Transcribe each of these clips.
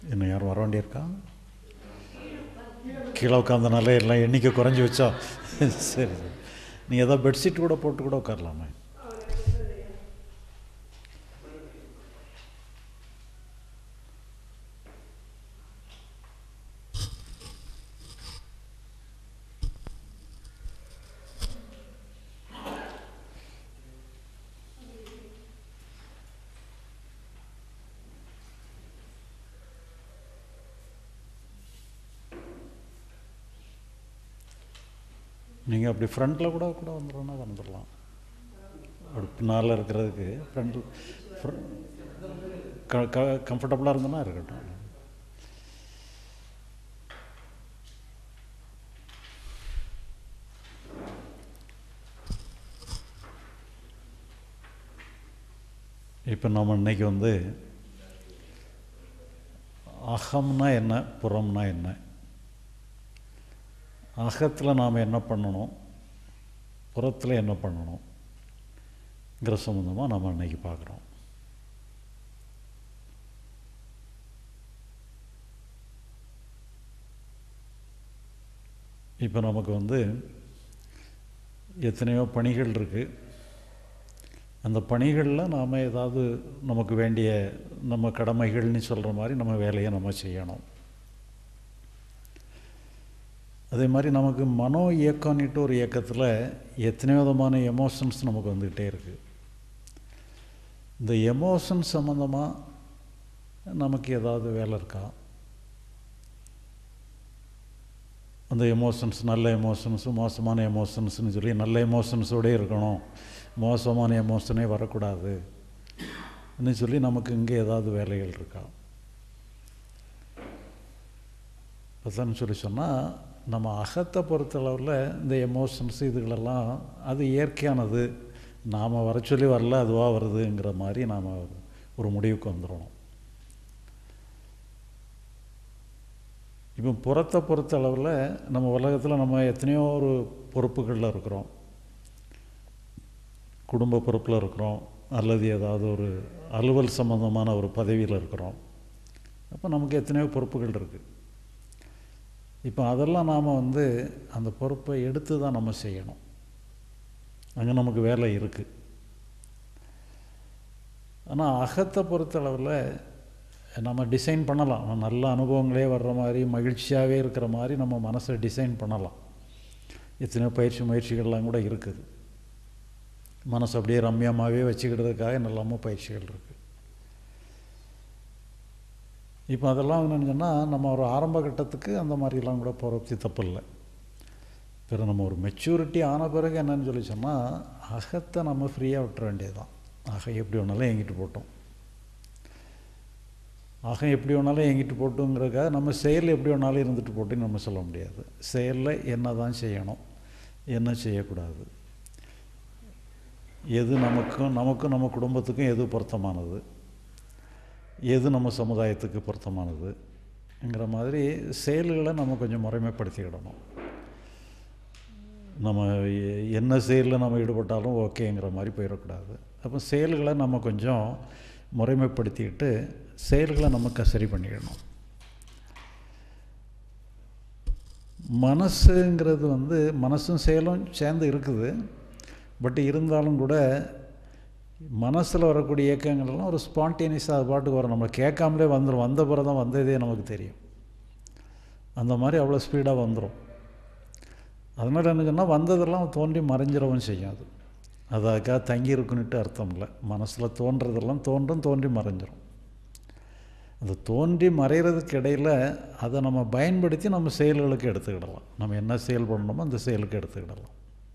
இன்னும் யாரும் வர வேண்டியிருக்கா கீழே உட்காந்தனால எல்லாம் எண்ணிக்கை குறைஞ்சி வச்சா சரி சரி நீங்கள் ஏதாவது பெட்ஷீட் கூட போட்டு கூட உட்காரலாமே நீங்கள் அப்படி ஃப்ரண்ட்டில் கூட கூட வந்துடும்னா வந்துடலாம் அப்படி பின்னால் இருக்கிறதுக்கு ஃப்ரண்ட்டில் க க கம்ஃபர்டபுளாக இருந்ததுன்னா இருக்கட்டும் இப்போ நம்ம இன்னைக்கு வந்து அகம்னா என்ன புறம்னா என்ன அகத்தில் நாம் என்ன பண்ணணும் புறத்தில் என்ன பண்ணணுங்கிற சம்மந்தமாக நம்ம இன்னைக்கு பார்க்குறோம் இப்போ நமக்கு வந்து எத்தனையோ பணிகள் இருக்குது அந்த பணிகளில் நாம் ஏதாவது நமக்கு வேண்டிய நம்ம கடமைகள்னு சொல்கிற மாதிரி நம்ம வேலையை நம்ம செய்யணும் அதே மாதிரி நமக்கு மனோ இயக்கம்னுட்டு ஒரு இயக்கத்தில் எத்தனை விதமான எமோஷன்ஸ் நமக்கு வந்துக்கிட்டே இருக்குது இந்த எமோஷன் சம்மந்தமாக நமக்கு ஏதாவது வேலை இருக்கா அந்த எமோஷன்ஸ் நல்ல எமோஷன்ஸு மோசமான எமோஷன்ஸ்னு சொல்லி நல்ல எமோஷன்ஸோடே இருக்கணும் மோசமான எமோஷனே வரக்கூடாது ன்னு சொல்லி நமக்கு இங்கே ஏதாவது வேலைகள் இருக்கா இப்போதான் சொல்லி சொன்னால் நம்ம அகத்தை பொறுத்தளவில் இந்த எமோஷன்ஸ் இதுகளெல்லாம் அது இயற்கையானது நாம் வர சொல்லி வரல அதுவாக வருதுங்கிற மாதிரி நாம் ஒரு முடிவுக்கு வந்துடணும் இப்போ புறத்தை பொறுத்த அளவில் நம்ம உலகத்தில் நம்ம எத்தனையோ ஒரு பொறுப்புகளில் இருக்கிறோம் குடும்ப பொறுப்பில் இருக்கிறோம் அல்லது ஏதாவது ஒரு அலுவல் சம்மந்தமான ஒரு பதவியில் இருக்கிறோம் அப்போ நமக்கு எத்தனையோ பொறுப்புகள் இருக்குது இப்போ அதெல்லாம் நாம் வந்து அந்த பொறுப்பை எடுத்து தான் நம்ம செய்யணும் அங்கே நமக்கு வேலை இருக்குது ஆனால் அகத்தை பொறுத்தளவில் நம்ம டிசைன் பண்ணலாம் நல்ல அனுபவங்களே வர்ற மாதிரி மகிழ்ச்சியாகவே இருக்கிற மாதிரி நம்ம மனசை டிசைன் பண்ணலாம் எத்தனையோ பயிற்சி முயற்சிகள்லாம் கூட இருக்குது மனசு அப்படியே ரம்யமாகவே வச்சுக்கிறதுக்காக நல்லாமோ பயிற்சிகள் இருக்குது இப்போ அதெல்லாம் என்னன்னு சொன்னால் நம்ம ஒரு ஆரம்ப கட்டத்துக்கு அந்த மாதிரிலாம் கூட போகிறது தப்பு இல்லை பிறகு நம்ம ஒரு மெச்சூரிட்டி ஆன பிறகு என்னன்னு சொல்லி சொன்னால் அகத்தை நம்ம ஃப்ரீயாக விட்டுற வேண்டியது தான் ஆக எப்படி வேணாலும் எங்கிட்டு போட்டோம் ஆக எப்படி வேணாலும் எங்கிட்டு போட்டுங்கிறதுக்காக நம்ம செயல் எப்படி வேணாலும் இருந்துட்டு போட்டுன்னு நம்ம சொல்ல முடியாது செயலில் என்ன தான் செய்யணும் என்ன செய்யக்கூடாது எது நமக்கும் நமக்கும் நம்ம குடும்பத்துக்கும் எது பொருத்தமானது எது நம்ம சமுதாயத்துக்கு பொருத்தமானதுங்கிற மாதிரி செயல்களை நம்ம கொஞ்சம் முறைமைப்படுத்திக்கிடணும் நம்ம என்ன செயலில் நம்ம ஈடுபட்டாலும் ஓகேங்கிற மாதிரி போயிடக்கூடாது அப்போ செயல்களை நம்ம கொஞ்சம் முறைமைப்படுத்திக்கிட்டு செயல்களை நமக்கு சரி பண்ணிக்கணும் மனசுங்கிறது வந்து மனசும் செயலும் சேர்ந்து இருக்குது பட் இருந்தாலும் கூட மனசில் வரக்கூடிய இயக்கங்கள்லாம் ஒரு ஸ்பான்டேனியஸாக அது பாட்டுக்கு வரும் நம்ம கேட்காமலே வந்துடும் வந்த பிறகு தான் வந்ததே நமக்கு தெரியும் அந்த மாதிரி அவ்வளோ ஸ்பீடாக வந்துடும் அதனால் என்ன சொன்னால் வந்ததெல்லாம் தோன்றி மறைஞ்சிடவும் செய்யும் அது அது அதுக்காக தங்கி இருக்குன்னுட்டு அர்த்தம் இல்லை மனசில் தோன்றதெல்லாம் தோன்றும் தோன்றி மறைஞ்சிரும் அந்த தோன்றி மறைகிறதுக்கு இடையில் அதை நம்ம பயன்படுத்தி நம்ம செயல்களுக்கு எடுத்துக்கிடலாம் நம்ம என்ன செயல் பண்ணணுமோ அந்த செயலுக்கு எடுத்துக்கிடலாம்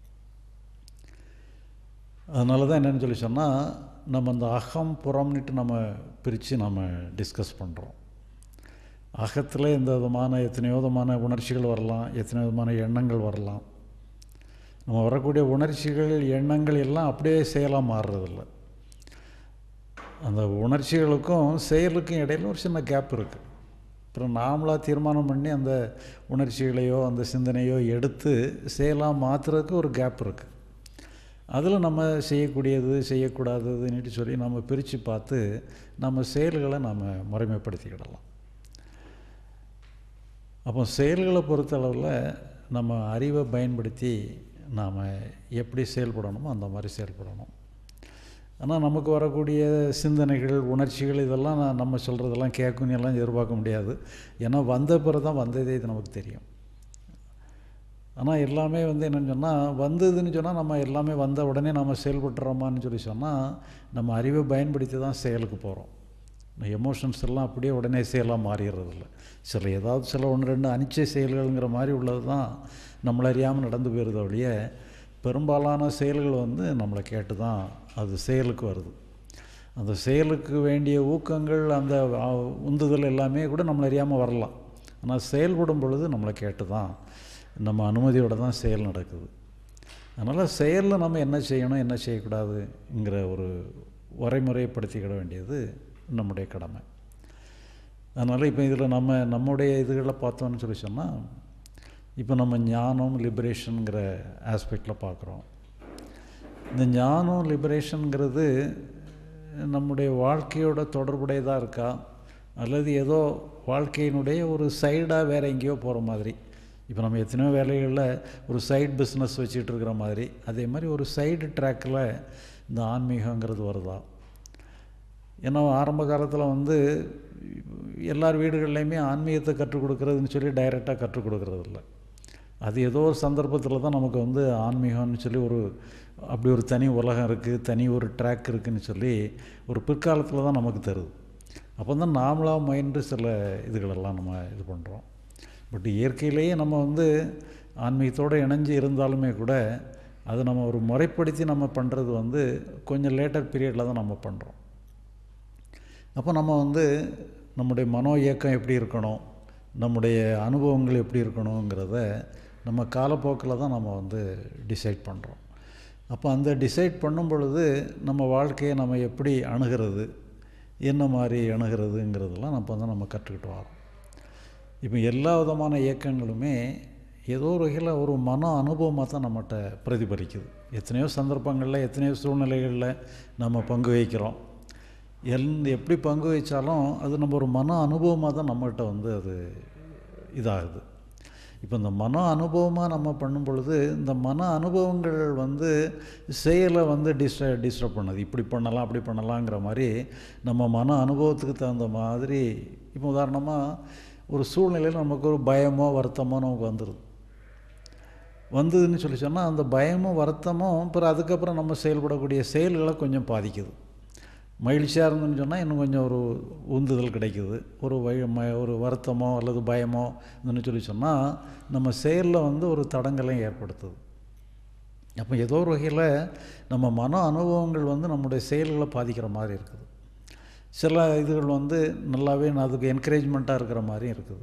அதனால தான் என்னென்னு சொல்லி சொன்னால் நம்ம அந்த அகம் புறம்னுட்டு நம்ம பிரித்து நம்ம டிஸ்கஸ் பண்ணுறோம் அகத்தில் எந்த விதமான எத்தனையோ விதமான உணர்ச்சிகள் வரலாம் எத்தனை விதமான எண்ணங்கள் வரலாம் நம்ம வரக்கூடிய உணர்ச்சிகள் எண்ணங்கள் எல்லாம் அப்படியே செயலாக மாறுறதில்ல அந்த உணர்ச்சிகளுக்கும் செயலுக்கும் இடையில் ஒரு சின்ன கேப் இருக்குது அப்புறம் நாமளாக தீர்மானம் பண்ணி அந்த உணர்ச்சிகளையோ அந்த சிந்தனையோ எடுத்து செயலாக மாற்றுறதுக்கு ஒரு கேப் இருக்குது அதில் நம்ம செய்யக்கூடியது செய்யக்கூடாததுன்னுட்டு சொல்லி நம்ம பிரித்து பார்த்து நம்ம செயல்களை நம்ம முறைமைப்படுத்திக்கிடலாம் அப்போ செயல்களை பொறுத்தளவில் நம்ம அறிவை பயன்படுத்தி நாம் எப்படி செயல்படணுமோ அந்த மாதிரி செயல்படணும் ஆனால் நமக்கு வரக்கூடிய சிந்தனைகள் உணர்ச்சிகள் இதெல்லாம் நான் நம்ம சொல்கிறதெல்லாம் கேட்குன்னு எல்லாம் எதிர்பார்க்க முடியாது ஏன்னா வந்த பிறகு தான் வந்ததே இது நமக்கு தெரியும் ஆனால் எல்லாமே வந்து என்னென்னு சொன்னால் வந்ததுன்னு சொன்னால் நம்ம எல்லாமே வந்த உடனே நம்ம செயல்பட்டுறோமான்னு சொல்லி சொன்னால் நம்ம அறிவை பயன்படுத்தி தான் செயலுக்கு போகிறோம் எமோஷன்ஸ் எல்லாம் அப்படியே உடனே செயலாக மாறிடுறதில்ல சில ஏதாவது சில ஒன்று ரெண்டு அனிச்சை செயல்கள்ங்கிற மாதிரி உள்ளது தான் நம்மளை அறியாமல் நடந்து போயிருத ஒழிய பெரும்பாலான செயல்கள் வந்து நம்மளை கேட்டு தான் அது செயலுக்கு வருது அந்த செயலுக்கு வேண்டிய ஊக்கங்கள் அந்த உந்துதல் எல்லாமே கூட நம்மளை அறியாமல் வரலாம் ஆனால் செயல்படும் பொழுது நம்மளை கேட்டு தான் நம்ம அனுமதியோடு தான் செயல் நடக்குது அதனால் செயலில் நம்ம என்ன செய்யணும் என்ன செய்யக்கூடாதுங்கிற ஒரு வரைமுறைப்படுத்திக்கிட வேண்டியது நம்முடைய கடமை அதனால் இப்போ இதில் நம்ம நம்முடைய இதுகளை பார்த்தோன்னு சொல்லி சொன்னால் இப்போ நம்ம ஞானம் லிபரேஷனுங்கிற ஆஸ்பெக்டில் பார்க்குறோம் இந்த ஞானம் லிபரேஷனுங்கிறது நம்முடைய வாழ்க்கையோட தொடர்புடையதாக இருக்கா அல்லது ஏதோ வாழ்க்கையினுடைய ஒரு சைடாக வேறு எங்கேயோ போகிற மாதிரி இப்போ நம்ம எத்தனையோ வேலைகளில் ஒரு சைடு பிஸ்னஸ் வச்சுட்டு இருக்கிற மாதிரி அதே மாதிரி ஒரு சைடு ட்ராக்கில் இந்த ஆன்மீகங்கிறது வருதா ஏன்னா ஆரம்ப காலத்தில் வந்து எல்லார் வீடுகள்லையுமே ஆன்மீகத்தை கற்றுக் கொடுக்குறதுன்னு சொல்லி டைரெக்டாக கற்றுக் கொடுக்குறது இல்லை அது ஏதோ ஒரு சந்தர்ப்பத்தில் தான் நமக்கு வந்து ஆன்மீகம்னு சொல்லி ஒரு அப்படி ஒரு தனி உலகம் இருக்குது தனி ஒரு ட்ராக் இருக்குதுன்னு சொல்லி ஒரு பிற்காலத்தில் தான் நமக்கு தருது அப்போ தான் நாமளாக முயன்று சில இதுகளெல்லாம் நம்ம இது பண்ணுறோம் பட் இயற்கையிலேயே நம்ம வந்து ஆன்மீகத்தோடு இணைஞ்சு இருந்தாலுமே கூட அதை நம்ம ஒரு முறைப்படுத்தி நம்ம பண்ணுறது வந்து கொஞ்சம் லேட்டர் பீரியடில் தான் நம்ம பண்ணுறோம் அப்போ நம்ம வந்து நம்முடைய மனோ இயக்கம் எப்படி இருக்கணும் நம்முடைய அனுபவங்கள் எப்படி இருக்கணுங்கிறத நம்ம காலப்போக்கில் தான் நம்ம வந்து டிசைட் பண்ணுறோம் அப்போ அந்த டிசைட் பண்ணும் பொழுது நம்ம வாழ்க்கையை நம்ம எப்படி அணுகிறது என்ன மாதிரி அணுகிறதுங்கிறதெல்லாம் நம்ம வந்து நம்ம கற்றுக்கிட்டு வரோம் இப்போ எல்லா விதமான இயக்கங்களுமே ஏதோ ஒரு வகையில் ஒரு மன அனுபவமாக தான் நம்மகிட்ட பிரதிபலிக்குது எத்தனையோ சந்தர்ப்பங்களில் எத்தனையோ சூழ்நிலைகளில் நம்ம பங்கு வகிக்கிறோம் எல் எப்படி பங்கு வச்சாலும் அது நம்ம ஒரு மன அனுபவமாக தான் நம்மகிட்ட வந்து அது இதாகுது இப்போ இந்த மன அனுபவமாக நம்ம பண்ணும் பொழுது இந்த மன அனுபவங்கள் வந்து செயலை வந்து டிஸ்ட டிஸ்டர்ப் பண்ணுது இப்படி பண்ணலாம் அப்படி பண்ணலாங்கிற மாதிரி நம்ம மன அனுபவத்துக்கு தகுந்த மாதிரி இப்போ உதாரணமாக ஒரு சூழ்நிலையில் நமக்கு ஒரு பயமோ வருத்தமோ நமக்கு வந்துடுது வந்ததுன்னு சொல்லி சொன்னால் அந்த பயமும் வருத்தமும் அப்புறம் அதுக்கப்புறம் நம்ம செயல்படக்கூடிய செயல்களை கொஞ்சம் பாதிக்குது மகிழ்ச்சியாக இருந்துன்னு சொன்னால் இன்னும் கொஞ்சம் ஒரு உந்துதல் கிடைக்குது ஒரு வய ம ஒரு வருத்தமோ அல்லது பயமோ இருந்துன்னு சொல்லி சொன்னால் நம்ம செயலில் வந்து ஒரு தடங்கலையும் ஏற்படுத்துது அப்போ ஏதோ ஒரு வகையில் நம்ம மன அனுபவங்கள் வந்து நம்முடைய செயல்களை பாதிக்கிற மாதிரி இருக்குது சில இதுகள் வந்து நல்லாவே அதுக்கு என்கரேஜ்மெண்ட்டாக இருக்கிற மாதிரியும் இருக்குது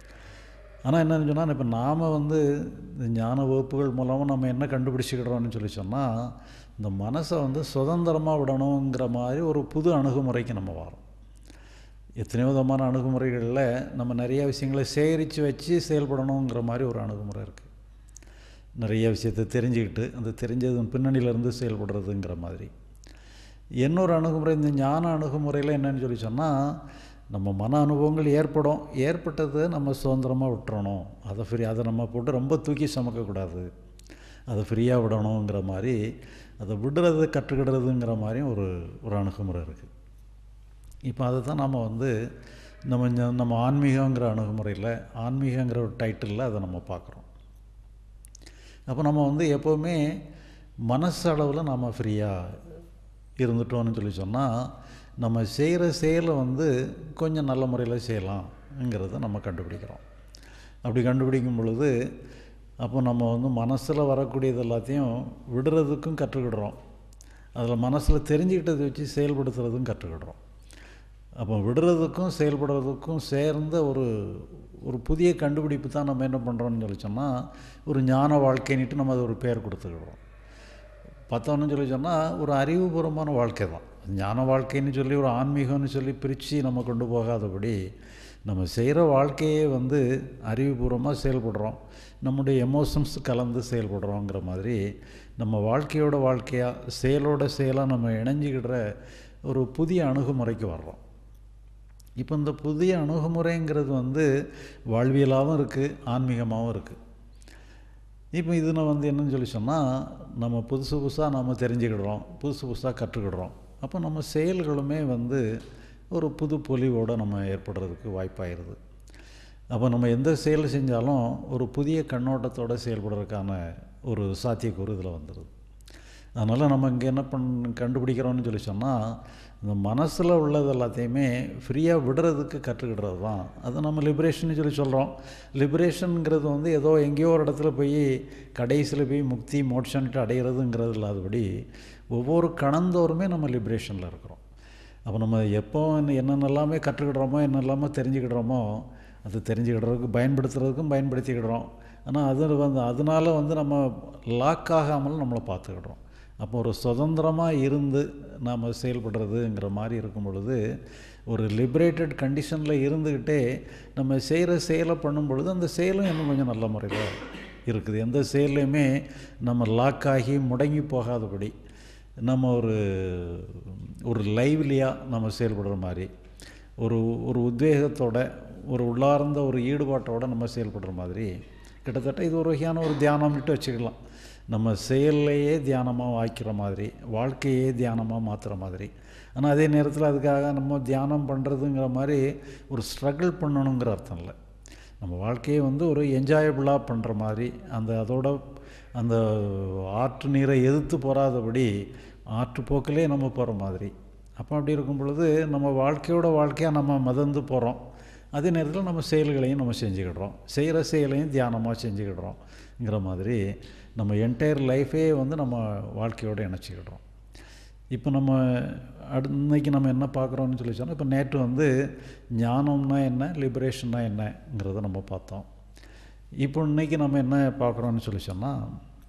ஆனால் என்னன்னு சொன்னால் இப்போ நாம் வந்து இந்த ஞான வகுப்புகள் மூலமாக நம்ம என்ன கண்டுபிடிச்சிக்கிடுறோம்னு சொல்லி சொன்னால் இந்த மனசை வந்து சுதந்திரமாக விடணுங்கிற மாதிரி ஒரு புது அணுகுமுறைக்கு நம்ம வரோம் எத்தனையோ விதமான அணுகுமுறைகளில் நம்ம நிறைய விஷயங்களை சேகரித்து வச்சு செயல்படணுங்கிற மாதிரி ஒரு அணுகுமுறை இருக்குது நிறைய விஷயத்தை தெரிஞ்சுக்கிட்டு அந்த தெரிஞ்சது பின்னணியிலேருந்து செயல்படுறதுங்கிற மாதிரி இன்னொரு அணுகுமுறை இந்த ஞான அணுகுமுறையில் என்னன்னு சொல்லி சொன்னால் நம்ம மன அனுபவங்கள் ஏற்படும் ஏற்பட்டதை நம்ம சுதந்திரமாக விட்டுறணும் அதை ஃப்ரீ அதை நம்ம போட்டு ரொம்ப தூக்கி சுமக்கக்கூடாது அதை ஃப்ரீயாக விடணுங்கிற மாதிரி அதை விடுறதை கற்றுக்கிடுறதுங்கிற மாதிரியும் ஒரு ஒரு அணுகுமுறை இருக்குது இப்போ அதை தான் நம்ம வந்து நம்ம நம்ம ஆன்மீகங்கிற அணுகுமுறையில் ஆன்மீகங்கிற ஒரு டைட்டிலில் அதை நம்ம பார்க்குறோம் அப்போ நம்ம வந்து எப்போவுமே மனசு அளவில் நாம் ஃப்ரீயாக இருந்துட்டோம்னு சொல்லி சொன்னால் நம்ம செய்கிற செயலை வந்து கொஞ்சம் நல்ல முறையில் செய்யலாம்ங்கிறத நம்ம கண்டுபிடிக்கிறோம் அப்படி கண்டுபிடிக்கும் பொழுது அப்போ நம்ம வந்து மனசில் வரக்கூடியது எல்லாத்தையும் விடுறதுக்கும் கற்றுக்கிடுறோம் அதில் மனசில் தெரிஞ்சுக்கிட்டதை வச்சு செயல்படுத்துறதும் கற்றுக்கிடுறோம் அப்போ விடுறதுக்கும் செயல்படுறதுக்கும் சேர்ந்த ஒரு ஒரு புதிய கண்டுபிடிப்பு தான் நம்ம என்ன பண்ணுறோம்னு சொல்லி சொன்னால் ஒரு ஞான வாழ்க்கைன்னுட்டு நம்ம அது ஒரு பேர் கொடுத்துக்கிடுறோம் பார்த்தோன்னு சொல்லி சொன்னால் ஒரு அறிவுபூர்வமான வாழ்க்கை தான் ஞான வாழ்க்கைன்னு சொல்லி ஒரு ஆன்மீகம்னு சொல்லி பிரித்து நம்ம கொண்டு போகாதபடி நம்ம செய்கிற வாழ்க்கையே வந்து அறிவுபூர்வமாக செயல்படுறோம் நம்முடைய எமோஷன்ஸ் கலந்து செயல்படுறோங்கிற மாதிரி நம்ம வாழ்க்கையோட வாழ்க்கையாக செயலோட செயலாக நம்ம இணைஞ்சிக்கிடுற ஒரு புதிய அணுகுமுறைக்கு வர்றோம் இப்போ இந்த புதிய அணுகுமுறைங்கிறது வந்து வாழ்வியலாகவும் இருக்குது ஆன்மீகமாகவும் இருக்குது இப்போ இதில் வந்து என்னன்னு சொல்லி சொன்னால் நம்ம புதுசு புதுசாக நம்ம தெரிஞ்சுக்கிடுறோம் புதுசு புதுசாக கற்றுக்கிடுறோம் அப்போ நம்ம செயல்களுமே வந்து ஒரு புது பொலிவோடு நம்ம ஏற்படுறதுக்கு வாய்ப்பாயிருது அப்போ நம்ம எந்த செயல் செஞ்சாலும் ஒரு புதிய கண்ணோட்டத்தோடு செயல்படுறதுக்கான ஒரு சாத்தியக்கூறு இதில் வந்துடுது அதனால் நம்ம இங்கே என்ன பண் கண்டுபிடிக்கிறோம்னு சொல்லி சொன்னால் இந்த மனசில் உள்ளது எல்லாத்தையுமே ஃப்ரீயாக விடுறதுக்கு கற்றுக்கிடுறது தான் அது நம்ம லிபரேஷன் சொல்லி சொல்கிறோம் லிபரேஷனுங்கிறது வந்து ஏதோ எங்கேயோ ஒரு இடத்துல போய் கடைசியில் போய் முக்தி மோட்சன்ட்டு அடைகிறதுங்கிறது இல்லாதபடி ஒவ்வொரு கணந்தோறுமே நம்ம லிபரேஷனில் இருக்கிறோம் அப்போ நம்ம எப்போ என்னென்னலாமே கற்றுக்கிடுறோமோ என்னெல்லாமோ தெரிஞ்சுக்கிடுறோமோ அது தெரிஞ்சுக்கிடுறதுக்கு பயன்படுத்துறதுக்கும் பயன்படுத்திக்கிடுறோம் ஆனால் அது வந்து அதனால் வந்து நம்ம லாக் ஆகாமல் நம்மளை பார்த்துக்கிடுறோம் அப்போ ஒரு சுதந்திரமாக இருந்து நாம் செயல்படுறதுங்கிற மாதிரி இருக்கும் பொழுது ஒரு லிபரேட்டட் கண்டிஷனில் இருந்துக்கிட்டே நம்ம செய்கிற செயலை பண்ணும் பொழுது அந்த செயலும் இன்னும் கொஞ்சம் நல்ல முறையில் இருக்குது எந்த செயல்லையுமே நம்ம லாக் ஆகி முடங்கி போகாதபடி நம்ம ஒரு ஒரு லைவ்லியாக நம்ம செயல்படுற மாதிரி ஒரு ஒரு உத்வேகத்தோட ஒரு உள்ளார்ந்த ஒரு ஈடுபாட்டோட நம்ம செயல்படுற மாதிரி கிட்டத்தட்ட இது ஒரு வகையான ஒரு தியானம்னுட்டு வச்சுக்கலாம் நம்ம செயல்லையே தியானமாக வாய்க்கிற மாதிரி வாழ்க்கையே தியானமாக மாற்றுற மாதிரி ஆனால் அதே நேரத்தில் அதுக்காக நம்ம தியானம் பண்ணுறதுங்கிற மாதிரி ஒரு ஸ்ட்ரகிள் பண்ணணுங்கிற அர்த்தம் இல்லை நம்ம வாழ்க்கையை வந்து ஒரு என்ஜாயபுளாக பண்ணுற மாதிரி அந்த அதோட அந்த ஆற்று நீரை எதிர்த்து போகாதபடி ஆற்று போக்கிலே நம்ம போகிற மாதிரி அப்போ அப்படி இருக்கும் பொழுது நம்ம வாழ்க்கையோட வாழ்க்கையாக நம்ம மதந்து போகிறோம் அதே நேரத்தில் நம்ம செயல்களையும் நம்ம செஞ்சுக்கிடுறோம் செய்கிற செயலையும் தியானமாக செஞ்சுக்கிடுறோங்கிற மாதிரி நம்ம என்டையர் லைஃபே வந்து நம்ம வாழ்க்கையோடு இணைச்சிக்கிடுறோம் இப்போ நம்ம அடு இன்னைக்கு நம்ம என்ன பார்க்குறோம்னு சொல்லி சொன்னால் இப்போ நேற்று வந்து ஞானம்னா என்ன லிபரேஷன்னா என்னங்கிறத நம்ம பார்த்தோம் இப்போ இன்றைக்கி நம்ம என்ன பார்க்குறோம்னு சொல்லி சொன்னால்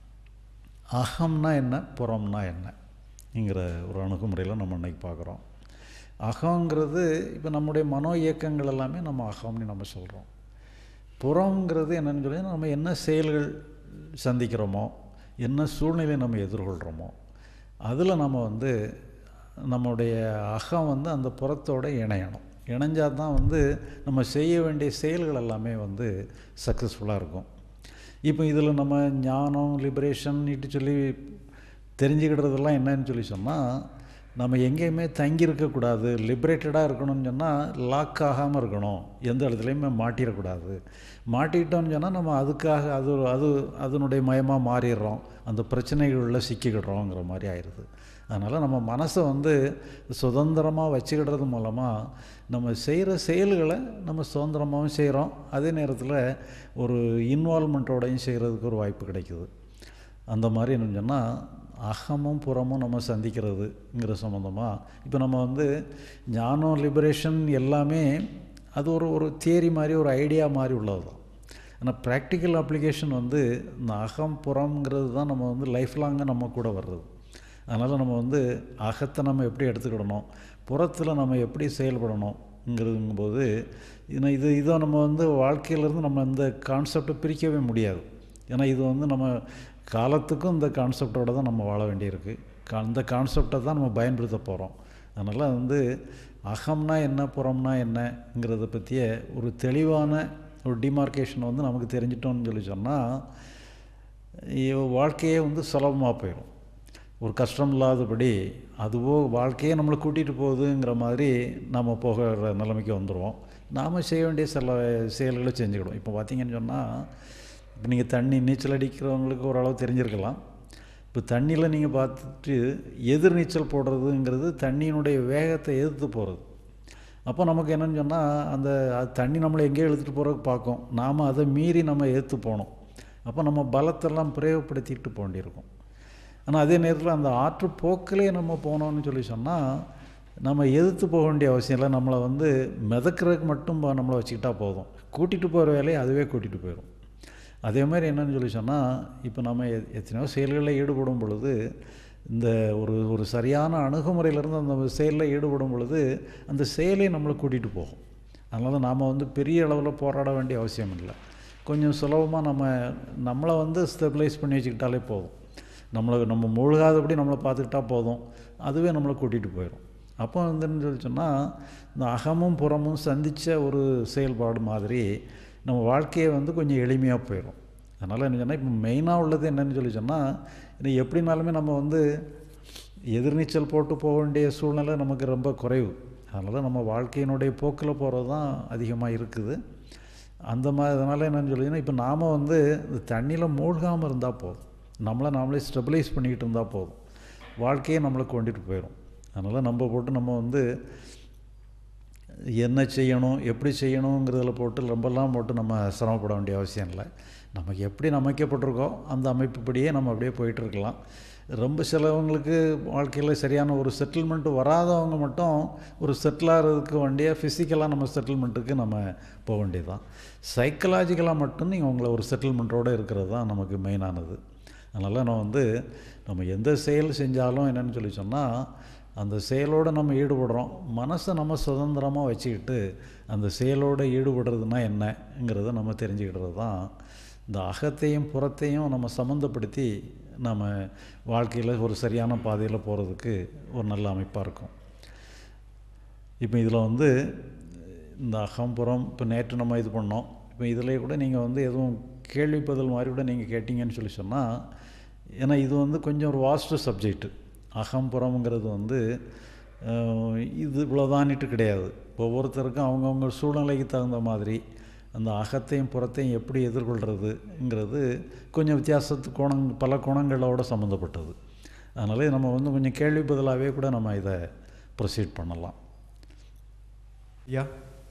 அகம்னா என்ன புறம்னா என்னங்கிற ஒரு அணுகுமுறையில் நம்ம இன்றைக்கி பார்க்குறோம் அகங்கிறது இப்போ நம்முடைய மனோ இயக்கங்கள் எல்லாமே நம்ம அகம்னு நம்ம சொல்கிறோம் புறங்கிறது என்னன்னு சொல்லி நம்ம என்ன செயல்கள் சந்திக்கிறோமோ என்ன சூழ்நிலை நம்ம எதிர்கொள்கிறோமோ அதில் நம்ம வந்து நம்முடைய அகம் வந்து அந்த புறத்தோடு இணையணும் இணைஞ்சால் தான் வந்து நம்ம செய்ய வேண்டிய செயல்கள் எல்லாமே வந்து சக்ஸஸ்ஃபுல்லாக இருக்கும் இப்போ இதில் நம்ம ஞானம் லிபரேஷன்ட்டு சொல்லி தெரிஞ்சுக்கிட்டதெல்லாம் என்னன்னு சொல்லி சொன்னால் நம்ம எங்கேயுமே தங்கியிருக்கக்கூடாது லிபரேட்டடாக இருக்கணும்னு சொன்னால் லாக் ஆகாமல் இருக்கணும் எந்த இடத்துலையுமே மாட்டிடக்கூடாது மாட்டிக்கிட்டோம்னு சொன்னால் நம்ம அதுக்காக அது அது அதனுடைய மயமாக மாறிடுறோம் அந்த பிரச்சனைகளில் சிக்கிக்கிடுறோங்கிற மாதிரி ஆயிடுது அதனால் நம்ம மனசை வந்து சுதந்திரமாக வச்சுக்கிடுறது மூலமாக நம்ம செய்கிற செயல்களை நம்ம சுதந்திரமாகவும் செய்கிறோம் அதே நேரத்தில் ஒரு இன்வால்மெண்ட்டோடையும் செய்கிறதுக்கு ஒரு வாய்ப்பு கிடைக்குது அந்த மாதிரி என்னன்னு சொன்னால் அகமும் புறமும் நம்ம சந்திக்கிறதுங்கிற சம்மந்தமாக இப்போ நம்ம வந்து ஞானம் லிபரேஷன் எல்லாமே அது ஒரு ஒரு தியரி மாதிரி ஒரு ஐடியா மாதிரி உள்ளது தான் ஆனால் ப்ராக்டிக்கல் அப்ளிகேஷன் வந்து இந்த அகம் புறம்ங்கிறது தான் நம்ம வந்து லைஃப் லாங்காக நம்ம கூட வர்றது அதனால் நம்ம வந்து அகத்தை நம்ம எப்படி எடுத்துக்கிடணும் புறத்தில் நம்ம எப்படி செயல்படணுங்கிறதுங்கும்போது இது இது இதை நம்ம வந்து வாழ்க்கையிலேருந்து நம்ம இந்த கான்செப்டை பிரிக்கவே முடியாது ஏன்னா இது வந்து நம்ம காலத்துக்கும் இந்த கான்செப்டோடு தான் நம்ம வாழ வேண்டியிருக்கு அந்த கான்செப்டை தான் நம்ம பயன்படுத்த போகிறோம் அதனால் வந்து அகம்னா என்ன புறம்னா என்னங்கிறத பற்றிய ஒரு தெளிவான ஒரு டிமார்க்கேஷன் வந்து நமக்கு தெரிஞ்சிட்டோம்னு சொல்லி சொன்னால் வாழ்க்கையே வந்து சுலபமாக போயிடும் ஒரு கஷ்டம் இல்லாதபடி அதுவோ வாழ்க்கையே நம்மளை கூட்டிகிட்டு போகுதுங்கிற மாதிரி நம்ம போகிற நிலைமைக்கு வந்துடுவோம் நாம் செய்ய வேண்டிய சில செயல்களை செஞ்சுக்கிடுவோம் இப்போ பார்த்திங்கன்னு சொன்னால் இப்போ நீங்கள் தண்ணி நீச்சல் அடிக்கிறவங்களுக்கு ஓரளவு தெரிஞ்சிருக்கலாம் இப்போ தண்ணியில் நீங்கள் பார்த்துட்டு எதிர் நீச்சல் போடுறதுங்கிறது தண்ணியினுடைய வேகத்தை எதிர்த்து போகிறது அப்போ நமக்கு என்னென்னு சொன்னால் அந்த தண்ணி நம்மளை எங்கேயோ இழுத்துட்டு போகிறதுக்கு பார்க்கும் நாம் அதை மீறி நம்ம எதிர்த்து போகணும் அப்போ நம்ம பலத்தெல்லாம் பிரயோகப்படுத்திட்டு போக வேண்டியிருக்கும் ஆனால் அதே நேரத்தில் அந்த ஆற்று போக்கிலே நம்ம போனோம்னு சொல்லி சொன்னால் நம்ம எதிர்த்து போக வேண்டிய அவசியம் இல்லை நம்மளை வந்து மிதக்கிறதுக்கு மட்டும் நம்மளை வச்சுக்கிட்டா போதும் கூட்டிகிட்டு போகிற வேலையை அதுவே கூட்டிகிட்டு போயிடும் அதே மாதிரி என்னன்னு சொல்லி சொன்னால் இப்போ நம்ம எத்தனையோ செயல்களில் ஈடுபடும் பொழுது இந்த ஒரு ஒரு சரியான அணுகுமுறையிலேருந்து அந்த செயலில் ஈடுபடும் பொழுது அந்த செயலே நம்மளை கூட்டிகிட்டு போகும் அதனால் நாம் வந்து பெரிய அளவில் போராட வேண்டிய அவசியம் இல்லை கொஞ்சம் சுலபமாக நம்ம நம்மளை வந்து ஸ்டெபிலைஸ் பண்ணி வச்சுக்கிட்டாலே போதும் நம்மளை நம்ம மூழ்காதபடி நம்மளை பார்த்துக்கிட்டா போதும் அதுவே நம்மளை கூட்டிகிட்டு போயிடும் அப்போ வந்துன்னு சொல்லி சொன்னால் இந்த அகமும் புறமும் சந்தித்த ஒரு செயல்பாடு மாதிரி நம்ம வாழ்க்கையை வந்து கொஞ்சம் எளிமையாக போயிடும் அதனால் என்ன சொன்னால் இப்போ மெயினாக உள்ளது என்னன்னு சொல்லி சொன்னால் இது எப்படினாலுமே நம்ம வந்து எதிர்நீச்சல் போட்டு போக வேண்டிய சூழ்நிலை நமக்கு ரொம்ப குறைவு அதனால் நம்ம வாழ்க்கையினுடைய போக்கில் போகிறது தான் அதிகமாக இருக்குது அந்த மாதிரி அதனால் என்னென்னு சொல்லிங்கன்னா இப்போ நாம் வந்து இந்த தண்ணியில் மூழ்காமல் இருந்தால் போதும் நம்மளை நாமளே ஸ்டெபிலைஸ் பண்ணிக்கிட்டு இருந்தால் போதும் வாழ்க்கையே நம்மளை கொண்டுட்டு போயிடும் அதனால் நம்ம போட்டு நம்ம வந்து என்ன செய்யணும் எப்படி செய்யணுங்கிறதுல போட்டு ரொம்பலாம் போட்டு நம்ம சிரமப்பட வேண்டிய அவசியம் இல்லை நமக்கு எப்படி அமைக்கப்பட்டிருக்கோ அந்த அமைப்புப்படியே நம்ம அப்படியே போயிட்டு இருக்கலாம் ரொம்ப சிலவங்களுக்கு வாழ்க்கையில் சரியான ஒரு செட்டில்மெண்ட் வராதவங்க மட்டும் ஒரு செட்டில் ஆகிறதுக்கு வேண்டிய ஃபிசிக்கலாக நம்ம செட்டில்மெண்ட்டுக்கு நம்ம போக வேண்டியதுதான் சைக்கலாஜிக்கலாக மட்டும் நீங்கள் உங்களை ஒரு செட்டில்மெண்ட்டோடு இருக்கிறது தான் நமக்கு மெயினானது அதனால் நான் வந்து நம்ம எந்த செயல் செஞ்சாலும் என்னென்னு சொல்லி சொன்னால் அந்த செயலோடு நம்ம ஈடுபடுறோம் மனசை நம்ம சுதந்திரமாக வச்சுக்கிட்டு அந்த செயலோடு ஈடுபடுறதுனா என்னங்கிறத நம்ம தெரிஞ்சுக்கிட்டது தான் இந்த அகத்தையும் புறத்தையும் நம்ம சம்மந்தப்படுத்தி நம்ம வாழ்க்கையில் ஒரு சரியான பாதையில் போகிறதுக்கு ஒரு நல்ல அமைப்பாக இருக்கும் இப்போ இதில் வந்து இந்த அகம்புறம் இப்போ நேற்று நம்ம இது பண்ணோம் இப்போ இதில் கூட நீங்கள் வந்து எதுவும் கேள்வி பதில் மாதிரி கூட நீங்கள் கேட்டிங்கன்னு சொல்லி சொன்னால் ஏன்னா இது வந்து கொஞ்சம் ஒரு வாஸ்ட்டு சப்ஜெக்ட்டு அகம்புறம்ங்கிறது வந்து இது இவ்வளோதானிட்டு கிடையாது ஒவ்வொருத்தருக்கும் அவங்கவுங்க சூழ்நிலைக்கு தகுந்த மாதிரி அந்த அகத்தையும் புறத்தையும் எப்படி எதிர்கொள்கிறதுங்கிறது கொஞ்சம் வித்தியாசத்து கோணங் பல கோணங்களோடு சம்மந்தப்பட்டது அதனால் நம்ம வந்து கொஞ்சம் கேள்வி பதிலாகவே கூட நம்ம இதை ப்ரொசீட் பண்ணலாம் ஐயா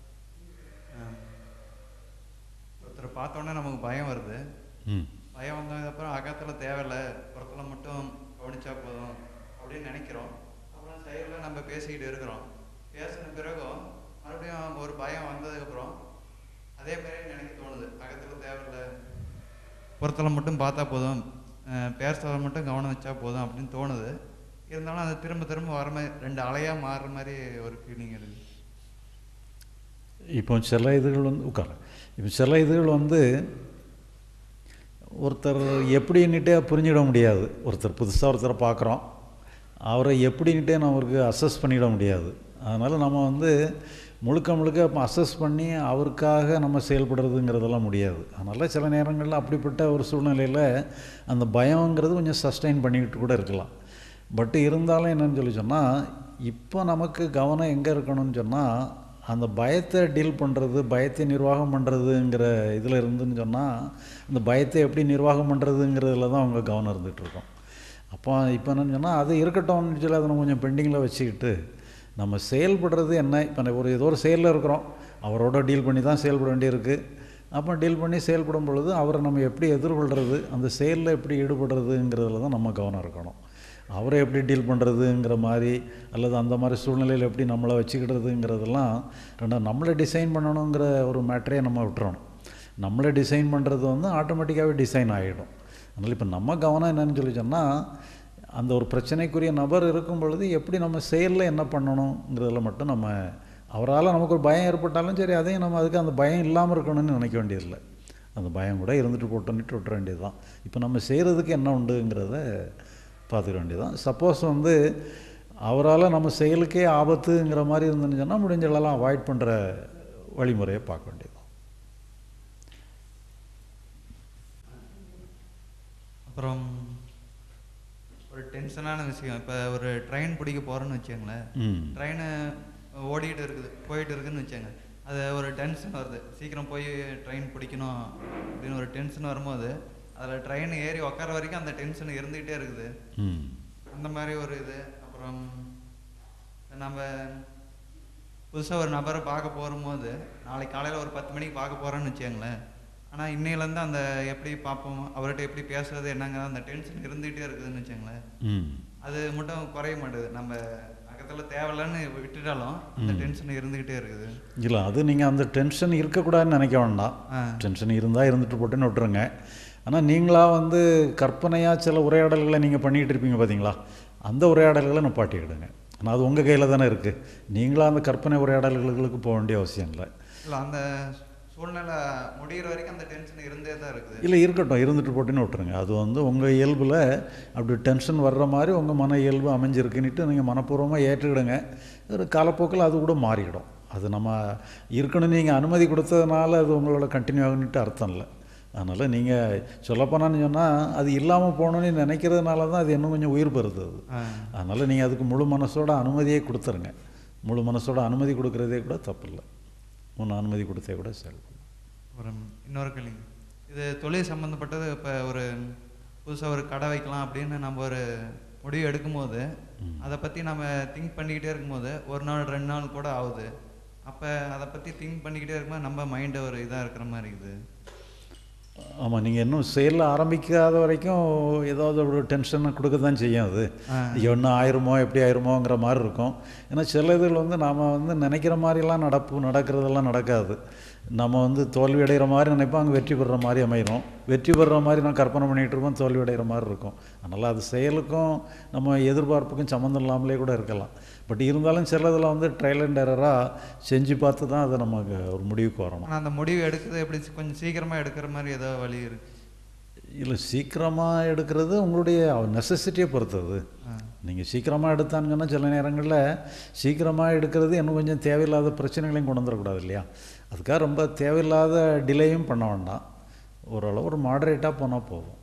ஒருத்தரை பார்த்தோன்னே நமக்கு பயம் வருது ம் பயம் வந்ததுக்கப்புறம் அகத்தில் தேவையில்லை புறத்தில் மட்டும் கவனிச்சா போதும் அப்படின்னு நினைக்கிறோம் அப்புறம் செயலில் நம்ம பேசிக்கிட்டு இருக்கிறோம் பேசின பிறகும் மறுபடியும் ஒரு பயம் வந்ததுக்கப்புறம் அதே மாதிரி நினைக்க தோணுது அகத்தில் தேவையில்லை புறத்தில் மட்டும் பார்த்தா போதும் பேசுறத மட்டும் கவனம் வச்சா போதும் அப்படின்னு தோணுது இருந்தாலும் அது திரும்ப திரும்ப வர மாதிரி ரெண்டு அலையாக மாறுற மாதிரி ஒரு ஃபீலிங் இருக்குது இப்போ சில இதுகள் வந்து உட்கார இப்போ சில இதுகள் வந்து ஒருத்தர் எப்படின்னுட்டே புரிஞ்சிட முடியாது ஒருத்தர் புதுசாக ஒருத்தரை பார்க்குறோம் அவரை எப்படின்ட்டே நம்மளுக்கு அசஸ் பண்ணிட முடியாது அதனால் நம்ம வந்து முழுக்க முழுக்க அசஸ் பண்ணி அவருக்காக நம்ம செயல்படுறதுங்கிறதெல்லாம் முடியாது அதனால் சில நேரங்களில் அப்படிப்பட்ட ஒரு சூழ்நிலையில் அந்த பயங்கிறது கொஞ்சம் சஸ்டெயின் பண்ணிக்கிட்டு கூட இருக்கலாம் பட் இருந்தாலும் என்னன்னு சொல்லி சொன்னால் இப்போ நமக்கு கவனம் எங்கே இருக்கணும்னு சொன்னால் அந்த பயத்தை டீல் பண்ணுறது பயத்தை நிர்வாகம் பண்ணுறதுங்கிற இதில் இருந்துன்னு சொன்னால் அந்த பயத்தை எப்படி நிர்வாகம் பண்ணுறதுங்கிறதுல தான் அவங்க கவனம் இருந்துகிட்டு இருக்கோம் அப்போ இப்போ என்னன்னு சொன்னால் அது இருக்கட்டும்னு சொல்லி அதை நம்ம கொஞ்சம் பெண்டிங்கில் வச்சுக்கிட்டு நம்ம செயல்படுறது என்ன இப்போ ஒரு ஏதோ ஒரு செயலில் இருக்கிறோம் அவரோட டீல் பண்ணி தான் செயல்பட வேண்டியிருக்கு அப்போ டீல் பண்ணி செயல்படும் பொழுது அவரை நம்ம எப்படி எதிர்கொள்கிறது அந்த செயலில் எப்படி ஈடுபடுறதுங்கிறதுல தான் நம்ம கவனம் இருக்கணும் அவரை எப்படி டீல் பண்ணுறதுங்கிற மாதிரி அல்லது அந்த மாதிரி சூழ்நிலையில் எப்படி நம்மளை வச்சுக்கிடுறதுங்கிறதெல்லாம் ரெண்டாவது நம்மளை டிசைன் பண்ணணுங்கிற ஒரு மேட்டரே நம்ம விட்டுறணும் நம்மளை டிசைன் பண்ணுறது வந்து ஆட்டோமேட்டிக்காகவே டிசைன் ஆகிடும் அதனால் இப்போ நம்ம கவனம் என்னன்னு சொல்லி சொன்னால் அந்த ஒரு பிரச்சனைக்குரிய நபர் இருக்கும் பொழுது எப்படி நம்ம செயலில் என்ன பண்ணணுங்கிறதுல மட்டும் நம்ம அவரால் நமக்கு ஒரு பயம் ஏற்பட்டாலும் சரி அதையும் நம்ம அதுக்கு அந்த பயம் இல்லாமல் இருக்கணும்னு நினைக்க வேண்டியதில்லை அந்த பயம் கூட இருந்துட்டு போட்டோன்னுட்டு விட்டுற வேண்டியது தான் இப்போ நம்ம செய்கிறதுக்கு என்ன உண்டுங்கிறத பார்த்துக்க வேண்டியது தான் சப்போஸ் வந்து அவரால் நம்ம செயலுக்கே ஆபத்துங்கிற மாதிரி இருந்துன்னு சொன்னால் முடிஞ்சளெல்லாம் அவாய்ட் பண்ணுற வழிமுறையை பார்க்க வேண்டியது அப்புறம் ஒரு டென்ஷனான விஷயம் இப்போ ஒரு ட்ரெயின் பிடிக்க போகிறோன்னு வச்சுக்கோங்களேன் ம் ட்ரெயின் ஓடிட்டு இருக்குது போயிட்டு இருக்குன்னு வச்சுங்க அது ஒரு டென்ஷன் வருது சீக்கிரம் போய் ட்ரெயின் பிடிக்கணும் அப்படின்னு ஒரு டென்ஷன் வரும்போது அதில் ட்ரெயின் ஏறி உட்கார வரைக்கும் அந்த டென்ஷன் இருந்துகிட்டே இருக்குது ம் அந்த மாதிரி ஒரு இது அப்புறம் நம்ம புதுசாக ஒரு நபரை பார்க்க போகும்போது நாளைக்கு காலையில் ஒரு பத்து மணிக்கு பார்க்க போகிறோன்னு வச்சுக்கோங்களேன் ஆனால் இன்னையிலேருந்து அந்த எப்படி பார்ப்போம் அவர்கிட்ட எப்படி பேசுறது என்னங்க அந்த டென்ஷன் இருந்துகிட்டே இருக்குதுன்னு வச்சுக்கோங்களேன் ம் அது மட்டும் குறைய மாட்டுது நம்ம பக்கத்தில் தேவையில்லன்னு விட்டுட்டாலும் அந்த ம். டென்ஷன் இருந்துகிட்டே இருக்குது இல்லை அது நீங்கள் அந்த டென்ஷன் இருக்கக்கூடாதுன்னு நினைக்க வேண்டாம் ஆ. டென்ஷன் இருந்தால் இருந்துட்டு போட்டுன்னு விட்டுருங்க ஆனால் நீங்களாக வந்து கற்பனையாக சில உரையாடல்களை நீங்கள் பண்ணிகிட்டு இருப்பீங்க பார்த்தீங்களா அந்த உரையாடல்களை நிப்பாட்டிக்கிடுங்க ஆனால் அது உங்கள் கையில் தானே இருக்குது நீங்களா அந்த கற்பனை உரையாடல்களுக்கு போக வேண்டிய அவசியம் இல்லை இல்லை அந்த சூழ்நிலை முடியிற வரைக்கும் அந்த டென்ஷன் இருந்தே தான் இருக்குது இல்லை இருக்கட்டும் இருந்துட்டு போட்டுன்னு விட்டுருங்க அது வந்து உங்கள் இயல்பில் அப்படி டென்ஷன் வர்ற மாதிரி உங்கள் மன இயல்பு அமைஞ்சிருக்குன்னுட்டு நீங்கள் மனப்பூர்வமாக ஏற்றுக்கிடுங்க ஒரு காலப்போக்கில் அது கூட மாறிடும் அது நம்ம இருக்கணும்னு நீங்கள் அனுமதி கொடுத்ததுனால அது உங்களோட கண்டினியூ ஆகணுன்ட்டு அர்த்தம் இல்லை அதனால் நீங்கள் சொல்லப்போனான்னு சொன்னால் அது இல்லாமல் போகணுன்னு நினைக்கிறதுனால தான் அது இன்னும் கொஞ்சம் உயிர் பெறுது அது ஆ. அதனால் நீங்கள் அதுக்கு முழு மனசோட அனுமதியே கொடுத்துருங்க முழு மனசோட அனுமதி கொடுக்குறதே கூட தப்பு இல்லை முன் அனுமதி கொடுத்தே கூட செயல்படும் ஒரு இன்னொரு கேள்வி இது தொழில் சம்மந்தப்பட்டது இப்போ ஒரு புதுசாக ஒரு கடை வைக்கலாம் அப்படின்னு நம்ம ஒரு முடிவு எடுக்கும்போது அதை பற்றி நம்ம திங்க் பண்ணிக்கிட்டே இருக்கும்போது ஒரு நாள் ரெண்டு நாள் கூட ஆகுது அப்போ அதை பற்றி திங்க் பண்ணிக்கிட்டே இருக்கும்போது நம்ம மைண்டு ஒரு இதாக இருக்கிற மாதிரி இருக்குது ஆமாம் நீங்கள் இன்னும் செயலில் ஆரம்பிக்காத வரைக்கும் ஏதாவது ஒரு டென்ஷனை கொடுக்க தான் செய்யும் அது ஆ. என்ன ஆயிருமோ எப்படி ஆயிருமோங்கிற மாதிரி இருக்கும் ஏன்னா சில இதில் வந்து நாம் வந்து நினைக்கிற மாதிரிலாம் நடப்பு நடக்கிறதெல்லாம் நடக்காது நம்ம வந்து தோல்வி அடைகிற மாதிரி நினைப்போம் அங்கே வெற்றி பெறுற மாதிரி அமையிரும் வெற்றி பெறுற மாதிரி நான் கற்பனை பண்ணிகிட்டு இருப்போம் தோல்வி அடைகிற மாதிரி இருக்கும் அதனால் அது செயலுக்கும் நம்ம எதிர்பார்ப்புக்கும் சம்மந்தம் இல்லாமலே கூட இருக்கலாம் பட் இருந்தாலும் சிலதில் வந்து ட்ரையல் அண்ட் எரராக செஞ்சு பார்த்து தான் அதை நமக்கு ஒரு முடிவுக்கு வரணும் ஆனால் அந்த முடிவு எடுக்கிறது எப்படி கொஞ்சம் சீக்கிரமாக எடுக்கிற மாதிரி ஏதோ வழி இருக்கு இல்லை சீக்கிரமாக எடுக்கிறது உங்களுடைய நெசசிட்டியை பொறுத்தது ஆ. நீங்கள் சீக்கிரமாக எடுத்தாங்கன்னா சில நேரங்களில் சீக்கிரமாக எடுக்கிறது இன்னும் கொஞ்சம் தேவையில்லாத பிரச்சனைகளையும் கொண்டு வந்துடக்கூடாது இல்லையா அதுக்காக ரொம்ப தேவையில்லாத டிலேயும் பண்ண வேண்டாம் ஓரளவு ஒரு மாடரேட்டாக போனால் போதும்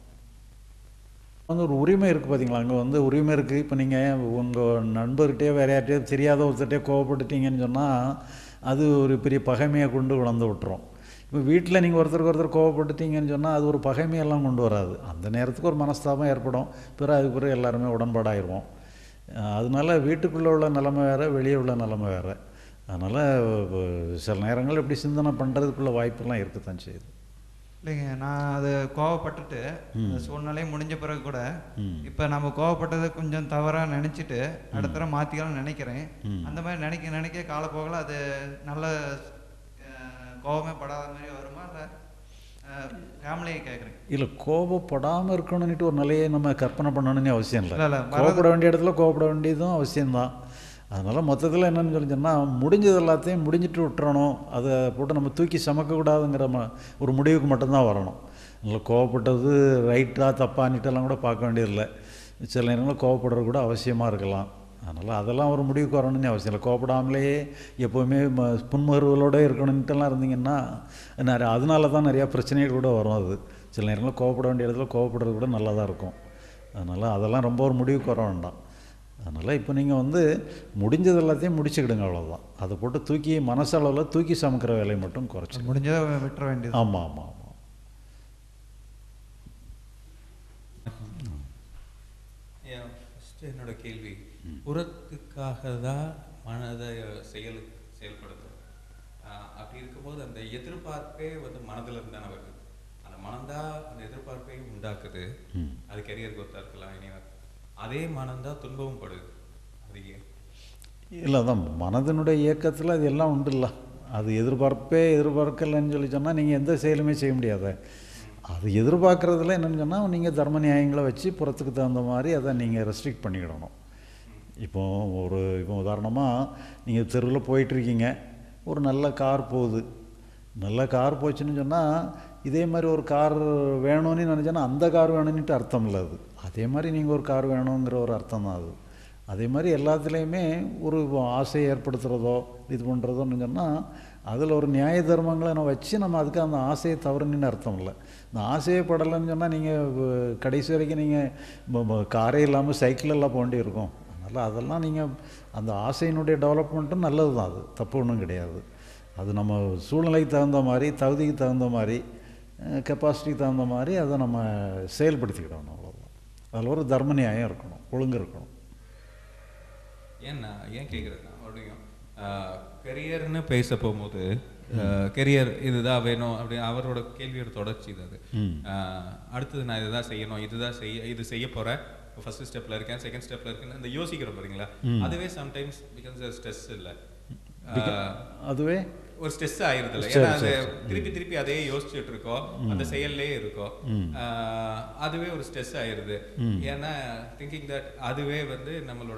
வந்து ஒரு உரிமை இருக்குது பார்த்தீங்களா அங்கே வந்து உரிமை இருக்குது இப்போ நீங்கள் உங்கள் நண்பர்கிட்டயோ வேற யார்கிட்டயோ தெரியாத ஒருத்தர்கிட்டயோ கோவப்பட்டுட்டீங்கன்னு சொன்னால் அது ஒரு பெரிய பகைமையை கொண்டு வளர்ந்து விட்டுரும் இப்போ வீட்டில் நீங்கள் ஒருத்தருக்கு ஒருத்தர் கோவப்பட்டுட்டீங்கன்னு சொன்னால் அது ஒரு பகைமையெல்லாம் கொண்டு வராது அந்த நேரத்துக்கு ஒரு மனஸ்தாபம் ஏற்படும் பிறகு அதுக்கு பிறகு எல்லாருமே உடன்பாடாயிருவோம் அஹ் அதனால வீட்டுக்குள்ளே உள்ள நிலைமை வேறு வெளியே உள்ள நிலைமை வேறு அதனால் சில நேரங்கள் இப்படி சிந்தனை பண்ணுறதுக்குள்ள வாய்ப்பெல்லாம் இருக்கத்தான் செய்யுது இல்லைங்க நான் அது கோவப்பட்டுட்டு அந்த சூழ்நிலை முடிஞ்ச பிறகு கூட ம். இப்போ நம்ம கோவப்பட்டதை கொஞ்சம் தவறாக நினச்சிட்டு அடுத்த தடவை மாற்றிக்கலாம்னு நினைக்கிறேன் ம். அந்த மாதிரி நினைக்க நினைக்க காலப்போக்கில் அது நல்ல அஹ், கோவமே படாத மாதிரி வருமா இல்லை ஃபேமிலியை கேட்குறேன் இல்லை கோபப்படாமல் இருக்கணும்னுட்டு ஒரு நிலையை நம்ம கற்பனை பண்ணணும்னு அவசியம் இல்லை இல்ல, இல்ல, வர்றது- கோபப்பட வேண்டிய இடத்துல கோபப்பட வேண்டியதும் அவசியம்தான் அதனால் மொத்தத்தில் என்னன்னு சொல்லி சொன்னால் முடிஞ்சது எல்லாத்தையும் முடிஞ்சிட்டு விட்டுறணும் அதை போட்டு நம்ம தூக்கி சமக்கக்கூடாதுங்கிற ம ஒரு முடிவுக்கு மட்டும்தான் வரணும் இல்லை கோவப்பட்டது ரைட்டாக தப்பான்னுட்டெல்லாம் கூட பார்க்க வேண்டியதில்லை சில நேரங்களில் கோவப்படுறது கூட அவசியமாக இருக்கலாம் அதனால் அதெல்லாம் ஒரு முடிவுக்கு வரணும்னு அவசியம் இல்லை கோவப்படாமலேயே எப்போவுமே ம புன்முறுவலோடு இருக்கணுன்ட்டுலாம் இருந்தீங்கன்னா நிறைய அதனால தான் நிறையா பிரச்சனைகள் கூட வரும் அது சில நேரங்களில் கோவப்பட வேண்டிய இடத்துல கோவப்படுறது கூட நல்லா தான் இருக்கும் அதனால் அதெல்லாம் ரொம்ப ஒரு முடிவுக்கு வர வேண்டாம் அதனால் இப்போ நீங்கள் வந்து முடிஞ்சது எல்லாத்தையும் முடிச்சுக்கிடுங்க அவ்வளோதான் அதை போட்டு தூக்கி மனசளவில் தூக்கி சமைக்கிற வேலையை மட்டும் குறைச்சி முடிஞ்சதை விட்டுற வேண்டியது ஆமாம் ஆமாம் ஆமாம் என் first என்னோட கேள்வி புறத்துக்காக தான் மனதை செயல் செயல்படுது ஆஹ் அப்படி இருக்கும்போது அந்த எதிர்பார்ப்பே வந்து மனதில் இருந்து தானே வருது அந்த மனம்தான் அந்த எதிர்பார்ப்பை உண்டாக்குது ம். அது கெரியர் கொத்தா இருக்கலாம் இனி அதே மனம்தான் துன்பமும் படுது அது ஏன் இல்லை அதான் மனதினுடைய இயக்கத்தில் அது எல்லாம் உண்டு இல்லை அது எதிர்பார்ப்பே எதிர்பார்க்கலைன்னு சொல்லி சொன்னால் நீங்கள் எந்த செயலுமே செய்ய முடியாது அது எதிர்பார்க்குறதுல என்னென்னு சொன்னால் நீங்கள் தர்ம நியாயங்களை வச்சு புறத்துக்கு தகுந்த மாதிரி அதை நீங்கள் ரெஸ்ட்ரிக்ட் பண்ணிக்கிடணும் இப்போ ஒரு இப்போ உதாரணமாக நீங்கள் தெருவில் போயிட்டுருக்கீங்க ஒரு நல்ல கார் போகுது நல்ல கார் போச்சுன்னு சொன்னால் இதே மாதிரி ஒரு கார் வேணும்னு நினச்சோன்னா அந்த கார் வேணும்னுட்டு அர்த்தம் இல்லை அது அதே மாதிரி நீங்கள் ஒரு கார் வேணுங்கிற ஒரு அர்த்தம் தான் அது அதே மாதிரி எல்லாத்துலேயுமே ஒரு ஆசையை ஏற்படுத்துகிறதோ இது பண்ணுறதோன்னு சொன்னால் அதில் ஒரு நியாய தர்மங்களை நம்ம வச்சு நம்ம அதுக்கு அந்த ஆசையை தவறுன்னு அர்த்தம் இல்லை இந்த ஆசையே படலைன்னு சொன்னால் நீங்கள் கடைசி வரைக்கும் நீங்கள் காரே இல்லாமல் சைக்கிள் எல்லாம் போக வேண்டி இருக்கும் அதனால் அதெல்லாம் நீங்கள் அந்த ஆசையினுடைய டெவலப்மெண்ட்டும் நல்லது தான் அது தப்பு ஒன்றும் கிடையாது அது நம்ம சூழ்நிலைக்கு தகுந்த மாதிரி தகுதிக்கு தகுந்த மாதிரி கெப்பாசிட்டிக்கு தகுந்த மாதிரி அதை நம்ம செயல்படுத்திக்கிடணும் அவ்வளோதான் அதில் ஒரு தர்ம நியாயம் இருக்கணும் ஒழுங்கு இருக்கணும் ஏன்னா ஏன் கேட்குறேன்னா மறுபடியும் கெரியர்னு பேச போகும்போது கெரியர் இதுதான் வேணும் அப்படி அவரோட கேள்வியோட தொடர்ச்சி இது அது ம். ஆஹ் அடுத்தது நான் இதுதான் செய்யணும் இதுதான் செய்ய இது செய்ய போறேன் ஃபர்ஸ்ட் ஸ்டெப்ல இருக்கேன் செகண்ட் ஸ்டெப்ல இருக்கேன் அந்த யோசிக்கிறோம் பாத்தீங்களா அதுவே சம்டைம்ஸ் பிகம்ஸ் ஸ்ட்ரெஸ் இல்லை அதுவே ஒரு ஸ்ட்ரெஸ் ஆயிருது இல்லை சரி, ஏன்னா அது சரி, திருப்பி திருப்பி அதே யோசிச்சுட்டு இருக்கோம் அந்த செயல்லே இருக்கோம் ஆஹ் அதுவே ஒரு ஸ்ட்ரெஸ் ஆயிருது ஏன்னா திங்கிங் தட் அதுவே வந்து நம்மளோட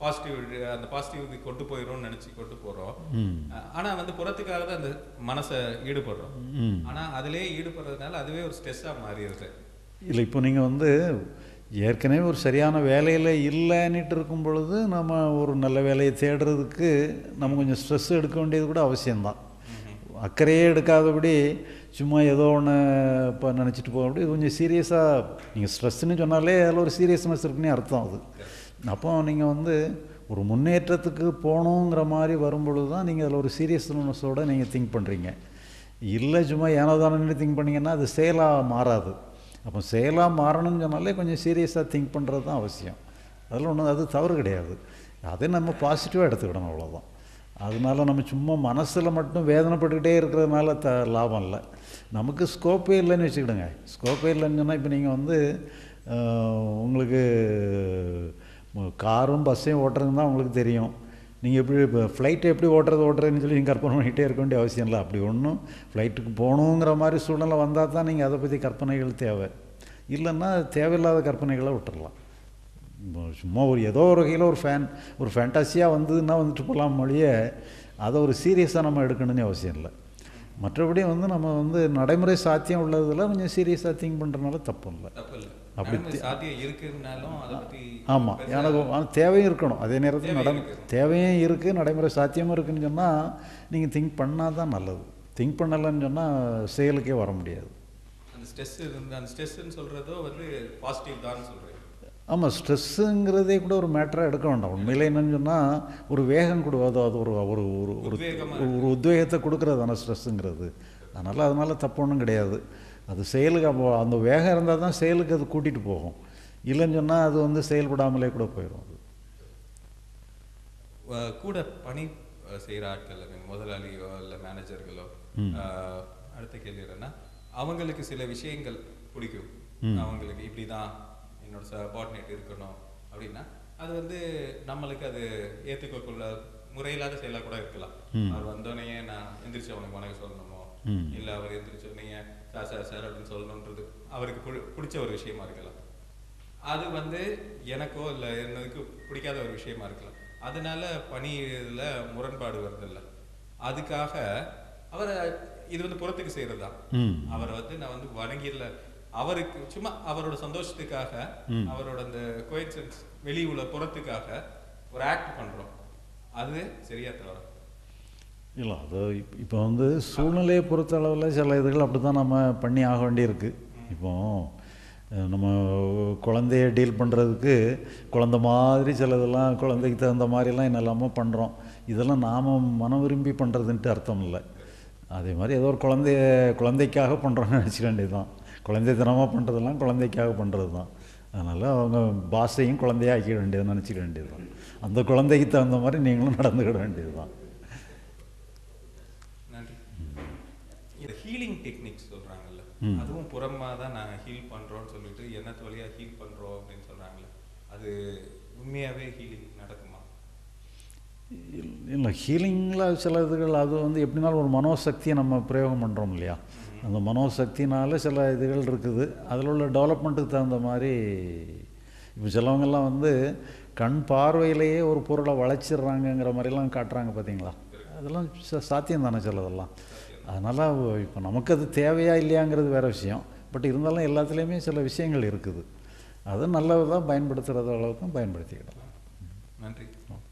பாசிட்டிவ் அந்த பாசிட்டிவ் கொண்டு போயிடும்னு நினைச்சு கொண்டு போறோம் ம் அஹ் ஆனா வந்து புறத்துக்காக தான் அந்த மனசை ஈடுபடுறோம் ம் ஆனா அதிலே ஈடுபடுறதுனால அதுவே ஒரு ஸ்ட்ரெஸ்ஸா மாறிடுது இல்லை இப்போ நீங்கள் வந்து ஏற்கனவே ஒரு சரியான வேலையில் இல்லைன்னுட்டு இருக்கும் பொழுது நம்ம ஒரு நல்ல வேலையை தேடுறதுக்கு நம்ம கொஞ்சம் ஸ்ட்ரெஸ் எடுக்க வேண்டியது கூட அவசியம்தான் அக்கறையே எடுக்காதபடி சும்மா ஏதோ ஒன்று இப்போ நினச்சிட்டு போக அப்படி கொஞ்சம் சீரியஸாக நீங்கள் ஸ்ட்ரெஸ்ன்னு சொன்னாலே அதில் ஒரு சீரியஸ்னஸ் இருக்குன்னு அர்த்தம் அது அப்போ நீங்கள் வந்து ஒரு முன்னேற்றத்துக்கு போகணுங்கிற மாதிரி வரும்பொழுது தான் நீங்கள் அதில் ஒரு சீரியஸ்னஸோடு நீங்கள் திங்க் பண்ணுறீங்க இல்லை சும்மா ஏனோ தானே திங்க் பண்ணீங்கன்னா அது செயலாக மாறாது அப்போ செயலாக மாறணும்னு சொன்னாலே கொஞ்சம் சீரியஸாக திங்க் பண்ணுறது தான் அவசியம் அதில் ஒன்றும் அது தவறு கிடையாது அதை நம்ம பாசிட்டிவாக எடுத்துக்கிடணும் அவ்வளோதான் அதனால நம்ம சும்மா மனசில் மட்டும் வேதனைப்பட்டுக்கிட்டே இருக்கிறதுனால த லாபம் இல்லை நமக்கு ஸ்கோப்பே இல்லைன்னு வச்சுக்கிடுங்க ஸ்கோப்பே இல்லைன்னு சொன்னால் இப்போ நீங்கள் வந்து அஹ், உங்களுக்கு ம- காரும் பஸ்ஸையும் ஓட்டுறது தான் உங்களுக்கு தெரியும் நீங்கள் எப்படி இப்போ ஃப்ளைட்டை எப்படி ஓட்டுறது ஓட்டுறதுன்னு சொல்லி நீங்கள் கற்பனை பண்ணிகிட்டே இருக்க வேண்டிய அவசியம் இல்லை அப்படி ஒன்றும் ஃப்ளைட்டுக்கு போகணுங்கிற மாதிரி சூழ்நிலை வந்தால் தான் நீங்கள் அதை பற்றி கற்பனைகள் தேவை இல்லைன்னா தேவையில்லாத கற்பனைகளை விட்டுறலாம் இப்போ சும்மா ஒரு ஏதோ ஒரு வகையில் ஒரு ஃபேன் ஒரு ஃபேண்டாசியாக வந்ததுன்னா வந்துட்டு போகலாம் மொழிய அதை ஒரு சீரியஸாக நம்ம எடுக்கணும்னு அவசியம் இல்லை மற்றபடி வந்து நம்ம வந்து நடைமுறை சாத்தியம் உள்ளதில் கொஞ்சம் சீரியஸாக திங்க் பண்ணுறதுனால தப்பு இல்லை தப்பு இல்லை அப்படி நடைமுறை சாத்தியம் இருக்குன்னாலும் அதை பத்தி ஆமாம் பெருசா- எனக்கு ஆனா தேவையும் இருக்கணும் அதே நேரத்தில் தேவை நடை இருக்கு. தேவையும் இருக்குது நடைமுறை சாத்தியமும் இருக்குன்னு சொன்னால் நீங்கள் திங்க் பண்ணால் தான் நல்லது திங்க் பண்ணலைன்னு சொன்னால் செயலுக்கே வர முடியாது அந்த ஸ்ட்ரெஸ் இருந்து அந்த ஸ்ட்ரெஸ்ன்னு சொல்றதோ வந்து பாசிட்டிவ் தான் சொல்றேன் ஆமாம் ஸ்ட்ரெஸ்ஸுங்கிறதே கூட ஒரு மேட்டராக எடுக்க வேண்டாம் உண்மையில என்னன்னு சொன்னால் ஒரு வேகம் கொடு அது அது ஒரு ஒரு ஒரு ஒரு உத்வேகமா ஒரு- ஒரு உத்வேகத்தை கொடுக்குறது தானே ஸ்ட்ரெஸ்ஸுங்கிறது அதனால் அதனால் தப்பு ஒன்றும் கிடையாது அது செயலுக்கு அப்போ அந்த வேகம் இருந்தால் தான் செயலுக்கு அது கூட்டிகிட்டு போகும் இல்லைன்னு சொன்னால் அது வந்து செயல்படாமலே கூட போயிடும் அது அஹ் கூட பணி அஹ், செய்யற ஆட்கள் I mean, முதலாளியோ இல்ல மேனேஜர்களோ ம். அடுத்த கேள்வி என்னன்னா அவங்களுக்கு சில விஷயங்கள் பிடிக்கும் ம். அவங்களுக்கு இப்படிதான் என்னோட சபார்டினேட் இருக்கணும் அப்படின்னா அது வந்து நம்மளுக்கு அது ஏத்துக்கொள்ள முறையில்லாத செயலா கூட இருக்கலாம் ம். அவர் வந்தோடனே நான் எந்திரிச்சு அவனுக்கு வணக்கம் சொல்லணுமோ ம். இல்ல அவர் எந்திரிச்ச உடனே சார் சார் சார் அப்படின்னு சொல்லணுன்றது அவருக்கு பிடி- பிடிச்ச ஒரு விஷயமா இருக்கலாம் அது வந்து எனக்கோ இல்லை என்னதுக்கு பிடிக்காத ஒரு விஷயமா இருக்கலாம் அதனால பணி இதுல முரண்பாடு வருதில்ல அதுக்காக அவரை இது வந்து புறத்துக்கு செய்யறது தான் ம் அவரை வந்து நான் வந்து வணங்கிடல அவருக்கு சும்மா அவரோட சந்தோஷத்துக்காக ம். அவரோட அந்த கோயின்சன்ஸ் வெளி உள்ள புறத்துக்காக ஒரு ஆக்ட் பண்றோம் அது சரியா தவறா இல்லை அது இப்போ இப்போ வந்து சூழ்நிலையை பொறுத்த அளவில் சில இதுகள் அப்படி தான் நம்ம பண்ணி ஆக வேண்டியிருக்கு இப்போ அஹ், நம்ம குழந்தைய டீல் பண்ணுறதுக்கு குழந்த மாதிரி சிலதெல்லாம் குழந்தைக்கு தகுந்த மாதிரிலாம் என்னெல்லாமோ பண்ணுறோம் இதெல்லாம் நாம் மனம் விரும்பி பண்ணுறதுன்ட்டு அர்த்தம் இல்லை அதே மாதிரி ஏதோ ஒரு குழந்தைய குழந்தைக்காக பண்ணுறோன்னு நினச்சிக்க வேண்டியது தான் குழந்தைத்தனமாக பண்ணுறதெல்லாம் குழந்தைக்காக பண்ணுறது தான் அதனால் அவங்க பாஸையும் குழந்தையா ஆக்கிட வேண்டியது நினச்சிக்க வேண்டியது தான் அந்த குழந்தைக்கு தகுந்த மாதிரி நீங்களும் நடந்துக்கிட வேண்டியது தான் நன்றி இந்த ஹீலிங் டெக்னிக்ஸ் சொல்றாங்கல்ல ம். அதுவும் புறமா தான் நான் ஹீல் பண்றோம்னு சொல்லிட்டு எண்ணத்து வழியா ஹீல் பண்றோம் அப்படின்னு சொல்றாங்கல்ல அது உண்மையாவே ஹீலிங் நடக்குமா இல்லை ஹீலிங்கில் சில இதுகள் அது வந்து எப்படினாலும் ஒரு மனோசக்தியை நம்ம பிரயோகம் பண்ணுறோம் இல்லையா அந்த மனோசக்தினால சில இதுகள் இருக்குது அதில் உள்ள டெவலப்மெண்ட்டுக்கு தகுந்த மாதிரி இப்போ சிலவங்கெல்லாம் வந்து கண் பார்வையிலேயே ஒரு பொருளை வளைச்சிடுறாங்கங்கிற மாதிரிலாம் காட்டுறாங்க பார்த்தீங்களா அதெல்லாம் ச- சாத்தியம் தானே சிலதெல்லாம் அதனால் இப்போ நமக்கு அது தேவையா இல்லையாங்கிறது வேறு விஷயம் பட் இருந்தாலும் எல்லாத்துலேயுமே சில விஷயங்கள் இருக்குது அதை நல்லதாக பயன்படுத்துகிற அளவுக்கும் பயன்படுத்திக்கிடலாம் நன்றி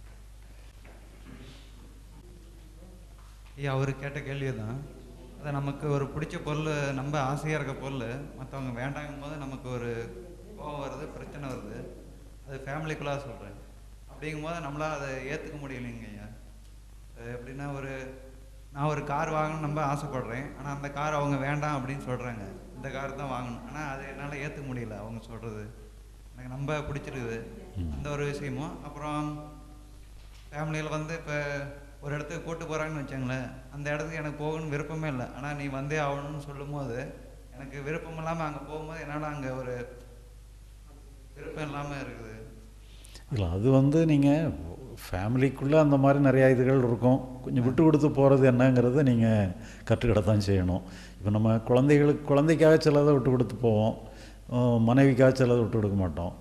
ஐயா அவர் கேட்ட கேள்வி தான் அதை நமக்கு ஒரு பிடிச்ச பொருள் நம்ம ஆசையாக இருக்க பொருள் மற்றவங்க வேண்டாங்கும் போது நமக்கு ஒரு கோபம் வருது பிரச்சனை வருது அது ஃபேமிலிக்குள்ளாக சொல்கிறேன் அப்படிங்கும்போது நம்மளால் அதை ஏற்றுக்க முடியலைங்க ஐயா அது எப்படின்னா ஒரு நான் ஒரு கார் வாங்கணும்னு நம்ம ஆசைப்படுறேன் ஆனால் அந்த கார் அவங்க வேண்டாம் அப்படின்னு சொல்கிறாங்க இந்த கார் தான் வாங்கணும் ஆனால் அது என்னால் ஏற்றுக்க முடியல அவங்க சொல்கிறது எனக்கு ரொம்ப பிடிச்சிருக்குது அந்த ஒரு விஷயமும் அப்புறம் ஃபேமிலியில் வந்து இப்போ ஒரு இடத்துக்கு கூட்டு போகிறாங்கன்னு வச்சுங்களேன் அந்த இடத்துக்கு எனக்கு போகணும்னு விருப்பமே இல்லை ஆனால் நீ வந்தே ஆகணும்னு சொல்லும்போது எனக்கு விருப்பம் இல்லாமல் அங்கே போகும்போது என்னால் அங்கே ஒரு விருப்பம் இல்லாமல் இருக்குது இல்லை அது வந்து நீங்கள் ஃபேமிலிக்குள்ளே அந்த மாதிரி நிறையா இதுகள் இருக்கும் கொஞ்சம் விட்டு கொடுத்து போகிறது என்னங்கிறத நீங்கள் கற்றுக்கிட தான் செய்யணும் இப்போ நம்ம குழந்தைகளுக்கு குழந்தைக்காக சிலதை விட்டு கொடுத்து போவோம் அஹ் மனைவிக்காக சிலதை விட்டு கொடுக்க மாட்டோம்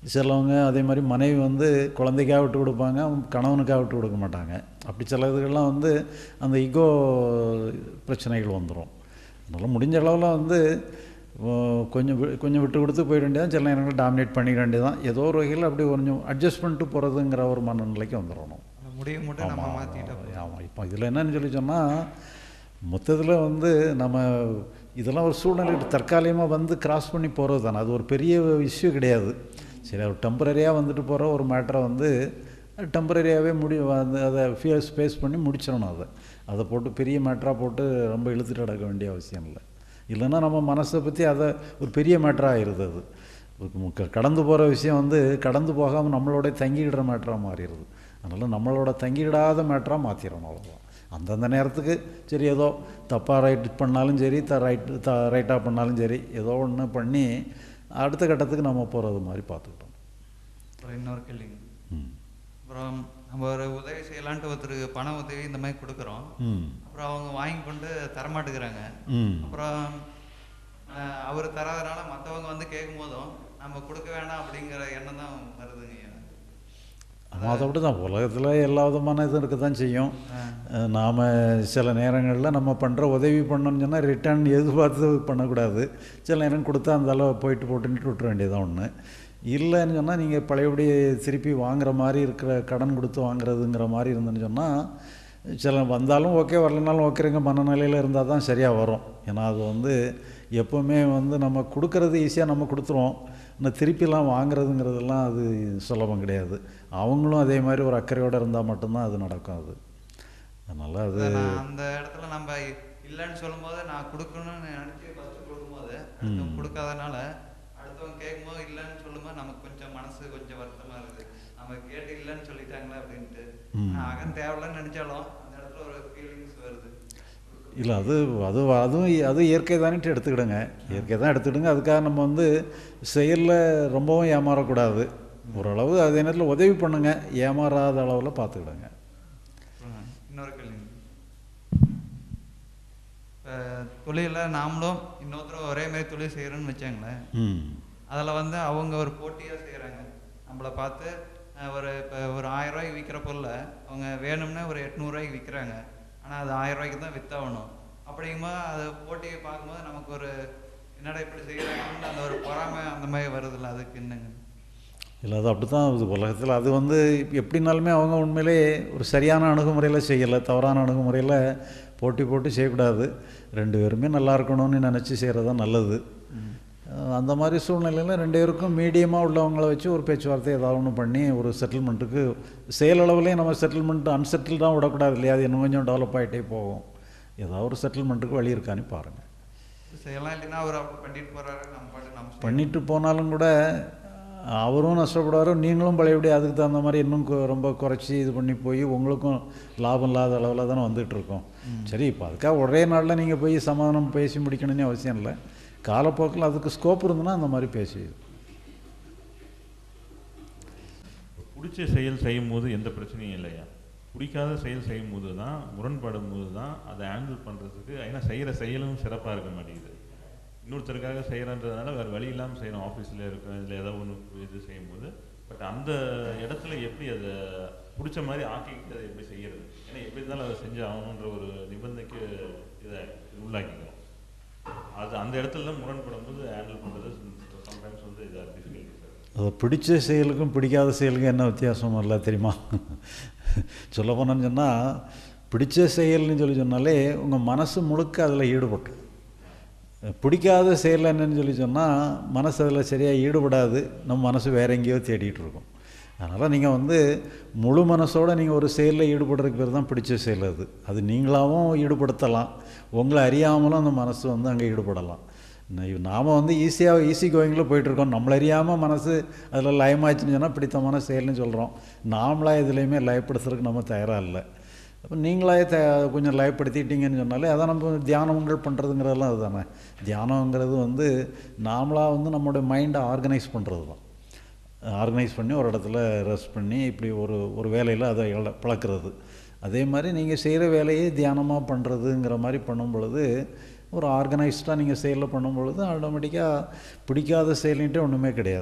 சிலவங்க அதே மாதிரி மனைவி வந்து குழந்தைக்காக விட்டு கொடுப்பாங்க கணவனுக்காக விட்டு கொடுக்க மாட்டாங்க அப்படி சில இதுகள்லாம் வந்து அந்த ஈகோ பிரச்சனைகள் வந்துடும் அதனால் முடிஞ்ச அளவில் வந்து ஓ, கொஞ்சம் வி- கொஞ்சம் விட்டு கொடுத்து போயிட வேண்டியதான் சில நேரங்களில் டாமினேட் பண்ணிக்க வேண்டியதான் ஏதோ ஒரு வகையில் அப்படி கொஞ்சம் அட்ஜஸ்ட் பண்ணிட்டு போகிறதுங்கிற ஒரு மனநிலைக்கு வந்துடணும் அந்த முடிவை மட்டும் நம்ம மாற்றிட்டோம் ஆமாம் இப்போ இதில் என்னன்னு சொல்லி சொன்னால் மொத்தத்தில் வந்து நம்ம இதெல்லாம் ஒரு சூழ்நிலை தற்காலிகமாக வந்து கிராஸ் பண்ணி போகிறது தானே அது ஒரு பெரிய இஷ்யூ கிடையாது சரி ஒரு டெம்பரரியாக வந்துட்டு போகிற ஒரு மேட்டரை வந்து டெம்பரரியாகவே முடி வந்து அதை ஃபேஸ் ஃபேஸ் பண்ணி முடிச்சிடணும் அதை அதை போட்டு பெரிய மேட்டராக போட்டு ரொம்ப இழுத்துட்டு நடக்க வேண்டிய அவசியம் இல்லை இல்லைன்னா நம்ம மனசை பற்றி அதை ஒரு பெரிய மேட்டராக ஆயிடுது அது ஒரு க- கடந்து போகிற விஷயம் வந்து கடந்து போகாமல் நம்மளோட தங்கிடுற மேட்டராக மாறிடுது அதனால் நம்மளோட தங்கிடாத மேட்டராக மாற்றிடணும் அவ்வளோதான் அந்தந்த நேரத்துக்கு சரி ஏதோ தப்பாக ரைட் பண்ணாலும் சரி த ரைட் த ரைட்டாக பண்ணாலும் சரி ஏதோ ஒன்று பண்ணி அடுத்த கட்டத்துக்கு நம்ம போகிறது மாதிரி பார்த்துக்கிட்டோம் அப்புறம் இன்னொரு கேள்விங்க ம் அப்புறம் நம்ம ஒரு உதவி செய்யலான்ட்டு ஒருத்தருக்கு பண உதவி இந்த மாதிரி கொடுக்குறோம் ம் அப்புறம் அவங்க வாங்கி கொண்டு தரமாட்டேங்கிறாங்க ம் அப்புறம் அஹ், அவர் தராதனால மற்றவங்க வந்து கேட்கும் போதும் நம்ம கொடுக்க வேண்டாம் அப்படிங்கிற எண்ணம் தான் வருதுங்க ஐயா ஆமாம் அதை அப்படி தான் உலகத்தில் எல்லா விதமான இதுவும் இருக்க தான் செய்யும் நாம் சில நேரங்களில் நம்ம பண்ணுற உதவி பண்ணோம்னு சொன்னால் ரிட்டர்ன் எதிர்பார்த்து பண்ணக்கூடாது சில நேரம் கொடுத்தா அந்த அளவு போயிட்டு போட்டுன்ட்டு விட்டுற வேண்டியதான் ஒன்று இல்லைன்னு சொன்னால் நீங்கள் பழையபடி திருப்பி வாங்குற மாதிரி இருக்கிற கடன் கொடுத்து வாங்குறதுங்கிற மாதிரி இருந்துன்னு சொன்னால் சில வந்தாலும் ஓகே வரலனாலும் ஓகேங்க மனநிலையில் இருந்தால் தான் சரியாக வரும் ஏன்னா அது வந்து எப்போவுமே வந்து நம்ம கொடுக்கறது ஈஸியாக நம்ம கொடுத்துருவோம் ஆனால் திருப்பிலாம் வாங்குறதுங்கிறதெல்லாம் அது சுலபம் கிடையாது அவங்களும் அதே மாதிரி ஒரு அக்கறையோடு இருந்தால் மட்டும்தான் அது நடக்கும் அது அதனால் அது அதான் நான் அந்த இடத்துல நம்ம இல்லைன்னு சொல்லும்போது நான் கொடுக்கணும்னு நினச்சி ஃபஸ்ட்டு கொடுக்கும்போது அடுத்தவங்க கொடுக்காதனால அடுத்தவங்க கேட்கும்போது இல்லைன்னு சொல்லும்போது நமக்கு கொஞ்சம் மனசு கொஞ்சம் வருத்தமாக இருக்குது நம்ம கேட்டு இல்லைன்னு சொல்லிட்டாங்களே அப்படின்ட்டு ம். நான் அகன் தேவையில்லைன்னு நினச்சாலும் அந்த இடத்துல ஒரு ஃபீலிங்ஸ் வருது இல்லை அது அது அதுவும் அது இயற்கை தானிட்டு எடுத்துக்கிடுங்க இயற்கை தான் எடுத்துக்கிடுங்க அதுக்காக நம்ம வந்து செயலில் ரொம்பவும் ஏமாறக்கூடாது ஓரளவு அதே நேரத்தில் உதவி பண்ணுங்க ஏமாறாத அளவில் பார்த்துக்கிடுங்க அப்புறம் இன்னொரு கேள்வி இப்போ தொழிலில் நாமளும் இன்னொருத்தரும் ஒரே மாதிரி தொழில் செய்கிறோன்னு வச்சாங்களேன் ம் அதில் வந்து அவங்க ஒரு போட்டியாக செய்கிறாங்க நம்மளை பார்த்து அஹ், ஒரு இப்போ ஒரு ஆயிரம் ரூபாய்க்கு விற்கிற பொருளை அவங்க வேணும்னா ஒரு எட்நூறுரூவாய்க்கு விற்கிறாங்க ஆனால் அது ஆயிரம் ரூபாய்க்கு தான் வித்தாகணும் அப்படிங்கும்போது அது போட்டியை பார்க்கும்போது நமக்கு ஒரு என்னடா இப்படி செய்கிறாங்கன்னு அந்த ஒரு பொறாமை அந்த மாதிரி வருதுல்ல அதுக்கு என்னங்க இல்லை அது அப்படி தான் இது உலகத்தில் அது வந்து எப்படினாலுமே அவங்க உண்மையிலே ஒரு சரியான அணுகுமுறையில் செய்யலை தவறான அணுகுமுறையில் போட்டி போட்டு செய்யக்கூடாது ரெண்டு பேருமே நல்லா இருக்கணும்னு நினச்சி செய்கிறது தான் நல்லது அஹ் அந்த மாதிரி சூழ்நிலையில் ரெண்டு பேருக்கும் மீடியமாக உள்ளவங்கள வச்சு ஒரு பேச்சுவார்த்தை ஏதாவது ஒன்று பண்ணி ஒரு செட்டில்மெண்ட்டுக்கு செயலளவுலேயே நம்ம செட்டில்மெண்ட் அன்செட்டில்டாக விடக்கூடாது இல்லையா அது இன்னும் கொஞ்சம் டெவலப் ஆகிட்டே போகும் ஏதாவது ஒரு செட்டில்மெண்ட்டுக்கு வழி இருக்கான்னு பாருங்கள் செய்யலாம் இல்லைன்னா அவர் அப்படி பண்ணிட்டு போகிறாரு நம்ம பாட்டு நம்ம செய்யணும். பண்ணிட்டு போனாலும் கூட அவரும் நஷ்டப்படுவார் நீங்களும் பழையபடி அதுக்கு தகுந்த மாதிரி இன்னும் கொ- ரொம்ப குறைச்சி இது பண்ணி போய் உங்களுக்கும் லாபம் இல்லாத அளவில் தானே வந்துட்டு இருக்கோம் சரி இப்போ அதுக்காக ஒரே நாளில் நீங்கள் போய் சமாதானம் பேசி முடிக்கணும்னு அவசியம் இல்லை காலப்போக்கில் அதுக்கு ஸ்கோப் இருந்ததுன்னா அந்த மாதிரி பேசி பிடிச்ச செயல் செய்யும் போது எந்த பிரச்சனையும் இல்லையா பிடிக்காத செயல் செய்யும் போது தான் முரண்படும் போது தான் அதை ஹேண்டில் பண்ணுறதுக்கு ஏன்னா செய்கிற செயலும் சிறப்பாக இருக்க மாட்டேங்குது இன்னொருத்தருக்காக செய்கிறன்றதுனால வேறு வழி இல்லாமல் செய்யணும் ஆஃபீஸில் இருக்கும் இதில் ஏதோ ஒன்று இது செய்யும்போது பட் அந்த இடத்துல எப்படி அதை பிடிச்ச மாதிரி ஆக்கிக்கிட்டு அதை எப்படி செய்யறது ஏன்னா எப்படி இருந்தாலும் அதை செஞ்சு ஆகணுன்ற ஒரு நிபந்தனைக்கு இதை உள்ளாக்கிக்கிறோம் அது அந்த இடத்துல தான் முரண்படும் போது ஹேண்டில் பண்ணுறது சம்டைம்ஸ் வந்து இதாக டிஃபிகல்ட்டி சார் அது பிடிச்ச செயலுக்கும் பிடிக்காத செயலுக்கும் என்ன வித்தியாசம் இல்லை தெரியுமா சொல்ல போனோன்னு சொன்னால் பிடிச்ச செயல்னு சொல்லி சொன்னாலே உங்கள் மனசு முழுக்க அதில் ஈடுபட்டு பிடிக்காத செயல் என்னன்னு சொல்லி சொன்னால் மனசு அதில் சரியாக ஈடுபடாது நம்ம மனசு வேற எங்கேயோ தேடிட்டு இருக்கும் அதனால் நீங்கள் வந்து முழு மனசோடு நீங்கள் ஒரு செயலில் ஈடுபடுறதுக்கு பேர் தான் பிடிச்ச செயல் அது அது நீங்களாகவும் ஈடுபடுத்தலாம் உங்களை அறியாமலும் அந்த மனசு வந்து அங்கே ஈடுபடலாம் நாம் வந்து ஈஸியாக ஈஸி கோயிங்கில் போயிட்டுருக்கோம் நம்மள அறியாமல் மனசு அதில் லயமாச்சுன்னு சொன்னால் பிடித்தமான செயல்னு சொல்கிறோம் நாமளாக எதுலேயுமே லயப்படுத்துறதுக்கு நம்ம தயாராக இல்லை அப்போ நீங்களாவே த கொஞ்சம் லயப்படுத்திட்டீங்கன்னு சொன்னாலே அதான் நம்ம தியானங்கள் பண்ணுறதுங்கிறதெல்லாம் அதுதானே தியானங்கிறது வந்து நாமளாக வந்து நம்மளுடைய மைண்டை ஆர்கனைஸ் பண்ணுறது தான் ஆர்கனைஸ் பண்ணி ஒரு இடத்துல ரெஸ்ட் பண்ணி இப்படி ஒரு ஒரு வேலையில் அதை இழ- பழக்கிறது அதே மாதிரி நீங்கள் செய்கிற வேலையே தியானமாக பண்ணுறதுங்கிற மாதிரி பண்ணும் பொழுது ஒரு ஆர்கனைஸ்டாக நீங்கள் செயலில் பண்ணும் பொழுது ஆட்டோமேட்டிக்காக பிடிக்காத செயலின்ட்டு ஒன்றுமே கிடையாது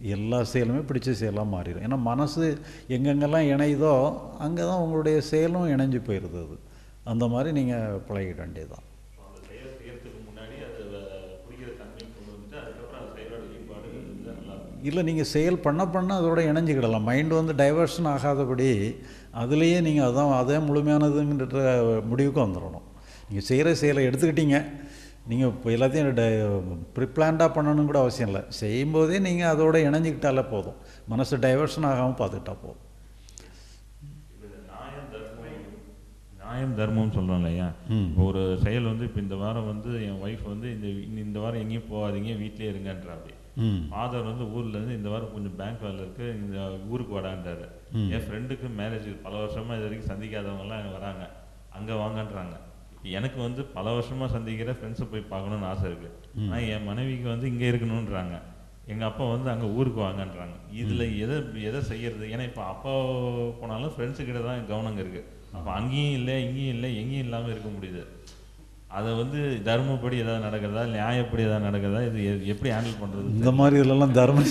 எல்லா செயலுமே பிடிச்ச செயலாக மாறிடும் ஏன்னா மனசு எங்கெங்கெல்லாம் இணையுதோ அங்கே தான் உங்களுடைய செயலும் இணைஞ்சு போயிடுது அது அந்த மாதிரி நீங்கள் பழகிட வேண்டியதுதான் அந்த செயல் செய்யறதுக்கு முன்னாடி அது அஹ், பிடிக்கிற தன்மை கொண்டு வந்துட்டு அதுக்கப்புறம் அந்த செயலோட ஈடுபாடு இருந்தால் நல்லா இருக்கும் இல்லை நீங்கள் செயல் பண்ண பண்ண அதோட இணைஞ்சிக்கிடலாம் மைண்டு வந்து டைவர்ஷன் ஆகாதபடி அதுலேயே நீங்கள் அதான் அதே முழுமையானதுங்கிற முடிவுக்கு வந்துடணும் நீங்கள் செய்கிற செயலை எடுத்துக்கிட்டீங்க நீங்கள் இப்போ எல்லாத்தையும் ப்ரிப்ளான்டாக பண்ணணும் கூட அவசியம் இல்லை செய்யும்போதே நீங்கள் அதோட இணைஞ்சிக்கிட்டாலே போதும் மனசு டைவர்ஷன் ஆகாமல் பார்த்துக்கிட்டா போதும் இப்ப இந்த நியாயம் தர்மம் நியாயம் தர்மம்னு சொல்கிறோம் இல்லையா ம். இப்போ ஒரு செயல் வந்து இப்போ இந்த வாரம் வந்து என் ஒய்ஃப் வந்து இந்த இந்த வாரம் எங்கேயும் போகாதீங்க வீட்டிலே இருங்கன்றாப்படி ம் ஃபாதர் வந்து ஊர்ல இருந்து இந்த வாரம் கொஞ்சம் பேங்க் வேலை இருக்கு இந்த ஊருக்கு வாடான்றாரு ம். என் ஃப்ரெண்டுக்கு மேரேஜ் பல வருஷமா இது வரைக்கும் சந்திக்காதவங்க எல்லாம் அங்க வராங்க அங்க வாங்கன்றாங்க இப்ப எனக்கு வந்து பல வருஷமா சந்திக்கிற ஃப்ரெண்ட்ஸை போய் பார்க்கணும்னு ஆசை இருக்கு ஆனா என் மனைவிக்கு வந்து இங்க இருக்கணும்ன்றாங்க எங்க அப்பா வந்து அங்க ஊருக்கு வாங்கன்றாங்க இதுல எதை எதை செய்யறது ஏன்னா இப்ப அப்பா போனாலும் ஃப்ரெண்ட்ஸு கிட்ட தான் கவனங்க இருக்கு அப்ப அங்கேயும் இல்லை இங்கேயும் இல்லை எங்கேயும் இல்லாம இருக்க முடியுது அதை வந்து தர்மப்படி ஏதாவது நடக்கிறதா நியாயப்படி ஏதாவது நடக்கிறதா இது எ- எப்படி ஹேண்டில் பண்றது இந்த மாதிரி இதிலெல்லாம் தர்ம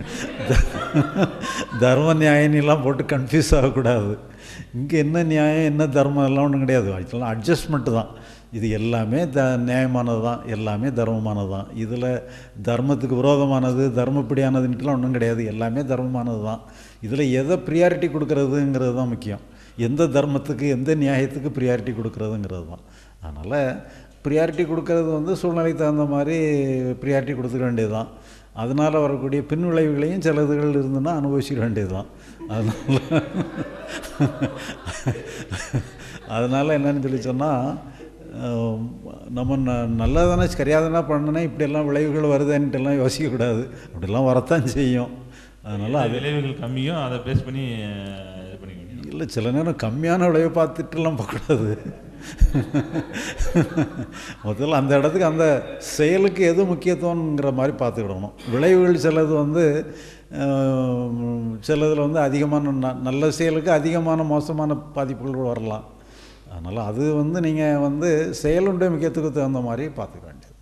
தர்ம நியாயம்லாம் போட்டு கன்ஃபியூஸ் ஆகக்கூடாது இங்கே என்ன நியாயம் என்ன தர்மம் எல்லாம் ஒன்றும் கிடையாது ஆக்சுவலாக அட்ஜஸ்ட்மெண்ட்டு தான் இது எல்லாமே த நியாயமானது தான் எல்லாமே தர்மமானது தான் இதில் தர்மத்துக்கு விரோதமானது தர்மப்படியானதுன்ட்டுலாம் ஒன்றும் கிடையாது எல்லாமே தர்மமானது தான் இதில் எதை ப்ரியாரிட்டி கொடுக்கறதுங்கிறது தான் முக்கியம் எந்த தர்மத்துக்கு எந்த நியாயத்துக்கு ப்ரியாரிட்டி கொடுக்கறதுங்கிறது தான் அதனால் ப்ரியாரிட்டி கொடுக்கறது வந்து சூழ்நிலைக்கு தகுந்த மாதிரி ப்ரியாரிட்டி கொடுத்துக்க வேண்டியது தான் அதனால் வரக்கூடிய பின் விளைவுகளையும் சில இதுகள் இருந்துன்னா அனுபவிச்சிக்க வேண்டியது தான் அதனால் அதனால் என்னன்னு சொல்லி சொன்னால் நம்ம ந நல்லதானே சரியாதானே பண்ணனே இப்படியெல்லாம் விளைவுகள் வருதுன்ட்டுலாம் யோசிக்கக்கூடாது அப்படிலாம் வரத்தான் செய்யும் அதனால் எந்த அது விளைவுகள் கம்மியோ அதை பேஸ் பண்ணி அஹ், இது பண்ணிக்க வேண்டியது இல்லை சில நேரம் கம்மியான விளைவை பார்த்துட்டுலாம் பார்க்கக்கூடாது முதல்ல அந்த இடத்துக்கு அந்த செயலுக்கு எது முக்கியத்துவங்கிற மாதிரி பார்த்துக்கிடணும் விளைவுகள் சிலது வந்து ஆஹ், சிலதில் வந்து அதிகமான ந நல்ல செயலுக்கு அதிகமான மோசமான பாதிப்புகள் வரலாம் அதனால் அது வந்து நீங்கள் வந்து செயலுடைய முக்கியத்துவத்துக்கு தகுந்த மாதிரி பார்த்துக்க வேண்டியது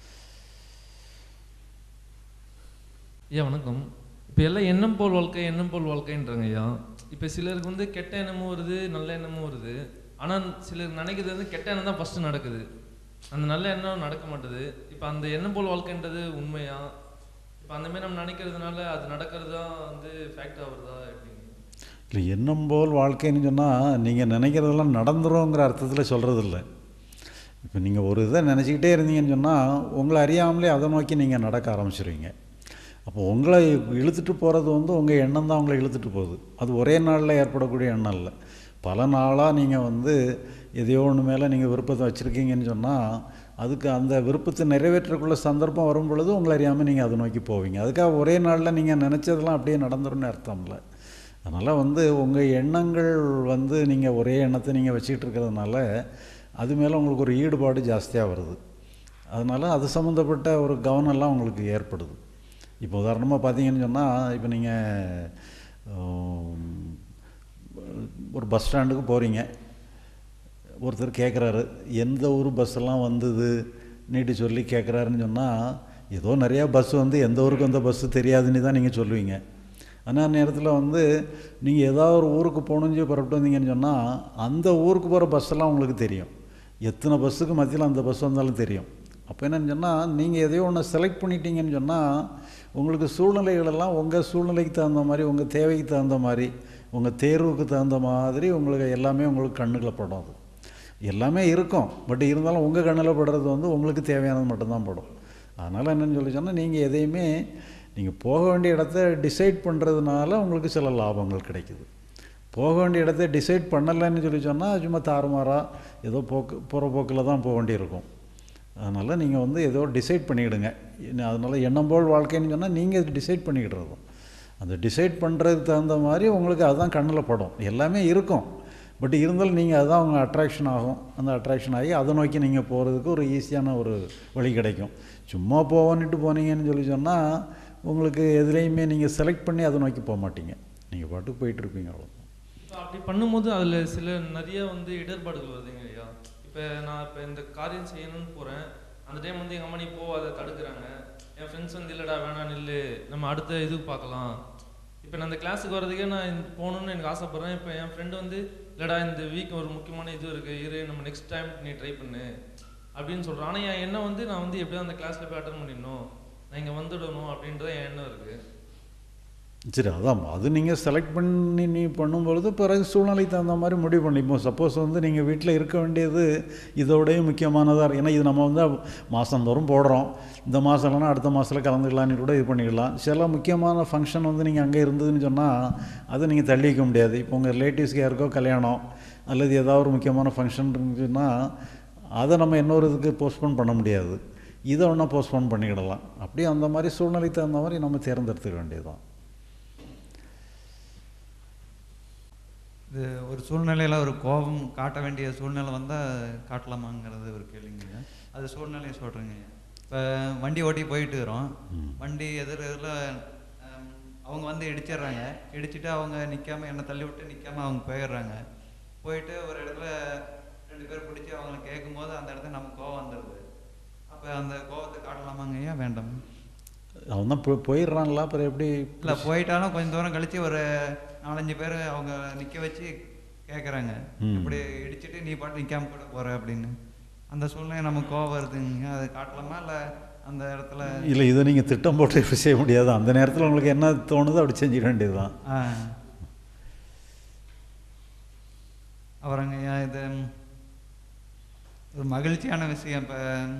ஐயா வணக்கம் இப்போ எல்லாம் எண்ணம் போல் வாழ்க்கை எண்ணம் போல் வாழ்க்கைன்றாங்க ஐயா இப்போ சிலருக்கு வந்து கெட்ட எண்ணமும் வருது நல்ல எண்ணமும் வருது ஆனால் சிலர் நினைக்கிறது வந்து கெட்ட எண்ணம் தான் ஃபஸ்ட்டு நடக்குது அந்த நல்ல எண்ணம் நடக்க மாட்டுது இப்போ அந்த எண்ணம் போல் வாழ்க்கைன்றது உண்மையா இப்போ அந்த மாதிரி நம்ம நினைக்கிறதுனால அது நடக்கிறது தான் வந்து ஃபேக்ட் ஆகுறதா எப்படிங்க இல்லை எண்ணம் போல் வாழ்க்கைன்னு சொன்னால் நீங்கள் நினைக்கிறதெல்லாம் நடந்துருங்கிற அர்த்தத்தில் சொல்கிறது இல்லை இப்போ நீங்கள் ஒரு இதை நினச்சிக்கிட்டே இருந்தீங்கன்னு சொன்னால் உங்களை அறியாமலே அதை நோக்கி நீங்கள் நடக்க ஆரம்பிச்சிருவீங்க அப்போ உங்களை இழுத்துட்டு போகிறது வந்து உங்கள் எண்ணம் தான் உங்களை இழுத்துட்டு போகுது அது ஒரே நாளில் ஏற்படக்கூடிய எண்ணம் இல்லை பல நாளாக நீங்கள் வந்து எதையோ ஒன்று மேலே நீங்கள் விருப்பத்தை வச்சுருக்கீங்கன்னு சொன்னால் அதுக்கு அந்த விருப்பத்தை நிறைவேற்றக்குள்ள சந்தர்ப்பம் வரும் பொழுது உங்களை அறியாமல் நீங்கள் அதை நோக்கி போவீங்க அதுக்காக ஒரே நாளில் நீங்கள் நினச்சதெல்லாம் அப்படியே நடந்துரும்னு அர்த்தம் இல்லை அதனால் வந்து உங்கள் எண்ணங்கள் வந்து நீங்கள் ஒரே எண்ணத்தை நீங்கள் வச்சுக்கிட்டு இருக்கிறதுனால அது மேலே உங்களுக்கு ஒரு ஈடுபாடு ஜாஸ்தியாக வருது அதனால் அது சம்மந்தப்பட்ட ஒரு கவனம்லாம் உங்களுக்கு ஏற்படுது இப்போ உதாரணமாக பார்த்தீங்கன்னு சொன்னால் இப்போ நீங்கள் ஒரு பஸ் ஸ்டாண்டுக்கு போகிறீங்க ஒருத்தர் கேட்குறாரு எந்த ஊர் பஸ்ஸெல்லாம் வந்தது நீட்டு சொல்லி கேட்குறாருன்னு சொன்னால் ஏதோ நிறையா பஸ் வந்து எந்த ஊருக்கு வந்த பஸ்ஸு தெரியாதுன்னு தான் நீங்கள் சொல்லுவீங்க ஆனால் நேரத்தில் வந்து நீங்கள் ஏதாவது ஒரு ஊருக்கு போகணுன்னு சொல்லி புறப்பட்டு வந்தீங்கன்னு சொன்னால் அந்த ஊருக்கு போகிற பஸ்ஸெல்லாம் உங்களுக்கு தெரியும் எத்தனை பஸ்ஸுக்கு மத்தியில் அந்த பஸ் வந்தாலும் தெரியும் அப்போ என்னன்னு சொன்னால் நீங்கள் எதையோ ஒன்று செலக்ட் பண்ணிட்டீங்கன்னு சொன்னால் உங்களுக்கு சூழ்நிலைகளெல்லாம் உங்கள் சூழ்நிலைக்கு தகுந்த மாதிரி உங்கள் தேவைக்கு தகுந்த மாதிரி உங்கள் தேர்வுக்கு தகுந்த மாதிரி உங்களுக்கு எல்லாமே உங்களுக்கு கண்ணுக்குள்ள படும் அது எல்லாமே இருக்கும் பட் இருந்தாலும் உங்கள் கண்ணில் படுறது வந்து உங்களுக்கு தேவையானது மட்டும்தான் படும் அதனால் என்னன்னு சொல்லி சொன்னால் நீங்கள் எதையுமே நீங்கள் போக வேண்டிய இடத்த டிசைட் பண்ணுறதுனால உங்களுக்கு சில லாபங்கள் கிடைக்குது போக வேண்டிய இடத்த டிசைட் பண்ணலைன்னு சொல்லி சொன்னால் சும்மா தாறுமாறாக ஏதோ போக்கு போகிற போக்கில் தான் போக வேண்டியிருக்கும் அதனால் நீங்கள் வந்து ஏதோ டிசைட் பண்ணிக்கிடுங்க இன்னும் அதனால் எண்ணம் போல் வாழ்க்கைன்னு சொன்னால் நீங்கள் டிசைட் பண்ணிக்கிடுறது தான் அந்த டிசைட் பண்ணுறதுக்கு தகுந்த மாதிரி உங்களுக்கு அதுதான் கண்ணில் படும் எல்லாமே இருக்கும் பட் இருந்தாலும் நீங்கள் அதுதான் உங்கள் அட்ராக்ஷன் ஆகும் அந்த அட்ராக்ஷன் ஆகி அதை நோக்கி நீங்கள் போகிறதுக்கு ஒரு ஈஸியான ஒரு வழி கிடைக்கும் சும்மா போவோன்னுட்டு போனீங்கன்னு சொல்லி சொன்னால் உங்களுக்கு எதுலேயுமே நீங்கள் செலக்ட் பண்ணி அதை நோக்கி போக மாட்டீங்க நீங்கள் பாட்டுக்கு போயிட்டுருப்பீங்க அவ்வளோ இப்போ அப்படி பண்ணும்போது அதில் சில நிறைய வந்து இடர்பாடுகள் வருதுங்க ஐயா இப்போ நான் இப்போ இந்த காரியம் செய்யணும்னு போகிறேன் அந்த டைம் வந்து எங்கள் அம்மா நீ போ அதை தடுக்கிறாங்க என் ஃப்ரெண்ட்ஸ் வந்து இல்லைடா வேணாம் நில்லு நம்ம அடுத்த இதுக்கு பார்க்கலாம் இப்போ நான் அந்த கிளாஸுக்கு வரதுக்கே நான் இந்த- போகணும்னு எனக்கு ஆசைப்பட்றேன் இப்போ என் ஃப்ரெண்டு வந்து இல்லைடா இந்த வீக் ஒரு முக்கியமான இது இருக்குது இரு நம்ம நெக்ஸ்ட் டைம் நீ ட்ரை பண்ணு அப்படின்னு சொல்கிறான் ஆனால் என் எண்ணம் வந்து நான் வந்து எப்படியும் அந்த கிளாஸில் போய் அட்டன் பண்ணிடணும் நான் இங்கே வந்துடணும் அப்படின்றது என் எண்ணம் இருக்குது சரி அதான் அது நீங்கள் செலக்ட் பண்ணி நீ பண்ணும்பொழுது பிறகு சூழ்நிலைக்கு தகுந்த மாதிரி முடிவு பண்ணி இப்போ சப்போஸ் வந்து நீங்கள் வீட்டில் இருக்க வேண்டியது இதோடய முக்கியமானதாக இருக்கு ஏன்னா இது நம்ம வந்து மாதந்தோறும் போடுறோம் இந்த மாதம் இல்லைன்னா அடுத்த மாதத்தில் கலந்துக்கலான்னு கூட இது பண்ணிக்கலாம் சில முக்கியமான ஃபங்க்ஷன் வந்து நீங்கள் அங்கே இருந்ததுன்னு சொன்னால் அதை நீங்கள் தள்ளி வைக்க முடியாது இப்போ உங்கள் ரிலேட்டிவ்ஸ்க்கு யாருக்கோ கல்யாணம் அல்லது ஏதாவது ஒரு முக்கியமான ஃபங்க்ஷன் இருந்துச்சுன்னா அதை நம்ம இன்னொரு இதுக்கு போஸ்ட்போன் பண்ண முடியாது இதை ஒன்றா போஸ்ட்போன் பண்ணிக்கிடலாம் அப்படியே அந்த மாதிரி சூழ்நிலைக்கு தகுந்த மாதிரி நம்ம தேர்ந்தெடுத்துக்க வேண்டியதுதான் இது ஒரு சூழ்நிலையில் ஒரு கோபம் காட்ட வேண்டிய சூழ்நிலை வந்தால் காட்டலாமாங்கிறது ஒரு கேள்விங்க அது சூழ்நிலையை சொல்கிறேங்க இப்போ வண்டி ஓட்டி போயிட்டு இருக்கிறோம் வண்டி எதிர் எதிரில் அவங்க வந்து இடிச்சிடுறாங்க இடிச்சிட்டு அவங்க நிற்காம என்னை தள்ளி விட்டு நிற்காம அவங்க போயிடுறாங்க போயிட்டு ஒரு இடத்துல ரெண்டு பேர் பிடிச்சி அவங்கள கேட்கும்போது அந்த இடத்துல நமக்கு கோவம் வந்துடுது அப்போ அந்த கோவத்தை காட்டலாமாங்க ஐயா வேண்டாம் அவன் தான் போய் போயிடுறான்ல அப்புறம் எப்படி இல்லை போயிட்டாலும் கொஞ்சம் தூரம் கழிச்சு ஒரு நாலஞ்சு பேர் அவங்க நிற்க வச்சு கேட்குறாங்க ம். இப்படி இடிச்சிட்டு நீ பாட்டு நிற்காம கூட போற அப்படின்னு அந்த சூழ்நிலை நமக்கு கோவம் வருதுங்க அது காட்டலாமா இல்லை அந்த இடத்துல இல்லை இதை நீங்கள் திட்டம் போட்டு இப்படி செய்ய முடியாது அந்த நேரத்தில் உங்களுக்கு என்ன தோணுதோ அப்படி செஞ்சிட வேண்டியது தான் ஆ அவரங்க ஐயா இது ஒரு மகிழ்ச்சியான விஷயம் இப்போ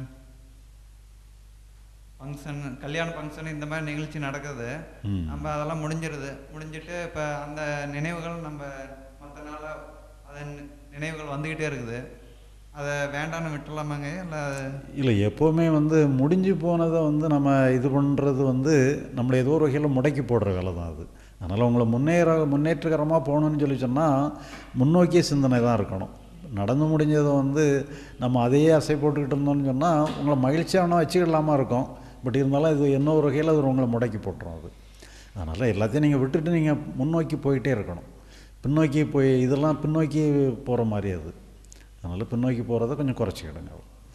ஃபங்க்ஷன் கல்யாண ஃபங்க்ஷன் இந்த மாதிரி நிகழ்ச்சி நடக்குது ம். நம்ம அதெல்லாம் முடிஞ்சிருது முடிஞ்சிட்டு இப்போ அந்த நினைவுகள் நம்ம மற்ற நாளாக அதன் நினைவுகள் வந்துக்கிட்டே இருக்குது அதை வேண்டான்னு விட்டுலாமாங்க இல்லை இல்லை எப்போவுமே வந்து முடிஞ்சு போனதை வந்து நம்ம இது பண்ணுறது வந்து நம்மளை ஏதோ ஒரு வகையில் முடக்கி போடுற வேலை தான் அது அதனால் உங்களை முன்னேற முன்னேற்றகரமாக போகணும்னு சொல்லி சொன்னால் முன்னோக்கிய சிந்தனை தான் இருக்கணும் நடந்து முடிஞ்சதை வந்து நம்ம அதையே அசை போட்டுக்கிட்டு இருந்தோம்னு சொன்னால் உங்களை மகிழ்ச்சியான வச்சுக்கிடலாமா இருக்கும் பட் இருந்தாலும் இது என்ன ஒரு வகையில் அது உங்களை முடக்கி போட்டுரும் அது அதனால் எல்லாத்தையும் நீங்கள் விட்டுட்டு நீங்கள் முன்னோக்கி போயிட்டே இருக்கணும் பின்னோக்கி போய் இதெல்லாம் பின்னோக்கி போகிற மாதிரி அது அதனால் பின்னோக்கி போகிறத கொஞ்சம் குறைச்சிக்கிடுங்க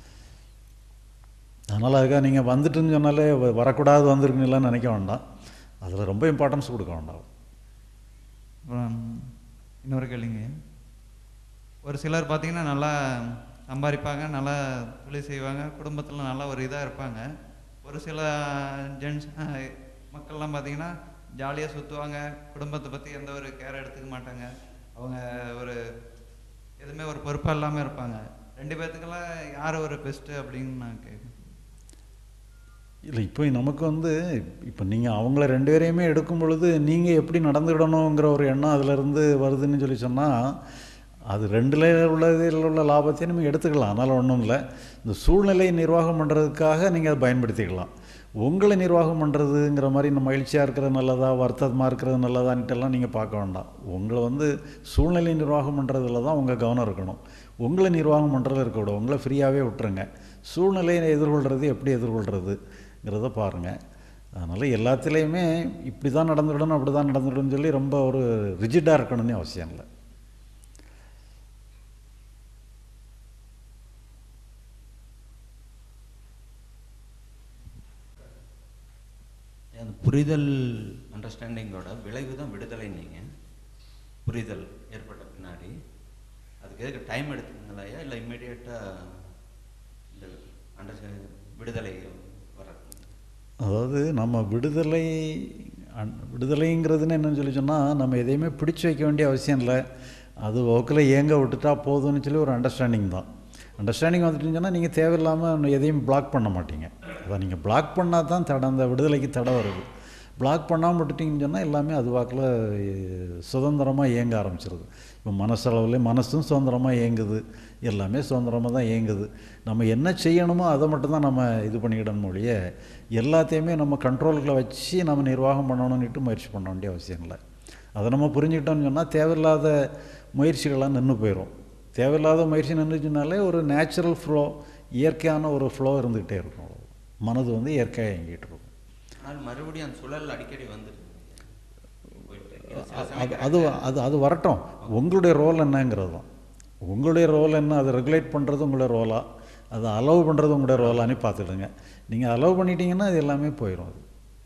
அதனால் அதுக்காக நீங்கள் வந்துட்டுன்னு சொன்னாலே வ- வரக்கூடாது வந்திருக்குன்னு நினைக்க வேண்டாம் அதில் ரொம்ப இம்பார்ட்டன்ஸ் கொடுக்க வேண்டாம் அப்புறம் இன்னொரு கேள்விங்க ஒரு சிலர் பார்த்தீங்கன்னா நல்லா சம்பாதிப்பாங்க நல்லா தொழில் செய்வாங்க குடும்பத்தில் நல்லா ஒரு இதாக இருப்பாங்க ஒரு சில ஜென்ஸ் மக்கள்லாம் பார்த்தீங்கன்னா ஜாலியாக சுற்றுவாங்க குடும்பத்தை பற்றி எந்த ஒரு கேர் எடுத்துக்க மாட்டாங்க அவங்க ஒரு எதுவுமே ஒரு பொறுப்பாக இல்லாமல் இருப்பாங்க ரெண்டு பேர்த்துக்கெல்லாம் யார் ஒரு பெஸ்ட்டு அப்படின்னு நான் கேட்குறேன் இல்லை இப்போ நமக்கு வந்து இப்போ நீங்கள் அவங்கள ரெண்டு பேரையுமே எடுக்கும் பொழுது நீங்கள் எப்படி நடந்துக்கிடணுங்கிற ஒரு எண்ணம் அதிலிருந்து வருதுன்னு சொல்லி சொன்னால் அது ரெண்டில் உள்ளதில் உள்ள லாபத்தையும் நம்ம எடுத்துக்கலாம் அதனால் ஒன்றும் இல்லை இந்த சூழ்நிலையை நிர்வாகம் பண்ணுறதுக்காக நீங்கள் அதை பயன்படுத்திக்கலாம் உங்களை நிர்வாகம் பண்ணுறதுங்கிற மாதிரி இந்த மகிழ்ச்சியாக இருக்கிறது நல்லதா வருத்தமாக இருக்கிறது நல்லதான்ட்டெல்லாம் நீங்கள் பார்க்க வேண்டாம் உங்களை வந்து சூழ்நிலை நிர்வாகம் பண்ணுறதுல தான் உங்கள் கவனம் இருக்கணும் உங்களை நிர்வாகம் பண்ணுறதுல இருக்கக்கூடாது உங்களை ஃப்ரீயாகவே விட்டுருங்க சூழ்நிலையை எதிர்கொள்கிறது எப்படி எதிர்கொள்கிறதுங்கிறத பாருங்கள் அதனால் எல்லாத்துலேயுமே இப்படி தான் நடந்துவிடணும் அப்படி தான் நடந்துவிடணும்னு சொல்லி ரொம்ப ஒரு ரிஜிடாக இருக்கணும்னு அவசியம் இல்லை அந்த புரிதல் அண்டர்ஸ்டாண்டிங்கோட விளைவு தான் விடுதலை நீங்கள் புரிதல் ஏற்பட்ட பின்னாடி அதுக்கு எதுக்கு டைம் எடுத்துங்களா இல்லை இம்மிடியேட்டாக இந்த அண்டர் விடுதலை வர அதாவது நம்ம விடுதலை அன்- விடுதலைங்கிறதுன்னு என்னன்னு சொல்லி சொன்னால் நம்ம எதையுமே பிடிச்சு வைக்க வேண்டிய அவசியம் இல்லை அது போக்கில் ஏங்க விட்டுட்டா போதும்னு சொல்லி ஒரு அண்டர்ஸ்டாண்டிங் தான் அண்டர்ஸ்டாண்டிங் வந்துட்டுன்னு சொன்னால் நீங்கள் தேவையில்லாமல் எதையும் பிளாக் பண்ண மாட்டீங்க அதான் நீங்கள் பிளாக் பண்ணால் தான் தடை அந்த விடுதலைக்கு தடை வருது பிளாக் பண்ணாமல் விட்டுட்டீங்கன்னு சொன்னால் எல்லாமே அது வாக்கில் சுதந்திரமாக இயங்க ஆரம்பிச்சிருது இப்போ மனசளவில் மனசும் சுதந்திரமாக இயங்குது எல்லாமே சுதந்திரமாக தான் இயங்குது நம்ம என்ன செய்யணுமோ அதை மட்டும் தான் நம்ம இது பண்ணிக்கிடணும் ஒழிய எல்லாத்தையுமே நம்ம கண்ட்ரோலுக்குள்ள வச்சு நம்ம நிர்வாகம் பண்ணணும்னுட்டு முயற்சி பண்ண வேண்டிய அவசியம் இல்லை அதை நம்ம புரிஞ்சுக்கிட்டோம்னு சொன்னால் தேவையில்லாத முயற்சிகள்லாம் நின்று போயிடும் தேவையில்லாத முயற்சி நின்றுச்சுனாலே ஒரு நேச்சுரல் ஃப்ளோ இயற்கையான ஒரு ஃப்ளோ இருந்துக்கிட்டே இருக்கும் மனது வந்து இயற்கையாக இயங்கிட்டு இருக்கும் ஆனால் மறுபடியும் அந்த சுழல் அடிக்கடி வந்துடுது போயிட்டு இது சில அது சமயம் அது அது அது வரட்டும் உங்களுடைய ரோல் என்னங்கிறது தான் உங்களுடைய ரோல் என்ன அதை ரெகுலேட் பண்ணுறது உங்களுடைய ரோலா அதை அலோவ் பண்ணுறது உங்களுடைய ரோலானே பார்த்துடுங்க நீங்கள் அலோவ் பண்ணிட்டீங்கன்னா அது எல்லாமே போயிடும் அது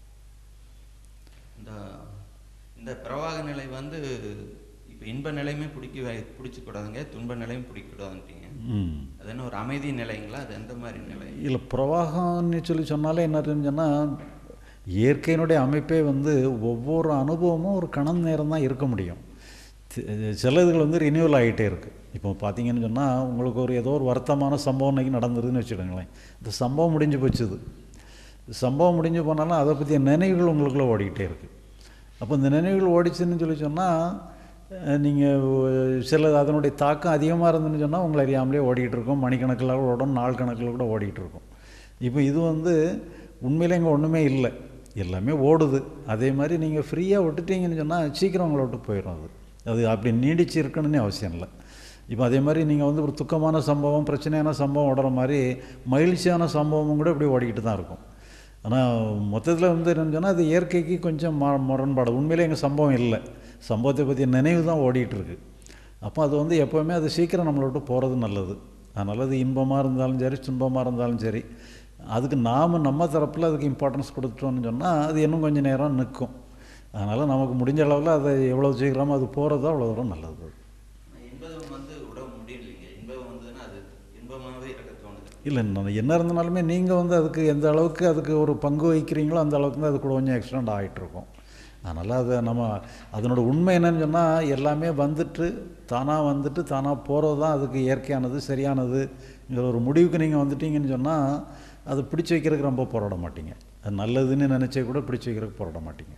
இந்த இந்த பிரவாக நிலை வந்து இப்போ இன்ப நிலையுமே பிடிக்க பிடிச்சக்கூடாதுங்க துன்ப நிலையும் பிடிக்கக்கூடாதுன்றீங்க ம் அது என்ன ஒரு அமைதி நிலைங்களா அது எந்த மாதிரி நிலை இல்லை பிரவாகம்னு சொல்லி சொன்னாலே என்னன்னு சொன்னால் இயற்கையினுடைய அமைப்பே வந்து ஒவ்வொரு அனுபவமும் ஒரு கணம் நேரம் தான் இருக்க முடியும் தி- சில இதுகள் வந்து ரினியூவல் ஆகிட்டே இருக்குது இப்போ பார்த்தீங்கன்னு சொன்னால் உங்களுக்கு ஒரு ஏதோ ஒரு வருத்தமான சம்பவம் இன்னைக்கு நடந்ததுன்னு வச்சுடுங்களேன் இந்த சம்பவம் முடிஞ்சு போச்சுது சம்பவம் முடிஞ்சு போனாலும் அதை பற்றிய நினைவுகள் உங்களுக்குள்ளே ஓடிக்கிட்டே இருக்குது அப்போ இந்த நினைவுகள் ஓடிச்சுன்னு சொல்லி சொன்னால் நீங்கள் சில அதனுடைய தாக்கம் அதிகமாக இருந்துன்னு சொன்னால் உங்களை அறியாமலே ஓடிக்கிட்டு இருக்கும் மணிக்கணக்கில் கூட ஓடும் நாள் கணக்கில் கூட ஓடிக்கிட்டு இருக்கும் இப்போ இது வந்து உண்மையிலே இங்கே ஒன்றுமே இல்லை எல்லாமே ஓடுது அதே மாதிரி நீங்கள் ஃப்ரீயாக விட்டுட்டீங்கன்னு சொன்னால் சீக்கிரம் உங்களை விட்டு போயிடும் அது அது அப்படி நீடிச்சு இருக்கணும்னு அவசியம் இல்லை இப்போ அதே மாதிரி நீங்கள் வந்து ஒரு துக்கமான சம்பவம் பிரச்சனையான சம்பவம் ஓடுற மாதிரி மகிழ்ச்சியான சம்பவமும் கூட இப்படி ஓடிக்கிட்டு தான் இருக்கும் ஆனால் மொத்தத்தில் வந்து என்னன்னு சொன்னால் அது இயற்கைக்கு கொஞ்சம் மா முரண்பாடு உண்மையிலே எங்கள் சம்பவம் இல்லை சம்பவத்தை பற்றிய நினைவு தான் ஓடிட்டு இருக்கு அப்போ அது வந்து எப்போவுமே அது சீக்கிரம் நம்மளை விட்டு போகிறது நல்லது அதனால் அது இன்பமாக இருந்தாலும் சரி துன்பமாக இருந்தாலும் சரி அதுக்கு நாம் நம்ம தரப்பில் அதுக்கு இம்பார்ட்டன்ஸ் கொடுத்துட்டோம்னு சொன்னால் அது இன்னும் கொஞ்சம் நேரம் நிற்கும் அதனால் நமக்கு முடிஞ்ச அளவில் அதை எவ்வளோ சீக்கிரமாக அது போகிறதோ அவ்வளோ தூரம் நல்லது இன்பம் வந்து விட முடியலைங்க இன்பம் வந்ததுன்னா அது இன்பமாகவே இருக்க தோணுது இல்லை நான் என்ன இருந்தாலுமே நீங்கள் வந்து அதுக்கு எந்த அளவுக்கு அதுக்கு ஒரு பங்கு வகிக்கிறீங்களோ அந்த அளவுக்கு தான் அது கூட கொஞ்சம் எக்ஸ்டெண்ட் ஆகிட்டுருக்கும் அதனால் அதை நம்ம அதனோட உண்மை என்னன்னு சொன்னால் எல்லாமே வந்துட்டு தானாக வந்துட்டு தானாக போகிறது தான் அதுக்கு இயற்கையானது சரியானதுங்கிற ஒரு முடிவுக்கு நீங்கள் வந்துட்டீங்கன்னு சொன்னால் அது பிடிச்சி வைக்கிறதுக்கு ரொம்ப போராட மாட்டீங்க அது நல்லதுன்னு நினச்சே கூட பிடிச்சி வைக்கிறதுக்கு போராட மாட்டீங்க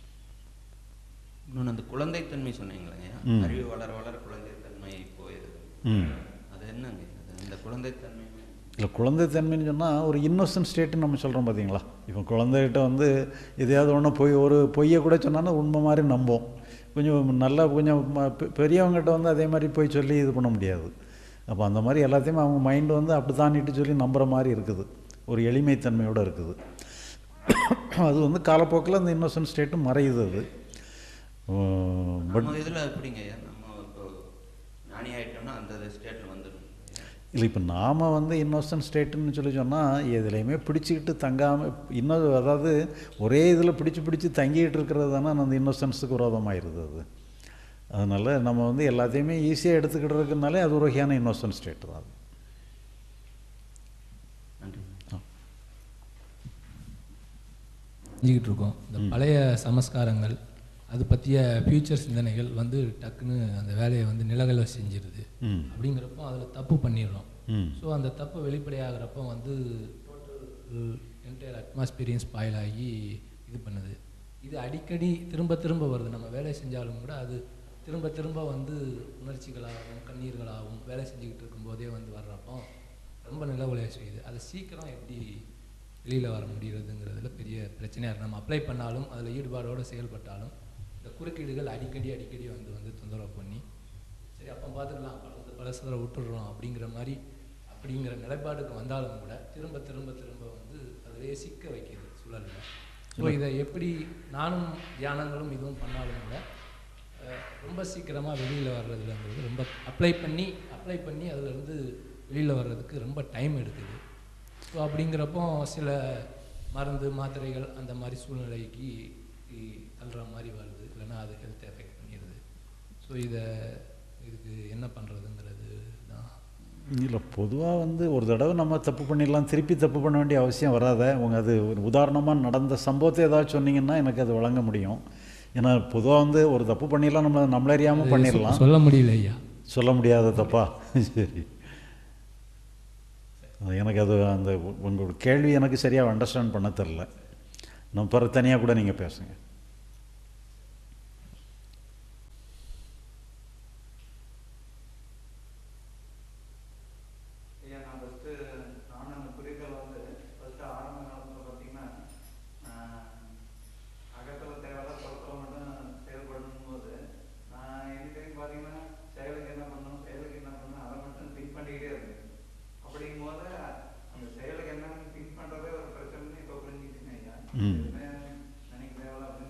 இன்னொன்று அந்த குழந்தைத்தன்மை சொன்னீங்களேங்க ம். அறிவு வளர வளர குழந்தைத்தன்மை போயிடுது ம் அது என்னங்க அது அந்த குழந்தைத்தன்மை இல்லை குழந்தைத்தன்மைன்னு சொன்னால் ஒரு இன்னோசன்ட் ஸ்டேட்டுன்னு நம்ம சொல்கிறோம் பார்த்தீங்களா இப்போ குழந்தைகிட்ட வந்து எதையாவது ஒன்று போய் ஒரு பொய்யை கூட சொன்னாலும் உண்மை மாதிரி நம்போம் கொஞ்சம் நல்லா கொஞ்சம் ம- பெ- பெரியவங்ககிட்ட வந்து அதே மாதிரி போய் சொல்லி இது பண்ண முடியாது அப்போ அந்த மாதிரி எல்லாத்தையுமே அவங்க மைண்டு வந்து அப்படி தானிட்டு சொல்லி நம்புகிற மாதிரி இருக்குது ஒரு எளிமைத்தன்மையோடு இருக்குது அது வந்து காலப்போக்கில் அந்த இன்னோசன்ட் ஸ்டேட்டும் மறையுது அது பட் நம்ம இதில் எப்படிங்க ஐயா நம்ம இப்போ ஞானி ஆயிட்டோம்னா அந்த ஸ்டேட்டில் வந்துடும் இல்லை இப்போ நாம் வந்து இன்னோசன்ட் ஸ்டேட்டுன்னு சொல்லி சொன்னால் எதுலேயுமே பிடிச்சிக்கிட்டு தங்காமல் இன்னும் அதாவது ஒரே இதில் பிடிச்சி பிடிச்சி தங்கிட்டு இருக்கிறது தானே அந்த இன்னோசன்ஸுக்கு விரோதமாயிருது அது அதனால் நம்ம வந்து எல்லாத்தையுமே ஈஸியாக எடுத்துக்கிட்டுறதுனாலே அது ஒரு வகையான இன்னோசன்ட் ஸ்டேட் தான் அது நன்றி செஞ்சுக்கிட்டு இருக்கோம் இந்த பழைய சமஸ்காரங்கள் அது பற்றிய ஃபியூச்சர் சிந்தனைகள் வந்து டக்குன்னு அந்த வேலையை வந்து நிலகல செஞ்சிருது ம் அப்படிங்கிறப்போ அதில் தப்பு பண்ணிடுறோம் ம் ஸோ அந்த தப்பு வெளிப்படையாகிறப்போ வந்து டோட்டல் என்டையர் அட்மாஸ்பியரியும் ஸ்பாயில் ஆகி இது பண்ணுது இது அடிக்கடி திரும்ப திரும்ப வருது நம்ம வேலை செஞ்சாலும் கூட அது திரும்ப திரும்ப வந்து உணர்ச்சிகளாகவும் கண்ணீர்களாகவும் வேலை செஞ்சுக்கிட்டு இருக்கும்போதே வந்து வர்றப்போ ரொம்ப நிலவுலைய செய்யுது அதை சீக்கிரம் எப்படி வெளியில் வர முடியறதுங்கிறதுல பெரிய பிரச்சனையாக இருக்குது நம்ம அப்ளை பண்ணாலும் அதில் ஈடுபாடோடு செயல்பட்டாலும் இந்த குறுக்கீடுகள் அடிக்கடி அடிக்கடி வந்து வந்து தொந்தரவு பண்ணி சரி அப்போ பார்த்துக்கலாம் பழச பழசரை விட்டுடுறோம் அப்படிங்கிற மாதிரி அப்படிங்கிற நிலைப்பாடுக்கு வந்தாலும் கூட திரும்ப திரும்ப திரும்ப வந்து அதிலேயே சிக்க வைக்கிது சூழலில் ஸோ இதை எப்படி நானும் தியானங்களும் இதுவும் பண்ணாலும் கூட அஹ், ரொம்ப சீக்கிரமாக வெளியில் வர்றதுலங்கிறது ரொம்ப அப்ளை பண்ணி அப்ளை பண்ணி அதுலேருந்து வெளியில் வர்றதுக்கு ரொம்ப டைம் எடுக்குது ஸோ அப்படிங்கிறப்போ சில மருந்து மாத்திரைகள் அந்த மாதிரி சூழ்நிலைக்கு இ- தள்ளுற மாதிரி வருது இல்லைன்னா அது ஹெல்த் எஃபெக்ட் பண்ணிடுது ஸோ இதை இதுக்கு என்ன பண்ணுறதுங்கிறது தான் இல்லை பொதுவாக வந்து ஒரு தடவை நம்ம தப்பு பண்ணிடலாம் திருப்பி தப்பு பண்ண வேண்டிய அவசியம் வராத உங்க அது ஒரு உதாரணமாக நடந்த சம்பவத்தை ஏதாவது சொன்னீங்கன்னா எனக்கு அது வழங்க முடியும் ஏன்னா பொதுவாக வந்து ஒரு தப்பு பண்ணிடலாம் நம்மளை நம்மள அறியாமல் பண்ணிடலாம் சொல்ல முடியல ஐயா சொல்ல முடியாத தப்பா சரி அது எனக்கு அது அந்த உங்களோட கேள்வி எனக்கு சரியாக அண்டர்ஸ்டாண்ட் பண்ண தெரில நம்ம பிறகு தனியாக கூட நீங்கள் பேசுங்க ஐயா நான் ஃபஸ்ட்டு நானும் அந்த குறிக்கோள் வந்து ஃபஸ்ட்டு ஆரம்ப காலத்தில் பார்த்தீங்கன்னா அகத்தில் தேவையில்ல புறத்தில் மட்டும் செயல்படும் போது நான் எனி டைம் பார்த்தீங்கன்னா செயலுக்கு என்ன பண்ணணும் செயலுக்கு என்ன பண்ணணும் அதை மட்டும் திங்க் பண்ணிக்கிட்டே இருந்தேன் அப்படிங்கும் போது அந்த செயலுக்கு என்னன்னு திங்க் பண்ணுறதே ஒரு பிரச்சனைன்னு இப்போ புரிஞ்சுக்கிட்டேன் ஐயா ம். எதுவுமே நினைக்க தேவையில்ல அப்படின்னு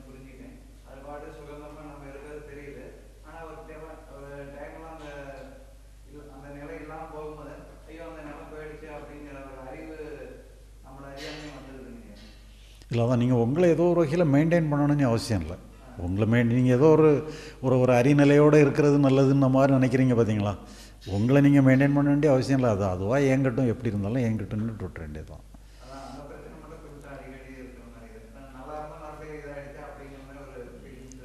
இல்லை அதான் நீங்கள் உங்களை ஏதோ ஒரு வகையில் மெயின்டைன் பண்ணணும்னு அவசியம் இல்லை உங்களை மெயின் நீங்கள் ஏதோ ஒரு ஒரு ஒரு அறிநிலையோடு இருக்கிறது நல்லதுன்ன மாதிரி நினைக்கிறீங்க பார்த்தீங்களா உங்களை நீங்கள் மெயின்டைன் பண்ண வேண்டிய அவசியம் இல்லை அது அதுவாக ஏங்கட்டும் எப்படி இருந்தாலும் ஏங்கட்டும்னு விட்டுற வேண்டியது தான் அதான் அந்த பிரச்சனை மட்டும் கொஞ்சம் அடிக்கடி இருக்கிற மாதிரி இருக்கு நான் நல்லா இருந்தால் நான் இதாகிடுச்சு அப்படிங்கிற மாதிரி ஒரு ஃபீலிங்ஸ்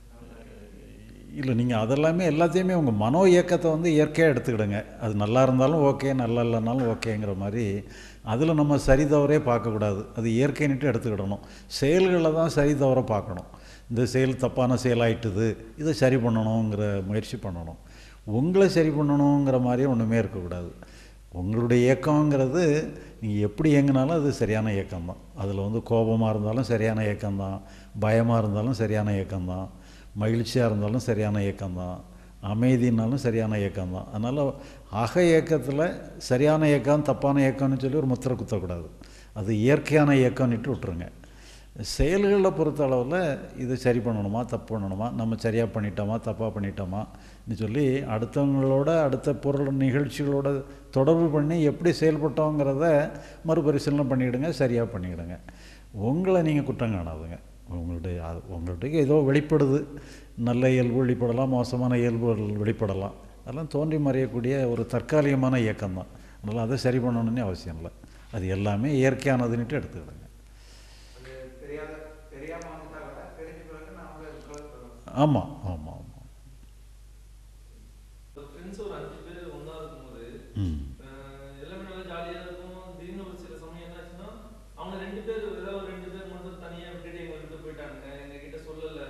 இல்லை நீங்கள் அதெல்லாமே எல்லாத்தையுமே உங்கள் மனோ இயக்கத்தை வந்து இயற்கையாக எடுத்துக்கிடுங்க அது நல்லா இருந்தாலும் ஓகே நல்லா இல்லைனாலும் ஓகேங்கிற மாதிரி அதில் நம்ம சரி தவறே பார்க்கக்கூடாது அது இயற்கைன்னுட்டு எடுத்துக்கிடணும் செயல்களில் தான் சரி தவற பார்க்கணும் இந்த செயல் தப்பான செயலாயிட்டுது இதை சரி பண்ணணுங்கிற முயற்சி பண்ணணும் உங்களை சரி பண்ணணுங்கிற மாதிரி ஒன்றுமே இருக்கக்கூடாது உங்களுடைய இயக்கங்கிறது நீங்கள் எப்படி இயங்கினாலும் அது சரியான இயக்கம்தான் அதில் வந்து கோபமாக இருந்தாலும் சரியான இயக்கம்தான் பயமாக இருந்தாலும் சரியான இயக்கம்தான் மகிழ்ச்சியாக இருந்தாலும் சரியான இயக்கம்தான் அமைதினாலும் சரியான இயக்கம்தான் அதனால் அக இயக்கத்தில் சரியான இயக்கம் தப்பான இயக்கம்னு சொல்லி ஒரு முத்திரை குத்தக்கூடாது அது இயற்கையான இயக்கம்னுட்டு விட்டுருங்க செயல்களை பொறுத்த அளவில் இது சரி பண்ணணுமா தப்பு பண்ணணுமா நம்ம சரியாக பண்ணிட்டோமா தப்பாக பண்ணிட்டோமான்னு சொல்லி அடுத்தவங்களோட அடுத்த பொருள் நிகழ்ச்சிகளோட தொடர்பு பண்ணி எப்படி செயல்பட்டோங்கிறத மறுபரிசீலனை பண்ணிவிடுங்க சரியாக பண்ணிவிடுங்க உங்களை நீங்கள் குற்றம் காணாதுங்க உங்களுடைய அது உங்கள்கிட்ட ஏதோ வெளிப்படுது நல்ல இயல்பு வெளிப்படலாம் மோசமான இயல்புகள் வெளிப்படலாம் அதெல்லாம் தோன்றி மறையக்கூடிய ஒரு தற்காலிகமான இயக்கம்தான் அதனால் அதை சரி பண்ணணும்னு அவசியம் இல்லை அது எல்லாமே இயற்கையானதுன்னுட்டு எடுத்துக்கிடுங்க அது தெரியாத தெரியாம வந்துட்டா கூட தெரிஞ்ச பிறகு நாமளே க்ளோஸ் பண்ணுவோம் ஆமாம் ஆமாம் ஆமாம் ஃப்ரெண்ட்ஸ் ஒரு அஞ்சு பேர் ஒன்றா இருக்கும்போது ம் அஹ் எல்லாமே நல்லா ஜாலியாக இருக்கும் திடீர்னு ஒரு சில சமயம் என்ன ஆச்சுன்னா அவங்க ரெண்டு பேர் ஏதாவது ஒரு ரெண்டு பேர் மட்டும் தனியாக விட்டுட்டு எங்களை விட்டு போயிட்டாங்க எங்க கிட்ட சொல்லலை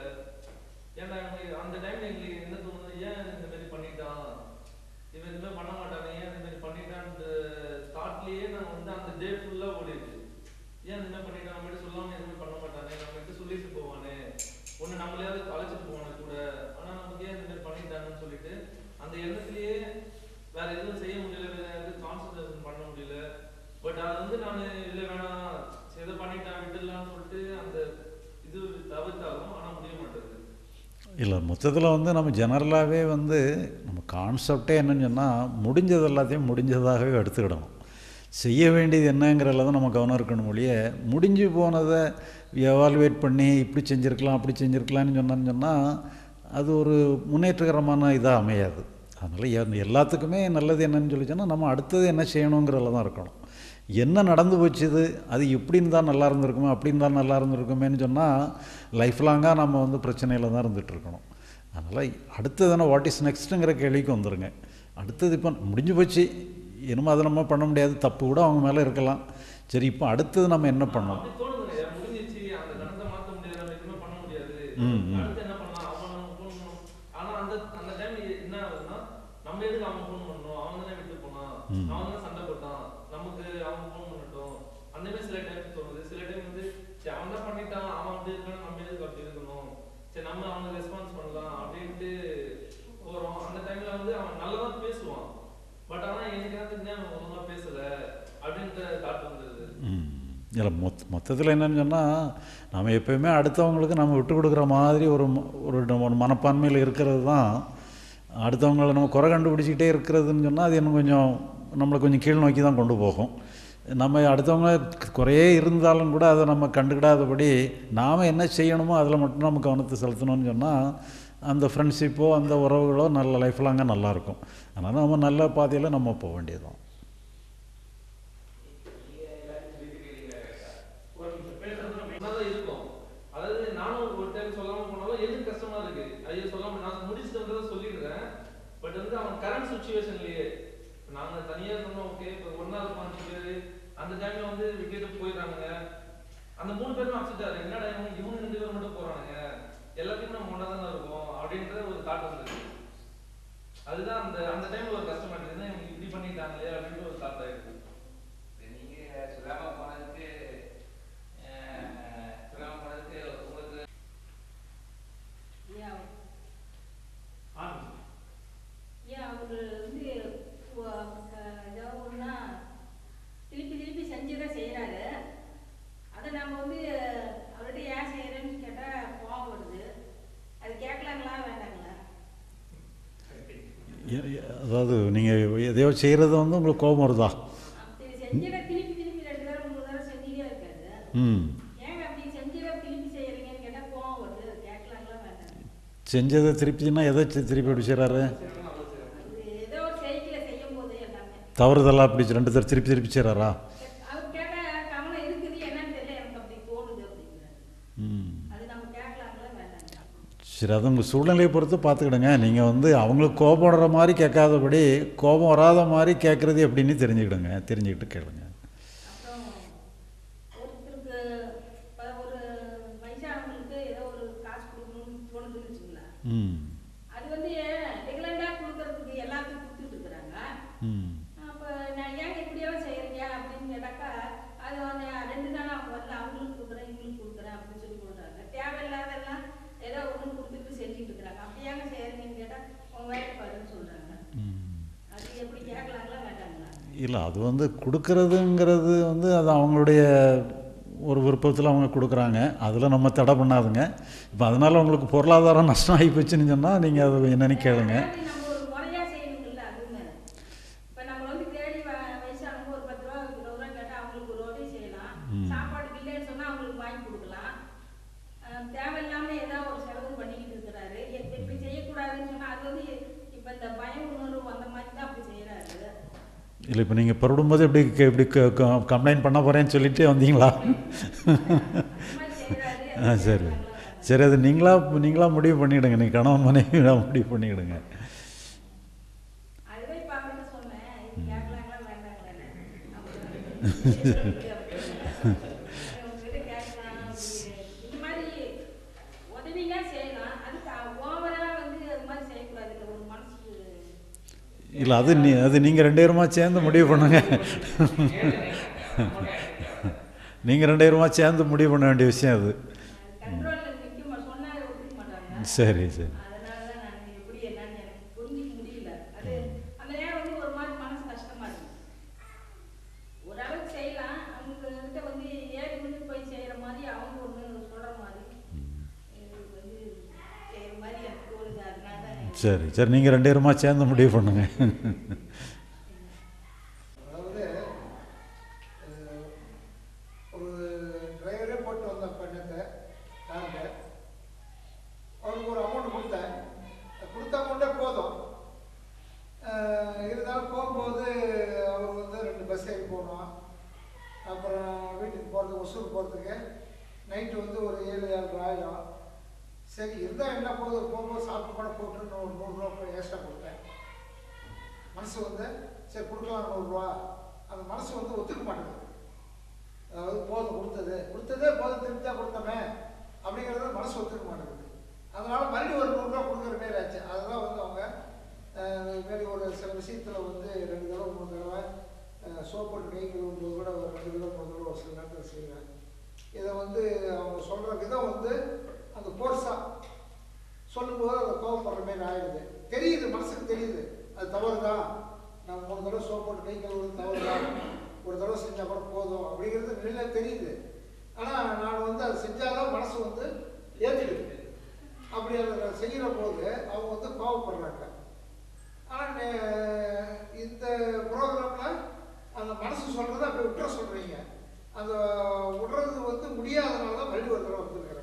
ஏன்னா அவங்க அந்த டைம்ல எங்களுக்கு என்ன தோணுது ஏன் இந்த மாதிரி பண்ணிட்டான் இவன் இந்த மாதிரி பண்ண மாட்டானே ஏன் இந்த மாதிரி பண்ணிட்டான்ற தாட்லயே நாங்க வந்து அந்த டே ஃபுல்லா ஓடிடுது ஏன் இந்த மாதிரி பண்ணிட்டான் நம்ம சொல்லாம எதுவுமே பண்ண மாட்டானே நம்ம கிட்ட சொல்லிட்டு போவானே ஒண்ணு நம்மளையாவது அழைச்சிட்டு போவானே கூட ஆனா நமக்கு ஏன் இந்த மாதிரி பண்ணிட்டாங்கன்னு சொல்லிட்டு அந்த எண்ணத்திலேயே வேற எதுவும் செய்ய முடியல வேற எதுவும் கான்சன்ட்ரேஷன் பண்ண முடியல பட் அது வந்து நான் இல்ல வேணாம் சரி, ஏதோ பண்ணிட்டான் விட்டுடலாம்னு சொல்லிட்டு அந்த இது தவிர்த்தாலும் ஆனா முடிய மாட்டேங்குது இல்லை மொத்தத்தில் வந்து நம்ம ஜெனரலாகவே வந்து நம்ம கான்செப்டே என்னன்னு சொன்னால் முடிஞ்சது எல்லாத்தையும் முடிஞ்சதாகவே எடுத்துக்கிடணும் செய்ய வேண்டியது என்னங்கிறதுல தான் நம்ம கவனம் இருக்கணும் ஒழிய முடிஞ்சு போனதை எவால்வேட் பண்ணி இப்படி செஞ்சுருக்கலாம் அப்படி செஞ்சுருக்கலாம்னு சொன்னான்னு சொன்னால் அது ஒரு முன்னேற்றகரமான இதாக அமையாது அதனால் எ- எல்லாத்துக்குமே நல்லது என்னன்னு சொல்லி சொன்னால் நம்ம அடுத்தது என்ன செய்யணுங்கிறதுல தான் இருக்கணும் என்ன நடந்து போச்சுது அது இப்படி இருந்தால் நல்லா இருந்திருக்குமே அப்படி இருந்தால் நல்லா இருந்திருக்குமேன்னு சொன்னால் லைஃப் லாங்காக நம்ம வந்து பிரச்சனையில் தான் இருந்துட்டு இருக்கணும் அதனால் அடுத்தது என்ன வாட் இஸ் நெக்ஸ்ட்டுங்கிற கேள்விக்கு வந்துருங்க அடுத்தது இப்போ முடிஞ்சு போச்சு இனிமே அதை நம்ம பண்ண முடியாது தப்பு கூட அவங்க மேலே இருக்கலாம் சரி இப்போ அடுத்தது நம்ம என்ன பண்ணணும் அப்படி தோணுதுங்க ஏன் முடிஞ்சிச்சு அந்த கணத்தை மாத்த முடியாது நம்ம எதுவுமே பண்ண முடியாது ம், ம். அடுத்து என்ன பண்ணலாம் அவன் நம்ம ஃபோன் பண்ணணும் ஆனா அந்த அந்த டைம் என்ன ஆகுதுன்னா நம்ம எதுக்கு அவன் ஃபோன் பண்ணணும் அவன் தானே விட்டு போனான் ம். அவன் தானே சண்டை போட்டான் நமக்கு அவன் ஃபோன் பண்ணட்டும் அந்த மாதிரி சில டைம் தோணுது சில டைம் வந்து சரி அவன் தான் பண்ணிட்டான் அவன் அப்படி இருக்கான் நம்ம எதுக்கு அப்படி இருக்கணும் சரி நம்ம அவனுக்கு ரெஸ்பான்ஸ் பண்ணலாம் அப்படின்ட்டு போறோம் அந்த டைம்ல வந்து அவன் நல்லதா பேசுவான் பட் ஆனா எனக்கு வந்து ஏன் அவன் ஒழுங்கா பேசல அப்படின்ற தாட் வந்துருது ம் இல்லை மொத் மொத்தத்தில் என்னன்னு சொன்னால் நம்ம எப்பயுமே அடுத்தவங்களுக்கு நம்ம விட்டு கொடுக்குற மாதிரி ஒரு ம- ஒரு ட- ஒரு மனப்பான்மையில் இருக்கிறது தான் அடுத்தவங்களை நம்ம குறை கண்டுபிடிச்சிக்கிட்டே இருக்கிறதுன்னு சொன்னால் அது இன்னும் கொஞ்சம் நம்மளை கொஞ்சம் கீழ் நோக்கி தான் கொண்டு போகும் நம்ம அடுத்தவங்க குறையே இருந்தாலும் கூட அதை நம்ம கண்டுக்கிடாதபடி நாம் என்ன செய்யணுமோ அதில் மட்டும் நம்ம கவனத்தை செலுத்தணும்னு சொன்னால் அந்த ஃப்ரெண்ட்ஷிப்போ அந்த உறவுகளோ நல்ல லைஃப் லாங்காக நல்லாயிருக்கும் அதனால் நம்ம நல்ல பாதையில் நம்ம போக வேண்டியதுதான் தான் இருக்கும் அதாவது நானும் ஒரு டைம் சொல்லாம போனாலும் எதுக்கு கஷ்டமா இருக்கு ஐயோ சொல்லாம நான் முடிச்சுட்டு வந்ததை சொல்லிடுறேன் பட் வந்து அவன் கரண்ட் சுச்சுவேஷன்லயே நாங்க தனியா சொன்னோம் ஓகே இப்போ ஒன்னா இருக்கும் அஞ்சு பேரு அந்த டைம்ல வந்து விட்டுட்டு போயிடுறானுங்க அந்த மூணு பேரும் அப்செட் என்னடா இவங்க இவங்க ரெண்டு பேர் மட்டும் போறானுங்க எல்லாத்தையும் நம்ம ஒன்றா தானே இருக்கோம் அப்படின்ற ஒரு தாட் வந்தது அதுதான் அந்த அந்த டைம்ல ஒரு கஷ்டமா இருந்தது இவங்க இப்படி பண்ணிட்டாங்களே அப்படின்ற ஒரு தாட் ஆயிருக்கு நீங்க சொல்லாம போனதுக்கு அஹ், சொல்லாம போனதுக்கு உங்களுக்கு ஏன் ஏன் அவரு வந்து ஒ- க- ஏதோ ஒன்றா திருப்பி திருப்பி செஞ்சுதான் செய்கிறாரு அதை நம்ம வந்து அவர்கிட்ட ஏன் செய்கிறேன்னு கேட்டால் கோவம் வருது அது கேட்கலாங்களா வேண்டாங்களா எ- எ- அதாவது நீங்கள் எதையோ செய்கிறது வந்து உங்களுக்கு கோபம் வருதா அப்படி செஞ்சதை திருப்பி திருப்பி ரெண்டு தடவை மூணு தடவை செஞ்சுட்டே இருக்காரு ம் ஏங்க செஞ்சதை திருப்பினா எதை தி- திருப்பி அப்படி செய்கிறாரு அது ஏதோ ஒரு செய்தியில செய்யும் போது எல்லாமே தவறுதெல்லாம் அப்படி ரெண்டு தடவை திருப்பி திருப்பி செய்கிறாரா அவர் கேட்டா கவனம் இருக்குது என்னன்னு தெரியல எனக்கு அப்படி தோணுது அப்படிங்கிறாரு ம் அது நம்ம கேட்கலாங்களா வேண்டாம் சரி அது உங்கள் சூழ்நிலையை பொறுத்து பார்த்துக்கிடுங்க நீங்கள் வந்து அவங்களுக்கு கோபம் வர்ற மாதிரி கேட்காதபடி கோபம் வராத மாதிரி கேட்குறது எப்படின்னு தெரிஞ்சுக்கிடுங்க தெரிஞ்சுக்கிட்டு கேளுங்க அப்புறம் ஒருத்தருக்கு இப்ப ஒரு வயசானவங்களுக்கு ஏதோ ஒரு காசு கொடுக்கணும்னு தோணுதுன்னு வச்சுங்களேன் ம் அது வந்து ரெகுலண்டா கொடுக்கறதுக்கு எல்லாத்துக்கும் கொடுத்துட்டு இருக்கிறாங்க ம் அப்போ நான் ஏன் இப்படியெல்லாம் செய்யறீங்க அப்படின்னு கேட்டாக்கா அது வந்து ரெண்டு நாள் அவங்க வரல அவங்களுக்கு கொடுக்குறேன் இவங்களுக்கு கொடுக்குறேன் அப்படின்னு சொல்லி கொடுக்குறாங்க தேவையில்லாதெல்லாம் ஏதோ ஒன்று கொடுத்துட்டு செஞ்சுட்டு இருக்கிறாங்க அப்படி ஏங்க செய்யறீங்கன்னு கேட்டால் உங்க வேலை பாருன்னு சொல்றாங்க ம் அது எப்படி கேட்கலாங்களா வேண்டாங்களா இல்லை அது வந்து கொடுக்கறதுங்கிறது வந்து அது அவங்களுடைய ஒரு விருப்பத்தில் அவங்க கொடுக்குறாங்க அதில் நம்ம தடை பண்ணாதுங்க இப்போ அதனால் உங்களுக்கு பொருளாதாரம் நஷ்டம் ஆகி போச்சுன்னு சொன்னால் நீங்கள் அது என்னன்னு கேளுங்க அதாவது நம்ம ஒரு முறையா செய்யணுங்கல்ல அதுவுமே இப்போ நம்ம வந்து தேடி வ- வயசானவங்க ஒரு பத்து ரூபா இருபது ரூபா கேட்டால் அவங்களுக்கு ஒரு உதவி செய்யலாம் ம். சாப்பாடு இல்லைன்னு சொன்னா அவங்களுக்கு வாங்கி கொடுக்கலாம் அஹ் தேவையில்லாம ஏதாவது ஒரு செலவு பண்ணிக்கிட்டு இருக்கிறாரு எ- இப்படி செய்யக்கூடாதுன்னு சொன்னா அது வந்து இப்போ இந்த பய உணர்வு அந்த மாதிரி தான் அப்படி செய்யறாரு இல்லை இப்போ நீங்கள் புறப்படும்போது எப்படி க- இப்படி கம்ப்ளைண்ட் பண்ண போகிறேன்னு சொல்லிட்டு வந்தீங்களா ஆ சரி சரி அது நீங்களா நீங்களா முடிவு பண்ணிவிடுங்க நீ கணவன் மனைவியாக முடிவு பண்ணிவிடுங்க அதுதான் இப்போ அவர்கிட்ட சொன்னேன் இது கேட்கலாங்களா வேண்டாங்களான்னு உங்ககிட்ட கேட்கலாம் அப்படி இந்த மாதிரி உதவினா செய்யலாம் அதுக்கு ஓவரா வந்து அது மாதிரி செய்யக்கூடாது இல்லை ஒரு மனசுக்கு இல்லை அது நீ அது நீங்கள் ரெண்டு பேருமா சேர்ந்து முடிவு பண்ணுங்க நீங்கள் ரெண்டு பேருமா சேர்ந்து முடிவு பண்ண வேண்டிய விஷயம் அது கண்ட்ரோல்ல நிக்க மா சொன்னா ஒத்துக்க மாட்டாங்க சரி சரி அதனால தான் நான் எப்படி என்னன்னு எனக்கு புரிஞ்சிக்க முடியல அது அந்த நேரம் வந்து ஒரு மாதிரி மனசு கஷ்டமா இருக்கு ஓரளவுக்கு செய்யலாம் அவங்க கிட்ட வந்து ஏறி வந்து போய் செய்யற மாதிரி அவங்க ஒண்ணு சொல்ற மாதிரி இது வந்து செய்யற மாதிரி எனக்கு தோணுது அதனால தான் சரி சரி நீங்கள் ரெண்டு பேருமா சேர்ந்து முடிவு பண்ணுங்க அதாவது அஹ், ஒரு டிரைவரே போட்டு வந்த பெண்ணத்தை நாங்கள் அவருக்கு ஒரு அமௌண்ட் கொடுத்தேன் கொடுத்த அமௌண்ட்டே போதும் அஹ், இருந்தாலும் போகும்போது அவர் வந்து ரெண்டு பஸ் ஏறி போகணும் அப்புறம் வீட்டுக்கு போகிறதுக்கு ஒசூர் போகிறதுக்கு நைட்டு வந்து ஒரு ஏழு ஏழு ஆயிரம் சரி இருந்தால் என்ன போகுது போகும்போது சாப்பிட்டு கூட போட்டுன்னு ஒரு நூறுரூவா போய் எக்ஸ்ட்ரா கொடுத்தேன் மனசு வந்து சரி கொடுக்கலாம் நூறுரூவா அந்த மனசு வந்து ஒத்துக்க மாட்டேங்குது அதாவது போதும் கொடுத்தது கொடுத்ததே போதும் திருப்பி தான் கொடுத்தோமே அப்படிங்கிறது மனசு ஒத்துக்க மாட்டேங்குது அதனால மறுபடியும் ஒரு நூறுரூவா கொடுக்குற மாரி ஆச்சு அதெல்லாம் வந்து அவங்க அஹ், இது மாரி ஒரு சில விஷயத்தில் வந்து ரெண்டு தடவை மூணு தடவை சோப் போட்டு கை கழுவும்போது கூட ஒரு ரெண்டு தடவை மூணு தடவை ஒரு சில நேரத்தில் செய்வேன் இதை வந்து அவங்க சொல்கிற விதம் வந்து அந்த போர்ஸாக சொல்லும்போது அதை கோவப்படுற மாதிரி ஆயிடுது தெரியுது மனசுக்கு தெரியுது அது தவறு தான் நம்ம மூணு தடவை சோப் போட்டு கை கழுவுறது தவறு தான் ஒரு தடவை செஞ்சால் கூட போதும் அப்படிங்கிறது வெளியில தெரியுது ஆனால் நான் வந்து அதை செஞ்சாதான் மனசு வந்து ஏற்றிடுது அப்படி அதை செய்கிற போது அவங்க வந்து கோவப்படுறாங்க ஆனால் இந்த ப்ரோக்ராமில் அந்த மனசு சொல்கிறத அப்படி விட்டுற சொல்கிறீங்க அந்த விடுறது வந்து முடியாதனால தான் வழி ஒரு தடவை வந்துருக்குறாங்க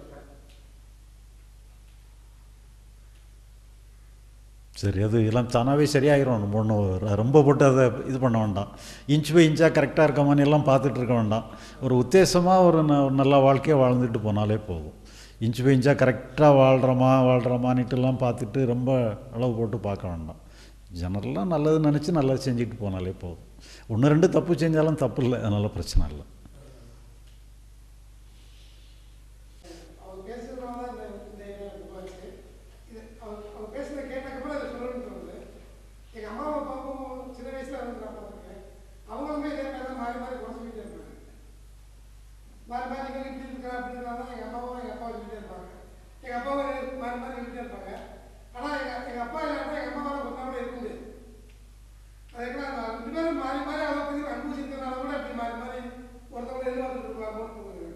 சரி அது எல்லாம் தானாகவே சரியாயிரும் நம்ம ஒன்றும் ரொம்ப போட்டு அதை இது பண்ண வேண்டாம் இன்ச் பை இன்ச்சாக கரெக்டாக இருக்கமான்னு எல்லாம் பார்த்துட்டு இருக்க வேண்டாம் ஒரு உத்தேசமாக ஒரு ந ஒரு நல்ல வாழ்க்கையை வாழ்ந்துட்டு போனாலே போதும் இன்ச் பை இன்ச்சாக கரெக்டாக வாழ்கிறோமா வாழ்கிறோமான்னுட்டுலாம் பார்த்துட்டு ரொம்ப அளவு போட்டு பார்க்க வேண்டாம் ஜெனரலாக நல்லது நினச்சி நல்லது செஞ்சுட்டு போனாலே போதும் ஒன்று ரெண்டு தப்பு செஞ்சாலும் தப்பு இல்லை அதனால் பிரச்சனை இல்லை அவங்க பேசுறதுனால தான் இந்த இந்த இது போச்சு இது அவங்க அவங்க பேசுறத கேட்டக்கப்புறம் அதை சொல்லணும்னு தோணுது எங்கள் அம்மாவை அப்பாவும் சின்ன வயசில் வந்து நான் பார்த்துருக்கேன் அவங்களுமே இதே மாதிரி தான் மாறி மாறி குறை சொல்லிட்டே இருப்பாங்க மாறி மாறி இங்கே இப்படி இருக்கா அப்படி இருக்காங்க எங்கள் அம்மாவும் எங்கள் அப்பாவும் சொல்லிட்டே இருப்பாங்க எங்கள் அப்பாவும் மாறி மாறி சொல்லிட்டே இருப்பாங்க ஆனால் எங்கள் எங்கள் அப்பா இல்லாட்டா எங்கள் அம்மாவால் கொஞ்ச நாள் இருக்க முடியாது அதுக்கெல்லாம் நான் ரெண்டு பேரும் மாறி மாறி அவங்க பற்றி அனுபவிச்சிருக்கனால கூட இப்படி மாறி மாறி ஒருத்தவங்க எதிர்பார்த்துட்டு இருப்பாங்க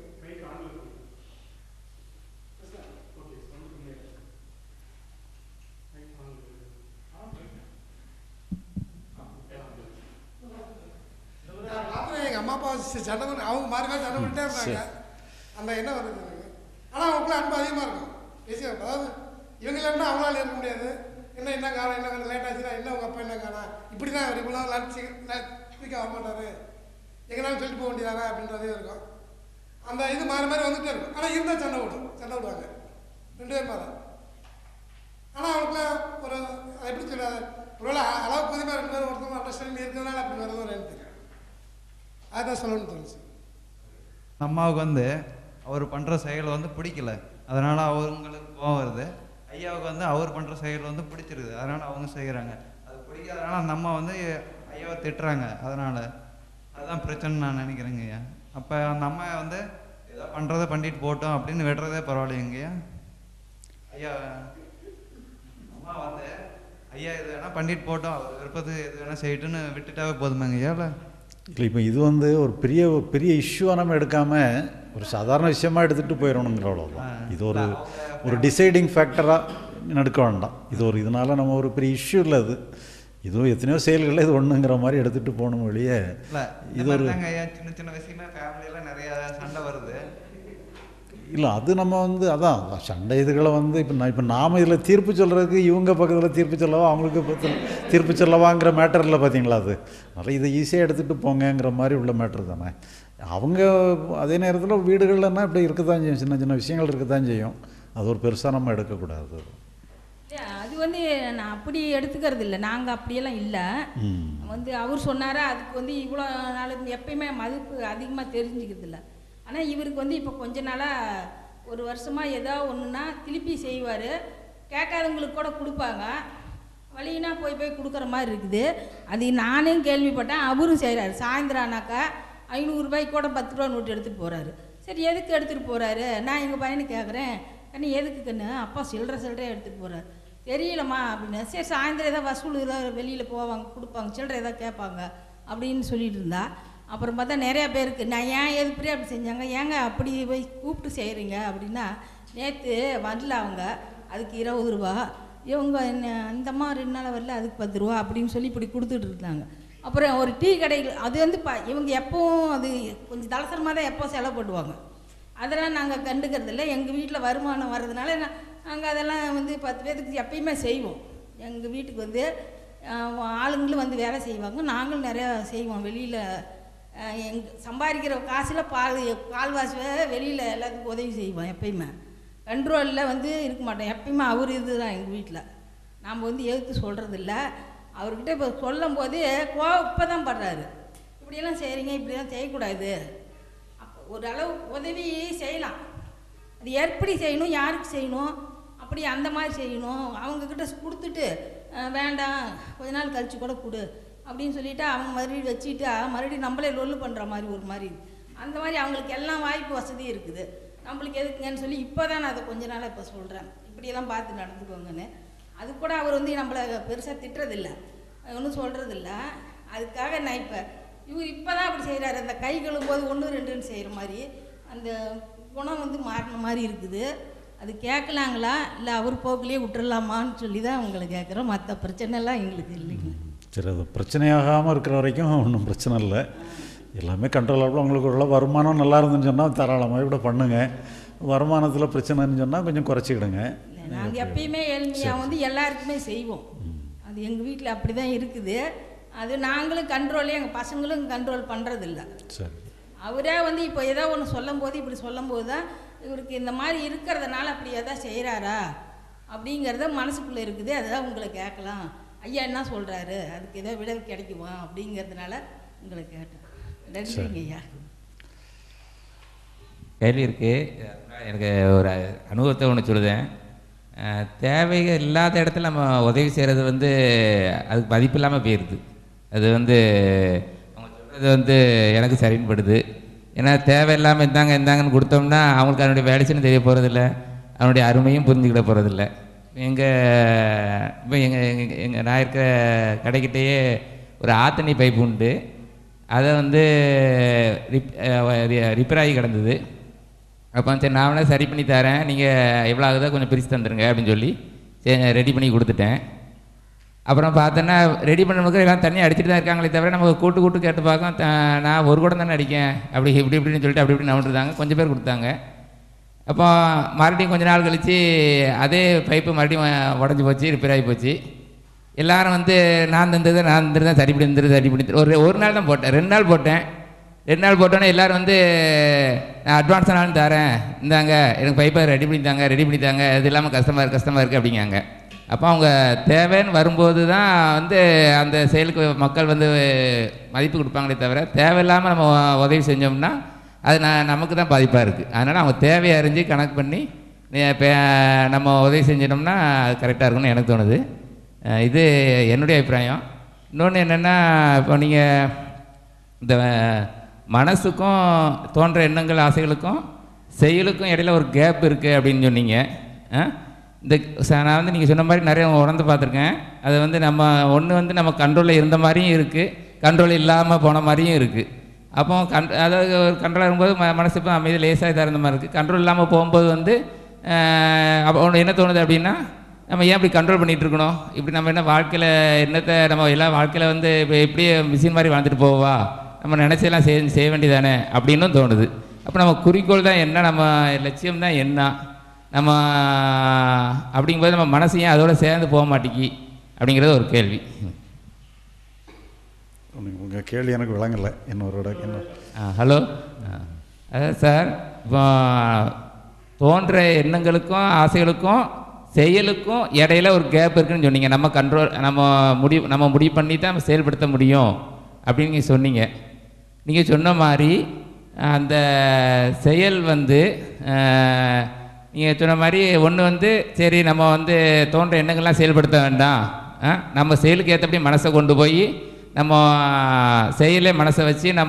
ராத்திரி எங்கள் அம்மா அப்பா ச- சண்டை பண்ணி அவங்க மாறி மாறி சண்டை பண்ணிட்டே இருந்தாங்க அந்த எண்ணம் வருது எனக்கு ஆனால் அவங்களுக்குள்ள அன்பு அதிகமாக இருக்கும் ஈஸியாக அதாவது இவங்க இல்லைன்னா அவங்களால இருக்க முடியாது என்ன என்ன காலம் என்ன கொஞ்சம் லேட் ஆச்சுன்னா என்ன உங்கள் அப்பா என்ன காலம் இப்படி தான் அவர் இவ்வளோ லஞ்ச் குயிக்காக வர மாட்டார் எங்கனாலும் சொல்லிட்டு போக வேண்டியதாரா அப்படின்றதே இருக்கும் அந்த இது மாறி மாறி வந்துட்டே இருக்கும் ஆனால் இருந்தால் சண்டை விடும் சண்டை விடுவாங்க ரெண்டு பேர் மாற ஆனால் அவங்களுக்குலாம் ஒரு அது எப்படி சொல்ல ஒருவேளை அளவு புதியமாக ரெண்டு பேரும் ஒருத்தவங்க அண்டர்ஸ்டாண்டிங் இருக்கிறதுனால அப்படி வருதோ எனக்கு தெரியும் அதுதான் சொல்லணும்னு தோணுச்சு அம்மாவுக்கு வந்து அவர் பண்ணுற செயல் வந்து பிடிக்கல அதனால் அவங்களுக்கு கோவம் வருது ஐயாவுக்கு வந்து அவர் பண்ணுற செயல் வந்து பிடிச்சிருது அதனால் அவங்க செய்கிறாங்க அது பிடிக்காதனால அந்த அம்மா வந்து ஐயாவை திட்டுறாங்க அதனால் அதுதான் பிரச்சனை நான் நினைக்கிறேங்க ஐயா அப்போ அந்த அம்மா வந்து ஏதோ பண்ணுறதை பண்ணிட்டு போட்டோம் அப்படின்னு விடுறதே பரவாயில்லைங்கய்யா ஐயா அம்மா வந்து ஐயா இது வேணால் பண்ணிட்டு போட்டோம் அவர் விருப்பத்துக்கு எது வேணால் செய்யட்டுன்னு விட்டுட்டாவே போதுமாங்க ஐயா இல்லை இல்லை இப்போ இது வந்து ஒரு பெரிய பெரிய இஷ்யூவாக நம்ம எடுக்காமல் ஒரு சாதாரண விஷயமா எடுத்துகிட்டு போயிடணுங்கிற அவ்வளோதான் இது ஒரு ஒரு டிசைடிங் ஃபேக்டராக எடுக்க வேண்டாம் இது ஒரு இதனால் நம்ம ஒரு பெரிய இஷ்யூ இல்லை அது இதுவும் எத்தனையோ செயல்களில் இது ஒன்றுங்கிற மாதிரி எடுத்துகிட்டு போகணும் வழியே இல்லை இது இது ஒரு தாங்க ஐயா சின்ன சின்ன விஷயமே ஃபேமிலியில் நிறைய சண்டை வருது இல்லை அது நம்ம வந்து அதான் சண்டை இதுகளை வந்து இப்போ நான் இப்போ நாம் இதில் தீர்ப்பு சொல்கிறதுக்கு இவங்க பக்கத்தில் தீர்ப்பு சொல்லவா அவங்களுக்கு பக்கத்தில் தீர்ப்பு சொல்லவாங்கிற மேட்டர் இல்லை பார்த்தீங்களா அது அதனால் இதை ஈஸியாக எடுத்துகிட்டு போங்கங்கிற மாதிரி உள்ள மேட்டர் தானே அவங்க அதே நேரத்தில் வீடுகள்லன்னா இப்படி இருக்க தான் செய்யும் சின்ன சின்ன விஷயங்கள் இருக்க தான் செய்யும் அது ஒரு பெருசாக நம்ம எடுக்கக்கூடாது இல்ல, அது வந்து நான் அப்படி எடுத்துக்கிறது இல்லை நாங்கள் அப்படியெல்லாம் இல்லை ம் வந்து அவர் சொன்னாரா அதுக்கு வந்து இவ்வளோ நாள் எப்பயுமே மதிப்பு அதிகமாக தெரிஞ்சுக்கிறது இல்லை ஆனால் இவருக்கு வந்து இப்போ கொஞ்ச நாளாக ஒரு வருஷமாக ஏதோ ஒன்றுனா திருப்பி செய்வார் கேட்காதவங்களுக்கு கூட கொடுப்பாங்க வழினா போய் போய் கொடுக்குற மாதிரி இருக்குது அது நானும் கேள்விப்பட்டேன் அவரும் செய்கிறாரு சாயந்தரம் ஆனாக்கா ஐநூறுரூபாய்க்கு கூட பத்து ரூபா நோட்டு எடுத்துகிட்டு போகிறாரு சரி எதுக்கு எடுத்துகிட்டு போகிறாரு நான் எங்கள் பையனை கேட்குறேன் கண்ணு எதுக்கு கண்ணு அப்பா சில்லற சில்லறையாக எடுத்துகிட்டு போகிறாரு தெரியலம்மா அப்படின்னு சரி சாயந்தரம் ஏதாவது வசூல் ஏதாவது வெளியில் போவாங்க கொடுப்பாங்க சில்லறை ஏதாவது கேட்பாங்க அப்படின்னு சொல்லிட்டு இருந்தா அப்புறம் பார்த்தா நிறையா பேருக்கு நான் ஏன் எதுப்படியே அப்படி செஞ்சாங்க ஏங்க அப்படி போய் கூப்பிட்டு செய்கிறீங்க அப்படின்னா நேற்று வரல அவங்க அதுக்கு இருபது ரூபா இவங்க என்ன இந்தம்மா ரெண்டு நாள் வரல அதுக்கு பத்து ரூபா அப்படின்னு சொல்லி இப்படி கொடுத்துட்டு இருந்தாங்க அப்புறம் ஒரு டீ கடைகள் அது வந்து ப இவங்க எப்பவும் அது கொஞ்சம் தலசரமாக தான் எப்போ செலவு பண்ணுவாங்க அதெல்லாம் நாங்கள் கண்டுக்கிறது இல்லை எங்கள் வீட்டில் வருமானம் வர்றதுனால நாங்கள் அதெல்லாம் வந்து பத்து பேர்த்துக்கு எப்பயுமே செய்வோம் எங்கள் வீட்டுக்கு வந்து அஹ், ஆளுங்களும் வந்து வேலை செய்வாங்க நாங்களும் நிறையா செய்வோம் வெளியில் எங் சம்பாதிக்கிற காசில் பால் கால்வாசி வெளியில் எல்லாத்துக்கும் உதவி செய்வோம் எப்பயுமே கண்ட்ரோலில் வந்து இருக்க மாட்டோம் எப்பயுமே அவர் இதுதான் எங்கள் வீட்டில் நாம் வந்து எதுக்கு சொல்கிறதில்ல அவர்கிட்ட இப்போ சொல்லும் போது கோவம் இப்போ தான் படுறாரு இப்படியெல்லாம் செய்கிறீங்க இப்படியெல்லாம் செய்யக்கூடாது அப்போ ஒரு அளவு உதவி செய்யலாம் அது எப்படி செய்யணும் யாருக்கு செய்யணும் அப்படி அந்த மாதிரி செய்யணும் அவங்கக்கிட்ட கொடுத்துட்டு அஹ், வேண்டாம் கொஞ்ச நாள் கழிச்சு கூட கொடு அப்படின்னு சொல்லிட்டு அவங்க மறுபடியும் வச்சுட்டு மறுபடியும் நம்மளே லொல்லு பண்ணுற மாதிரி ஒரு மாதிரி அந்த மாதிரி அவங்களுக்கு எல்லாம் வாய்ப்பு வசதி இருக்குது நம்மளுக்கு எதுக்குங்கன்னு சொல்லி இப்போ தான் நான் அதை கொஞ்ச நாளாக இப்போ சொல்கிறேன் இப்படியெல்லாம் பார்த்து நடந்துக்கோங்கன்னு அது கூட அவர் வந்து நம்மளை பெருசாக திட்டுறதில்ல ஒன்றும் சொல்கிறதில்ல அதுக்காக நான் இப்போ இவர் இப்போ தான் அப்படி செய்கிறாரு அந்த கை கழுவும்போது ஒன்று ரெண்டுன்னு செய்கிற மாதிரி அந்த குணம் வந்து மாறின மாதிரி இருக்குது அது கேட்கலாங்களா இல்லை அவர் போக்கிலே விட்டுறலாமான்னு சொல்லி தான் உங்களை கேட்குறோம் மற்ற பிரச்சனைலாம் எங்களுக்கு இல்லைங்க சரி அது பிரச்சனையாகாமல் இருக்கிற வரைக்கும் ஒன்றும் பிரச்சனை இல்லை எல்லாமே கண்ட்ரோல் ஆகலாம் உங்களுக்கு உள்ள வருமானம் நல்லா இருந்துன்னு சொன்னால் தாராளமாக கூட பண்ணுங்க வருமானத்தில் பிரச்சனைன்னு சொன்னால் கொஞ்சம் குறைச்சிக்கிடுங்க நாங்கள் எப்பயுமே எளிமையாக வந்து எல்லாருக்குமே செய்வோம் அது எங்கள் வீட்டில் அப்படி தான் இருக்குது அது நாங்களும் கண்ட்ரோலே எங்கள் பசங்களும் கண்ட்ரோல் பண்ணுறதில்ல சரி அவரே வந்து இப்போ ஏதோ ஒன்று சொல்லும் போது இப்படி சொல்லும் போது தான் இவருக்கு இந்த மாதிரி இருக்கிறதுனால அப்படி எதாவது செய்கிறாரா அப்படிங்கிறத மனசுக்குள்ளே இருக்குது அதுதான் உங்களை கேட்கலாம் ஐயா என்ன சொல்கிறாரு அதுக்கு ஏதோ விட கிடைக்குமா அப்படிங்கிறதுனால உங்களை கேட்டேன் நன்றிங்க ஐயா கேள்வி இருக்கு எனக்கு ஒரு அனுபவத்தை ஒன்று சொல்லுதேன் அஹ், தேவைகள் இல்லாத இடத்துல நம்ம உதவி செய்கிறது வந்து அதுக்கு மதிப்பு இல்லாமல் போயிடுது அது வந்து அவங்க சொல்கிறது வந்து எனக்கு சரின்னு படுது ஏன்னா தேவையில்லாமல் இந்தாங்க இந்தாங்கன்னு கொடுத்தோம்னா அவங்களுக்கு அதனுடைய வேலைச்சுன்னு தெரிய போகிறதில்ல அதனுடைய அருமையும் புரிஞ்சுக்கிட போகிறதில்ல எங்கள் இப்போ எங்கள் எங்கள் எங்கள் நான் இருக்கிற கடைக்கிட்டேயே ஒரு ஆத்தணி பைப் உண்டு அதை வந்து ரிப் ரிப்பேர் ஆகி கிடந்தது அப்போ சரி நான் வேணா சரி பண்ணி தரேன் நீங்கள் எவ்வளோ ஆகுதோ கொஞ்சம் பிரித்து தந்துடுங்க அப்படின்னு சொல்லி சரி ரெடி பண்ணி கொடுத்துட்டேன் அப்புறம் பார்த்தோன்னா ரெடி பண்ணும்போது எல்லாம் தண்ணி அடிச்சிட்டு தான் இருக்காங்களே தவிர நம்ம கூட்டு கூட்டு கேட்டு பார்க்க த- நான் ஒரு குடம் தானே அடிக்கேன் அப்படி இப்படி இப்படின்னு சொல்லிட்டு அப்படி இப்படி நம்பிட்டுருந்தாங்க கொஞ்சம் பேர் கொடுத்தாங்க அப்போ மறுபடியும் கொஞ்ச நாள் கழித்து அதே பைப்பு மறுபடியும் உடஞ்சி போச்சு ரிப்பேர் ஆகி போச்சு எல்லாரும் வந்து நான் தந்தது நான் தந்தது தான் சரிப்படி இருந்தது சரிப்படி இருந்தது. ஒரு ஒரு நாள் தான் போட்டேன் ரெண்டு நாள் போட்டேன் ரெண்டு நாள் போட்டோன்னே எல்லாரும் வந்து நான் அட்வான்ஸ் நாளும் தரேன் இந்தாங்க எனக்கு பைப்பை ரெடி பண்ணி தாங்க ரெடி பண்ணி தாங்க இது இல்லாமல் கஷ்டமாக இருக்குது கஷ்டமாக இருக்குது அப்படிங்காங்க அப்போ அவங்க தேவைன்னு வரும்போது தான் வந்து அந்த செயலுக்கு மக்கள் வந்து மதிப்பு கொடுப்பாங்களே தவிர தேவையில்லாமல் நம்ம உதவி செஞ்சோம்னா அது நான் நமக்கு தான் பாதிப்பாக இருக்குது அதனால் அவங்க தேவையை அறிஞ்சு கணக்கு பண்ணி இப்போ நம்ம உதவி செஞ்சிட்டோம்னா அது கரெக்டாக இருக்கும்னு எனக்கு தோணுது அஹ் இது என்னுடைய அபிப்பிராயம் இன்னொன்று என்னென்னா இப்போ நீங்கள் இந்த மனசுக்கும் தோன்ற எண்ணங்கள் ஆசைகளுக்கும் செயலுக்கும் இடையில ஒரு கேப் இருக்குது அப்படின்னு சொன்னீங்க ஆ? இந்த ச- நான் வந்து நீங்கள் சொன்ன மாதிரி நிறைய உணர்ந்து பார்த்துருக்கேன் அது வந்து நம்ம ஒன்று வந்து நம்ம கண்ட்ரோலில் இருந்த மாதிரியும் இருக்குது கண்ட்ரோல் இல்லாமல் போன மாதிரியும் இருக்குது அப்போ கண் அதாவது ஒரு கண்ட்ரோல் இருக்கும்போது ம மனசு இப்போ அமைதி லேசாக இதாக இருந்த மாதிரி இருக்குது கண்ட்ரோல் இல்லாமல் போகும்போது வந்து அஹ், அப்போ ஒன்று என்ன தோணுது அப்படின்னா நம்ம ஏன் இப்படி கண்ட்ரோல் பண்ணிகிட்டு இருக்கணும் இப்படி நம்ம என்ன வாழ்க்கையில் என்னத்தை நம்ம எல்லாம் வாழ்க்கையில் வந்து இப்போ இப்படியே மிஷின் மாதிரி வாழ்ந்துட்டு போவா நம்ம நினச்செல்லாம் செய்ய செய்ய வேண்டியதானே அப்படின்னும் தோணுது அப்போ நம்ம குறிக்கோள் தான் என்ன நம்ம லட்சியம் தான் என்ன நம்ம அப்படிங்கும்போது நம்ம மனசு ஏன் அதோட சேர்ந்து போக மாட்டேங்கி அப்படிங்கிறது ஒரு கேள்வி உங்கள் கேள்வி எனக்கு விளங்கலை இன்னொரு இடம் இன்னொரு ஆ ஹலோ அதாவது சார் இப்போ தோன்ற எண்ணங்களுக்கும் ஆசைகளுக்கும் செயலுக்கும் இடையில ஒரு கேப் இருக்குன்னு சொன்னீங்க நம்ம கண்ட்ரோல் நம்ம முடிவு நம்ம முடிவு பண்ணி தான் நம்ம செயல்படுத்த முடியும் அப்படின்னு நீங்கள் சொன்னீங்க நீங்கள் சொன்ன மாதிரி அந்த செயல் வந்து நீங்கள் சொன்ன மாதிரி ஒன்று வந்து சரி நம்ம வந்து தோன்ற எண்ணங்கள்லாம் செயல்படுத்த வேண்டாம் ஆ, நம்ம செயலுக்கு ஏற்றபடி மனசை கொண்டு போய் நம்ம செயலே மனசை வச்சு நம்ம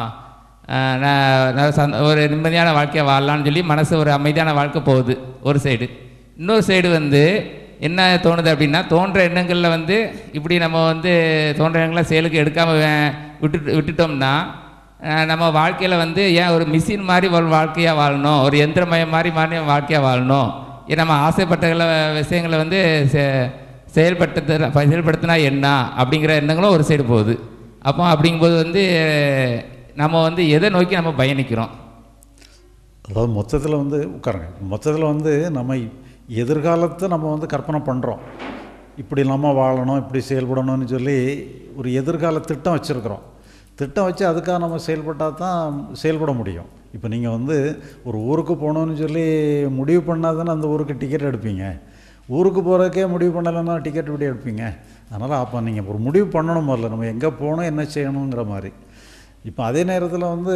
ஆஹ், ந- ந- சந்த- ஒரு நிம்மதியான வாழ்க்கையை வாழலாம்னு சொல்லி மனசு ஒரு அமைதியான வாழ்க்கை போகுது ஒரு சைடு இன்னொரு சைடு வந்து என்ன தோணுது அப்படின்னா தோன்ற எண்ணங்களில் வந்து இப்படி நம்ம வந்து தோன்ற எண்ணங்களை செயலுக்கு எடுக்காமல் விட்டுட்டு விட்டுட்டோம்னா ஆஹ், நம்ம வாழ்க்கையில் வந்து ஏன் ஒரு மிஷின் மாதிரி ஒரு வாழ்க்கையாக வாழணும் ஒரு எந்திரமயம் மாதிரி மாதிரி வாழ்க்கையாக வாழணும் ஏன் நம்ம ஆசைப்பட்ட விஷயங்களை வந்து செ- செயல்படுத்த செயல்படுத்தினா என்ன அப்படிங்கிற எண்ணங்களும் ஒரு சைடு போகுது அப்போ அப்படிங்கும்போது வந்து நம்ம வந்து எதை நோக்கி நம்ம பயணிக்கிறோம் அதாவது மொத்தத்தில் வந்து உட்காருங்க மொத்தத்தில் வந்து நம்ம எதிர்காலத்தை நம்ம வந்து கற்பனை பண்ணுறோம் இப்படி நம்ம வாழணும் இப்படி செயல்படணும்னு சொல்லி ஒரு எதிர்கால திட்டம் வச்சுருக்குறோம் திட்டம் வச்சு அதுக்காக நம்ம செயல்பட்டால் தான் செயல்பட முடியும் இப்போ நீங்கள் வந்து ஒரு ஊருக்கு போகணுன்னு சொல்லி முடிவு பண்ணால் தானே அந்த ஊருக்கு டிக்கெட் எடுப்பீங்க ஊருக்கு போகிறதுக்கே முடிவு பண்ணலைன்னா டிக்கெட் எப்படி எடுப்பீங்க அதனால் அப்போ நீங்கள் ஒரு முடிவு பண்ணணும் முதல்ல நம்ம எங்கே போகணும் என்ன செய்யணுங்கிற மாதிரி இப்போ அதே நேரத்தில் வந்து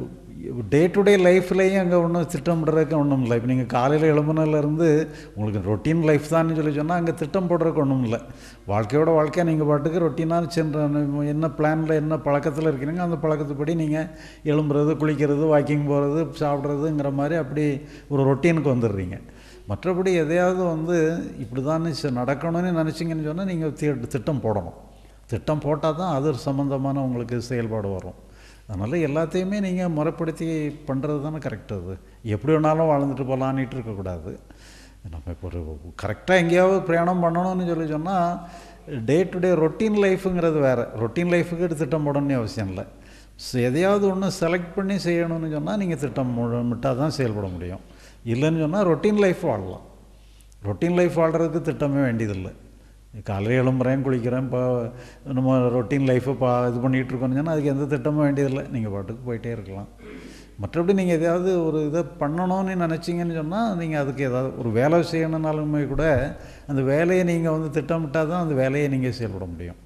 டே டு டே லைஃப்லேயும் அங்கே ஒன்றும் திட்டமிடுறதுக்கு ஒன்றும் இல்லை இப்போ நீங்கள் காலையில் எழும்புனதுலேருந்து உங்களுக்கு ரொட்டீன் லைஃப் தான் சொல்லி சொன்னால் அங்கே திட்டம் போடுறதுக்கு ஒன்றும் இல்லை வாழ்க்கையோட வாழ்க்கையாக நீங்கள் பாட்டுக்கு ரொட்டீனாக சென்ற என்ன பிளானில் என்ன பழக்கத்தில் இருக்கிறீங்க அந்த பழக்கத்துப்படி நீங்கள் எழும்புறது குளிக்கிறது வாக்கிங் போகிறது சாப்பிட்றதுங்கிற மாதிரி அப்படி ஒரு ரொட்டீனுக்கு வந்துடுறீங்க மற்றபடி எதையாவது வந்து இப்படி தான் நடக்கணும்னு நினச்சிங்கன்னு சொன்னால் நீங்கள் திட்டம் போடணும் திட்டம் போட்டால் தான் அது சம்மந்தமான உங்களுக்கு செயல்பாடு வரும் அதனால் எல்லாத்தையுமே நீங்கள் முறைப்படுத்தி பண்ணுறது தானே கரெக்டு அது எப்படி வேணாலும் வாழ்ந்துட்டு போகலான்ட்டு இருக்கக்கூடாது நம்ம இப்போ ஒரு கரெக்டாக எங்கேயாவது பிரயாணம் பண்ணணும்னு சொல்லி சொன்னால் டே டு டே ரொட்டீன் லைஃபுங்கிறது வேறு ரொட்டீன் லைஃபுக்கு திட்டம் போடணும்னு அவசியம் இல்லை ஸோ எதையாவது ஒன்று செலக்ட் பண்ணி செய்யணும்னு சொன்னால் நீங்கள் திட்டம் முட்டால் தான் செயல்பட முடியும் இல்லைன்னு சொன்னால் ரொட்டீன் லைஃப் வாழலாம் ரொட்டீன் லைஃப் வாழ்கிறதுக்கு திட்டமே வேண்டியதில்லை காலையில் எழும்புறேன் குளிக்கிறேன் இப்போ நம்ம ரொட்டீன் லைஃப்பை பா இது பண்ணிகிட்டு இருக்கோம்னு சொன்னால் அதுக்கு எந்த திட்டமும் வேண்டியதில்லை நீங்கள் பாட்டுக்கு போயிட்டே இருக்கலாம் மற்றபடி நீங்கள் எதையாவது ஒரு இதை பண்ணணும்னு நினச்சிங்கன்னு சொன்னால் நீங்கள் அதுக்கு ஏதாவது ஒரு வேலை செய்யணுன்னாலுமே கூட அந்த வேலையை நீங்கள் வந்து திட்டமிட்டால் தான் அந்த வேலையை நீங்கள் செயல்பட முடியும்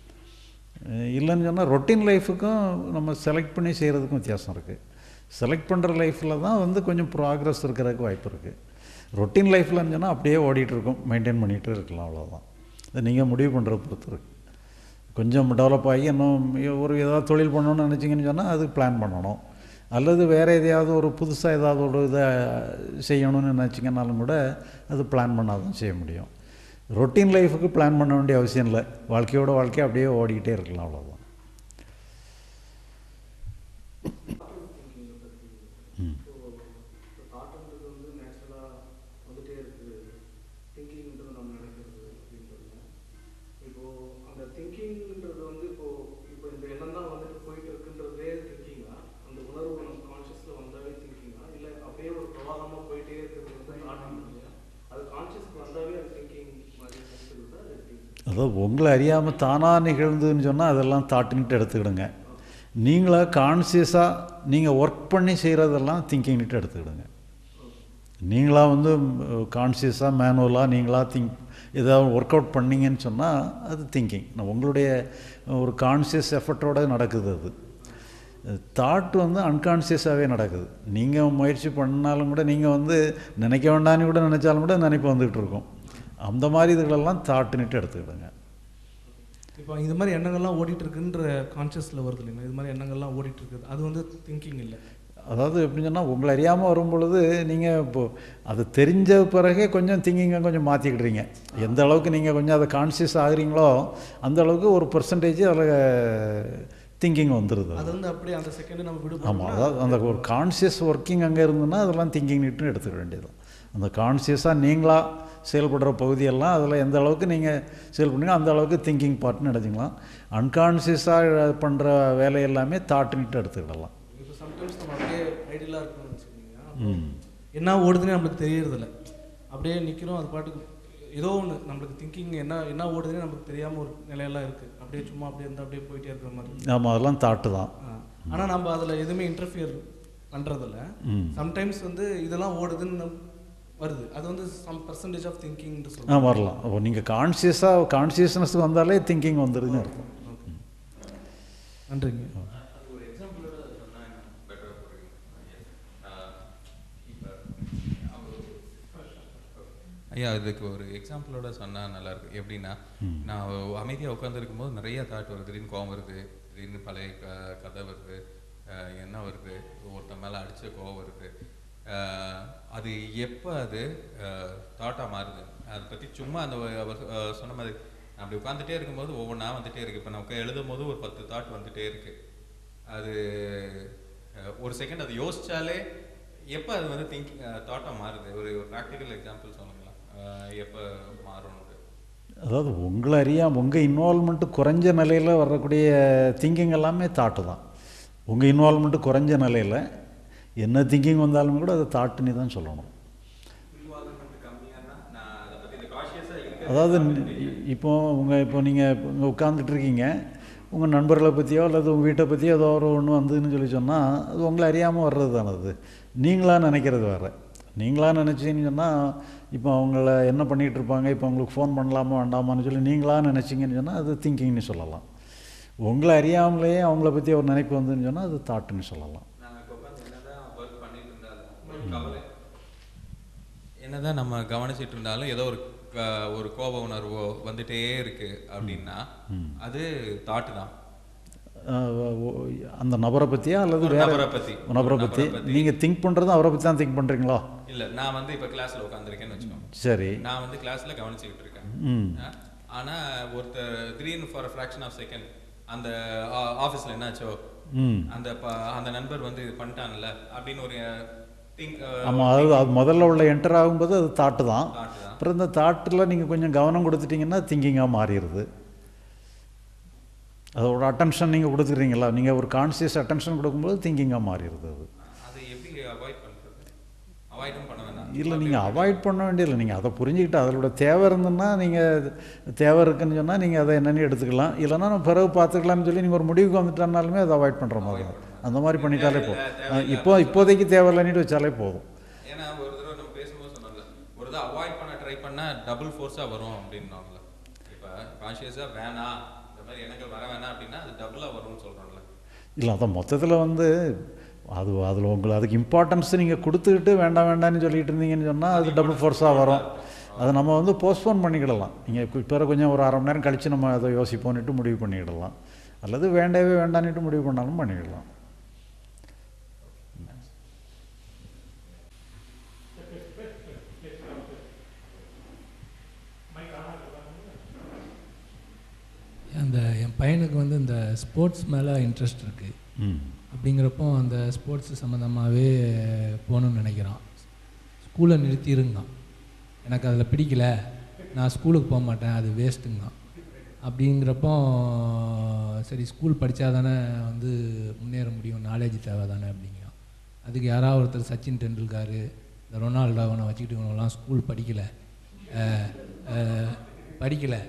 இல்லைன்னு சொன்னால் ரொட்டீன் லைஃபுக்கும் நம்ம செலக்ட் பண்ணி செய்கிறதுக்கும் வித்தியாசம் இருக்குது செலக்ட் பண்ணுற லைஃப்பில் தான் வந்து கொஞ்சம் ப்ராக்ரஸ் இருக்கிறதுக்கு வாய்ப்பு இருக்குது ரொட்டீன் லைஃப்லன்னு சொன்னால் அப்படியே ஓடிட்டு இருக்கும் மெயின்டைன் பண்ணிகிட்டு இருக்கலாம் அவ்வளோதான் இதை நீங்கள் முடிவு பண்ணுற பொறுத்து இருக்கு கொஞ்சம் டெவலப் ஆகி இன்னும் ஒரு ஏதாவது தொழில் பண்ணணும்னு நினச்சிங்கன்னு சொன்னால் அதுக்கு பிளான் பண்ணணும் அல்லது வேறு எதையாவது ஒரு புதுசாக ஏதாவது ஒரு இதை செய்யணும்னு நினச்சிங்கனாலும் கூட அது பிளான் பண்ணால் தான் செய்ய முடியும் ரொட்டீன் லைஃபுக்கு பிளான் பண்ண வேண்டிய அவசியம் இல்லை வாழ்க்கையோட வாழ்க்கை அப்படியே ஓடிக்கிட்டே இருக்கலாம் அவ்வளோதான் ம் தாட்டுன்றது வந்து நேச்சுரலாக வந்துட்டே இருக்குது திங்கிங்ன்றது நம்ம நினைக்கிறது அப்படின்றது இப்போது அந்த திங்கிங்ன்றது வந்து இப்போது இப்போ இந்த எண்ணம் தான் வந்துட்டு போயிட்டு இருக்குன்றதே திங்கிங்கா அந்த உணர்வு நம்ம கான்ஷியஸில் வந்தாலே திங்கிங்கா இல்லை அப்படியே ஒரு பிரவாகமாக போயிட்டே அதாவது உங்களை அறியாமல் தானாக நிகழ்ந்துன்னு சொன்னால் அதெல்லாம் தாட்டுன்ட்டு எடுத்துக்கிடுங்க நீங்களாக கான்சியஸாக நீங்கள் ஒர்க் பண்ணி செய்கிறதெல்லாம் திங்கிங்ட்டு எடுத்துக்கிடுங்க நீங்களாக வந்து கான்சியஸாக மேனுவலாக நீங்களாக திங்க் ஏதாவது ஒர்க் அவுட் பண்ணீங்கன்னு சொன்னால் அது திங்கிங் உங்களுடைய ஒரு கான்சியஸ் எஃபர்ட்டோட நடக்குது அது தாட் வந்து அன்கான்சியஸாகவே நடக்குது நீங்கள் முயற்சி பண்ணாலும் கூட நீங்கள் வந்து நினைக்க வேண்டாம்னு கூட நினச்சாலும் கூட நினைப்பு வந்துகிட்டு இருக்கும் அந்த மாதிரி இதுகளெல்லாம் தாட்டுன்னுட்டு எடுத்துக்கிடுங்க இப்போ இது மாதிரி எண்ணங்கள்லாம் ஓடிட்டு இருக்குன்ற கான்ஷியஸில் வருது இல்லைங்களா இது மாதிரி எண்ணங்கள்லாம் ஓடிட்டு இருக்குது அது வந்து திங்கிங் இல்லை அதாவது எப்படின்னு சொன்னால் உங்களை அறியாமல் வரும் பொழுது நீங்கள் இப்போது அது தெரிஞ்ச பிறகே கொஞ்சம் திங்கிங்கை கொஞ்சம் மாற்றிக்கிடுறீங்க எந்த அளவுக்கு நீங்கள் கொஞ்சம் அதை கான்சியஸ் ஆகுறீங்களோ அந்த அளவுக்கு ஒரு பர்சன்டேஜ் அதில் திங்கிங் வந்துடுது அது வந்து அப்படியே அந்த செகண்ட் நம்ம விடு ஆமாம் அதாவது அந்த ஒரு கான்சியஸ் ஒர்க்கிங் அங்கே இருந்ததுன்னா அதெல்லாம் திங்கிங் நீட்டு எடுத்துக்க வேண்டியது அந்த கான்சியஸாக நீங்களாக செயல்படுற பகுதியெல்லாம் அதில் எந்த அளவுக்கு நீங்கள் செயல் பண்ணீங்க அந்த அளவுக்கு திங்கிங் பார்ட்னு எடுத்துக்கலாம் அன்கான்சியஸாக பண்ணுற வேலை எல்லாமே தாட்டுன்ட்டு எடுத்துக்கிடலாம் இப்போ சம்டைம்ஸ் நம்ம அப்படியே ஐடியலாக இருக்கணும்னு வச்சுக்கோங்க ம். என்ன ஓடுதுன்னு நம்மளுக்கு தெரியறதில்ல அப்படியே நிற்கிறோம் அது பாட்டுக்கு ஏதோ ஒன்று நம்மளுக்கு திங்கிங் என்ன என்ன ஓடுதுன்னு நமக்கு தெரியாமல் ஒரு நிலையெல்லாம் இருக்குது அப்படியே சும்மா அப்படியே இருந்தால் அப்படியே போயிட்டே இருக்கிற மாதிரி ஆமாம் அதெல்லாம் தாட்டு தான் ஆனால் நம்ம அதில் எதுவுமே இன்டர்ஃபியர் பண்ணுறதில்ல ம். சம்டைம்ஸ் வந்து இதெல்லாம் ஓடுதுன்னு நம்- வருது அது வந்து சம் பர்சன்டேஜ் ஆஃப் திங்கிங்னு ஆ சொல்லுவாங்க வரலாம் அப்போ நீங்கள் கான்சியஸாக கான்சியஸ்னஸ் வந்தாலே திங்கிங் வந்துடுதுன்னு அர்த்தம் நன்றிங்க ஒரு எக்ஸாம்பிளோட சொன்னா பெட்டராக புரியும் இப்போ ஐயா இதுக்கு ஒரு எக்ஸாம்பிளோட சொன்னால் நல்லா இருக்கு எப்படின்னா நான் அமைதியாக உட்காந்துருக்கும் போது நிறைய தாட் வருது திடீர்னு கோவம் வருது திடீர்னு பழைய க கதை வருது அஹ் என்ன வருது ஒருத்தன் மேலே அடிச்ச கோவம் வருது அஹ் அது எப்போ அது தாட்டாக மாறுது அதை பற்றி சும்மா அந்த அவர் அஹ் சொன்ன மாதிரி நான் அப்படி உட்காந்துட்டே இருக்கும்போது ஒவ்வொன்றா வந்துட்டே இருக்கு இப்போ நமக்கு எழுதும் போது ஒரு பத்து தாட் வந்துட்டே இருக்கு அது அஹ், ஒரு செகண்ட் அது யோசிச்சாலே எப்போ அது வந்து திங்கிங் தாட்டாக மாறுது ஒரு ப்ராக்டிக்கல் எக்ஸாம்பிள் சொல்லுங்களேன் அஹ், எப்போ மாறும்னு அதாவது உங்களை அறியாம உங்கள் இன்வால்மெண்ட்டு குறைஞ்ச நிலையில் வரக்கூடிய திங்கிங் எல்லாமே தாட்டு தான் உங்கள் இன்வால்மெண்ட்டு குறைஞ்ச நிலையில் என்ன திங்கிங் வந்தாலும் கூட அதை தாட்டுன்னு தான் சொல்லணும் அதாவது இ- இப்போ உங்கள் இப்போ நீங்கள் இங்கே உட்காந்துட்டு இருக்கீங்க உங்கள் நண்பர்களை பற்றியோ அல்லது உங்கள் வீட்டை பற்றியோ ஏதோ ஒரு ஒன்று வந்ததுன்னு சொல்லி சொன்னால் அது உங்களை அறியாமல் வர்றது தானே அது நீங்களாக நினைக்கிறது வேறு நீங்களாக நினச்சிங்கன்னு சொன்னால் இப்போ அவங்கள என்ன பண்ணிகிட்டு இருப்பாங்க இப்போ அவங்களுக்கு ஃபோன் பண்ணலாமா வேண்டாமான்னு சொல்லி நீங்களாக நினச்சிங்கன்னு சொன்னால் அது திங்கிங்னு சொல்லலாம் உங்களை அறியாமலேயே அவங்கள பற்றி ஒரு நினைப்பு வந்துன்னு சொன்னால் அது தாட்டுன்னு சொல்லலாம் என்னதான் நம்ம கவனிச்சிட்டு இருந்தாலும் ஏதோ ஒரு க- ஒரு கோப உணர்வோ வந்துட்டே இருக்கு அப்படின்னா அது தாட்டு தான் அஹ் ஓ- அந்த நபரை பற்றியா அல்லது ஒரு வேற நபரை பத்தி. நபரை ஒரு பற்றி நபரை பத்தி. நீங்கள் திங்க் பண்ணுறது அவரை பற்றி தான் திங்க் பண்ணுறீங்களா இல்ல நான் வந்து இப்ப கிளாஸ்ல உட்காந்துருக்கேன்னு வச்சுக்கோங்க சரி நான் வந்து கிளாஸ்ல கவனிச்சுக்கிட்டு இருக்கேன் ம். ஆ, ஆனா ஒருத்தர் திடீர்னு ஃபார் ஃபிராக்ஷன் ஆஃப் செகண்ட் அந்த ஆஃபீஸில் என்னாச்சோ ம். அந்த ப- அந்த நண்பர் வந்து இது பண்ணிட்டான்ல அப்படின்னு ஒரு திங்க் ஆமாம் அதாவது அது முதல்ல உள்ள என்டர் ஆகும்போது அது தாட்டு தான் Thought தான். அப்புறம் இந்த தாட்டில் நீங்கள் கொஞ்சம் கவனம் கொடுத்துட்டீங்கன்னா திங்கிங்காக மாறிடுது அதோட அட்டென்ஷன் நீங்கள் கொடுத்துக்கிறீங்களா நீங்கள் ஒரு கான்சியஸ் அட்டென்ஷன் கொடுக்கும்போது திங்கிங்காக மாறிடுது அது அதை எப்படி அவாய்ட் பண்றது அவாய்டும் பண்ண வேணாம் இல்லை நீங்கள் அவாய்ட் பண்ண வேண்டியதில்லை நீங்கள் அதை புரிஞ்சுக்கிட்டு அதோட தேவை இருந்ததுன்னா நீங்கள் தேவை இருக்குன்னு சொன்னால் நீங்கள் அதை என்னென்னு எடுத்துக்கலாம் இல்லைன்னா நம்ம பிறகு பார்த்துக்கலாம்னு சொல்லி நீங்கள் ஒரு முடிவுக்கு வந்துட்டானாலுமே அதை அவாய்ட் பண்ணுற மாதிரி தான் அந்த மாதிரி பண்ணிட்டாலே போதும் அஹ் இப்போ இப்போதைக்கு தேவையில்லைன்னுட்டு வச்சாலே போதும் ஏன்னா ஒரு தடவை நம்ம பேசும்போது சொன்னோம்ல ஒரு தடவை அவாய்ட் பண்ண ட்ரை பண்ணா டபுள் ஃபோர்ஸாக வரும் அப்படின்னாங்களே இப்போ கான்ஷியஸாக வேணாம் இந்த மாதிரி எண்ணங்கள் வர வேணாம் அப்படின்னா அது டபுளாக வரும்னு சொல்கிறோம்ல இல்லை அதான் மொத்தத்தில் வந்து அது அதில் உங்களுக்கு அதுக்கு இம்பார்ட்டன்ஸ் நீங்கள் கொடுத்துக்கிட்டு வேண்டாம் வேண்டாம்னு சொல்லிட்டு இருந்தீங்கன்னு சொன்னால் அது டபுள் ஃபோர்ஸாக வரும் அதை நம்ம வந்து போஸ்ட்போன் பண்ணிக்கிடலாம் நீங்கள் இப்போ கொஞ்சம் ஒரு அரை மணி நேரம் கழித்து நம்ம அதை யோசிப்போன்னுட்டு முடிவு பண்ணிக்கிடலாம் அல்லது வேண்டவே வேண்டான்னுட்டு முடிவு பண்ணாலும் பண்ணிக்கிடலாம் அந்த என் பையனுக்கு வந்து இந்த ஸ்போர்ட்ஸ் மேலே இன்ட்ரெஸ்ட் இருக்குது ம். அப்படிங்கிறப்போ அந்த ஸ்போர்ட்ஸ் சம்மந்தமாகவே போகணும்னு நினைக்கிறான் ஸ்கூலை நிறுத்திருங்கான் எனக்கு அதில் பிடிக்கல நான் ஸ்கூலுக்கு போக மாட்டேன் அது வேஸ்ட்டுங்கான் அப்படிங்கிறப்போ சரி ஸ்கூல் படித்தா தானே வந்து முன்னேற முடியும் நாலேஜ் தேவை தானே அப்படிங்கிறான் அதுக்கு யாராவது ஒருத்தர் சச்சின் டெண்டுல்கர் இந்த ரொனால்டோவனை வச்சுக்கிட்டு இவங்கெல்லாம் ஸ்கூல் படிக்கலை படிக்கலை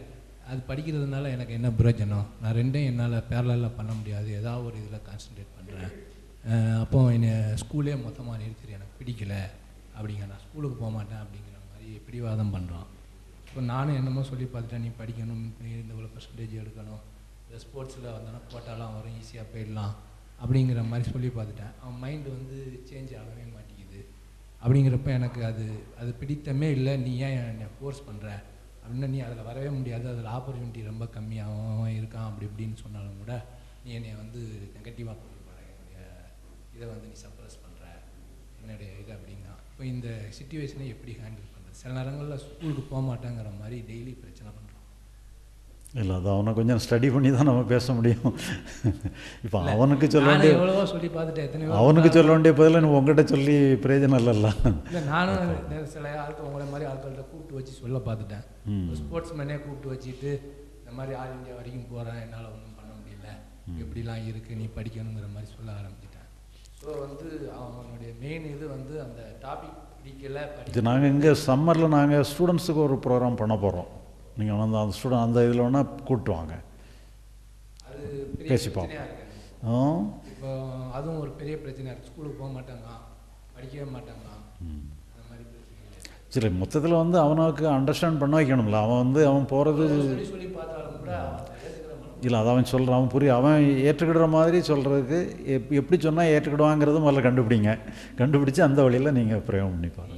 அது படிக்கிறதுனால எனக்கு என்ன பிரயோஜனம் நான் ரெண்டையும் என்னால் பேரலாக பண்ண முடியாது ஏதாவது ஒரு இதில் கான்சென்ட்ரேட் பண்ணுறேன் அப்போ என்னை ஸ்கூலே மொத்தமாக நிறுத்திடு எனக்கு பிடிக்கல அப்படிங்க நான் ஸ்கூலுக்கு போக மாட்டேன் அப்படிங்கிற மாதிரி பிடிவாதம் பண்ணுறான் இப்போ நானும் என்னமோ சொல்லி பார்த்துட்டேன் நீ படிக்கணும் நீ இந்த இவ்வளோ பர்சன்டேஜ் எடுக்கணும் இந்த ஸ்போர்ட்ஸில் வந்தோன்னா கோட்டாலாம் வரும் ஈஸியாக போயிடலாம் அப்படிங்கிற மாதிரி சொல்லி பார்த்துட்டேன் அவன் மைண்டு வந்து சேஞ்ச் ஆகவே மாட்டேங்குது அப்படிங்கிறப்ப எனக்கு அது அது பிடித்தமே இல்லை நீ ஏன் என்னை ஃபோர்ஸ் பண்ணுற அப்படின்னா நீ அதில் வரவே முடியாது அதில் ஆப்பர்ச்சுனிட்டி ரொம்ப கம்மி அவன் அவன் இருக்கான் அப்படி இப்படின்னு சொன்னாலும் கூட நீ என்னை வந்து நெகட்டிவாக கொண்டு போகிற என்னுடைய இதை வந்து நீ சப்ரஸ் பண்ணுற என்னுடைய இது அப்படின்னா இப்போ இந்த சுச்சுவேஷனை எப்படி ஹேண்டில் பண்ணுறது சில நேரங்களில் ஸ்கூலுக்கு போக மாட்டேங்கிற மாதிரி டெய்லி பிரச்சனை பண்ணுறான் இல்லை அது அவனை கொஞ்சம் ஸ்டடி பண்ணி தான் நம்ம பேச முடியும் இப்போ இல்ல, அவனுக்கு சொல்ல நானே வேண்டிய எவ்வளவோ சொல்லி பார்த்துட்டேன், எத்தனையோ அவனுக்கு தடவை. சொல்ல வேண்டிய பதில் நீ உங்ககிட்ட சொல்லி பிரயோஜனம் இல்லைல்ல இல்லை நானும் நெ- சில ஆட்கள் உங்களை மாதிரி ஆட்கள்கிட்ட கூப்பிட்டு வச்சு சொல்ல பார்த்துட்டேன் ம். ஒரு ஸ்போர்ட்ஸ் மேனே கூப்பிட்டு வச்சுட்டு இந்த மாதிரி ஆல் இந்தியா வரைக்கும் போகிறேன் என்னால் ஒன்றும் பண்ண முடியல எப்படிலாம் இருக்குது நீ படிக்கணுங்கிற மாதிரி சொல்ல ஆரம்பிச்சிட்டேன் ஸோ வந்து அவனுடைய மெயின் இது வந்து அந்த டாபிக் பிடிக்கல இது படிக்க நாங்கள் இங்கே சம்மரில் நாங்கள் ஸ்டூடெண்ட்ஸுக்கு ஒரு ப்ரோக்ராம் பண்ண போகிறோம் நீங்கள் வந்து அந்த ஸ்டூடெண்ட் அந்த இதில் வேணால் கூப்பிட்டு வாங்க அது பெரிய பேசிப்போம் பிரச்சனையாக இருக்கு ஆ இப்போ அதுவும் ஒரு பெரிய பிரச்சனையாக இருக்குது ஸ்கூலுக்கு போக மாட்டாங்க படிக்கவே மாட்டாங்க அந்த மாதிரி பிரச்சனை சரி மொத்தத்தில் வந்து அவனுக்கு அண்டர்ஸ்டாண்ட் பண்ண வைக்கணும்ல அவன் வந்து அவன் போகிறது சொல்லி சொல்லி பார்த்தாலும் கூட அவன் ஏற்றுக்கிற மனம் இல்லை அதை அவன் சொல்கிறான் அவன் புரியும் அவன் ஏற்றுக்கிற மாதிரி சொல்கிறதுக்கு எப் எப்படி சொன்னால் ஏற்றுக்கிடுவாங்கிறது முதல்ல கண்டுபிடிங்க கண்டுபிடிச்சு அந்த வழியில் நீங்கள் பிரயோகம் பண்ணி பாருங்க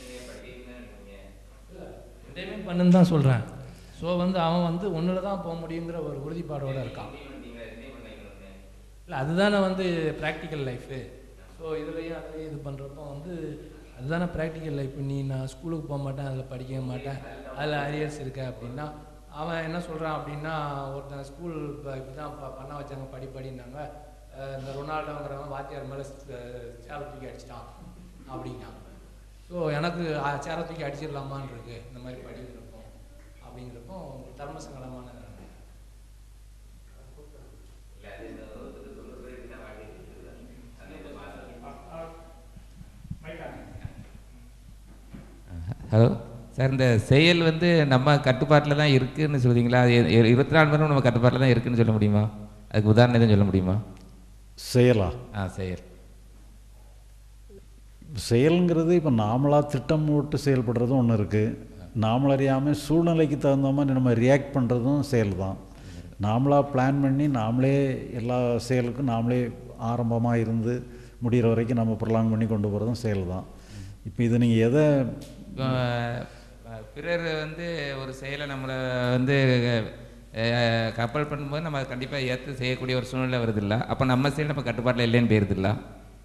ரெண்டையுமே பண்ணுன்னு தான் சொல்கிறேன் ஸோ வந்து அவன் வந்து ஒன்றில் தான் போக முடியுங்கிற ஒரு உறுதிப்பாடோட இருக்கான் இல்லை அதுதானே வந்து ப்ராக்டிக்கல் லைஃபு ஸோ இதுலேயும் அதுலேயும் இது பண்ணுறப்போ வந்து அதுதானே ப்ராக்டிக்கல் லைஃப் நீ நான் ஸ்கூலுக்கு போக மாட்டேன் அதில் படிக்கவே மாட்டேன் அதில் அரியர்ஸ் இருக்க அப்படின்னா அவன் என்ன சொல்கிறான் அப்படின்னா ஒருத்தன் ஸ்கூல் இப்படி தான் ப- பண்ண வச்சாங்க படி படின்னாங்க அஹ் இந்த ரொனால்டோங்கிறவன் வாத்தியார் மேலே சேலை தூக்கி அடிச்சிட்டான் அப்படின்னா ஸோ எனக்கு அஹ், சேரை தூக்கி அடிச்சிடலாமான்னு இருக்கு இந்த மாதிரி படிக்கிறப்போ அப்படிங்கிறப்போ தர்ம சங்கடமான நிலைமை. ஹலோ சார் இந்த செயல் வந்து நம்ம கட்டுப்பாட்டில் தான் இருக்குன்னு சொல்றீங்களா அது இ- இருபத்தி நாலு மணி நேரம் நம்ம கட்டுப்பாட்டில் தான் இருக்குன்னு சொல்ல முடியுமா அதுக்கு உதாரணம் எதுவும் சொல்ல முடியுமா செயலா ஆ செயல் செயலுங்கிறது இப்போ நாமளாக திட்டம் போட்டு செயல்படுறதும் ஒன்று இருக்குது நாமள அறியாமல் சூழ்நிலைக்கு தகுந்த மாதிரி நம்ம ரியாக்ட் பண்ணுறதும் செயல் தான் நாமளாக பிளான் பண்ணி நாமளே எல்லா செயலுக்கும் நாமளே ஆரம்பமாக இருந்து முடிகிற வரைக்கும் நம்ம ப்ரொலாங் பண்ணி கொண்டு போகிறதும் செயல் தான் இப்போ இது நீங்கள் எதை இப்போ, அஹ், பிறர் வந்து ஒரு செயலை நம்மளை வந்து அஹ், கப்பல் பண்ணும்போது நம்ம கண்டிப்பாக ஏற்று செய்யக்கூடிய ஒரு சூழ்நிலை வருது இல்லை அப்போ நம்ம செயல் நம்ம கட்டுப்பாட்டில் இல்லைன்னு போயிருது இல்லை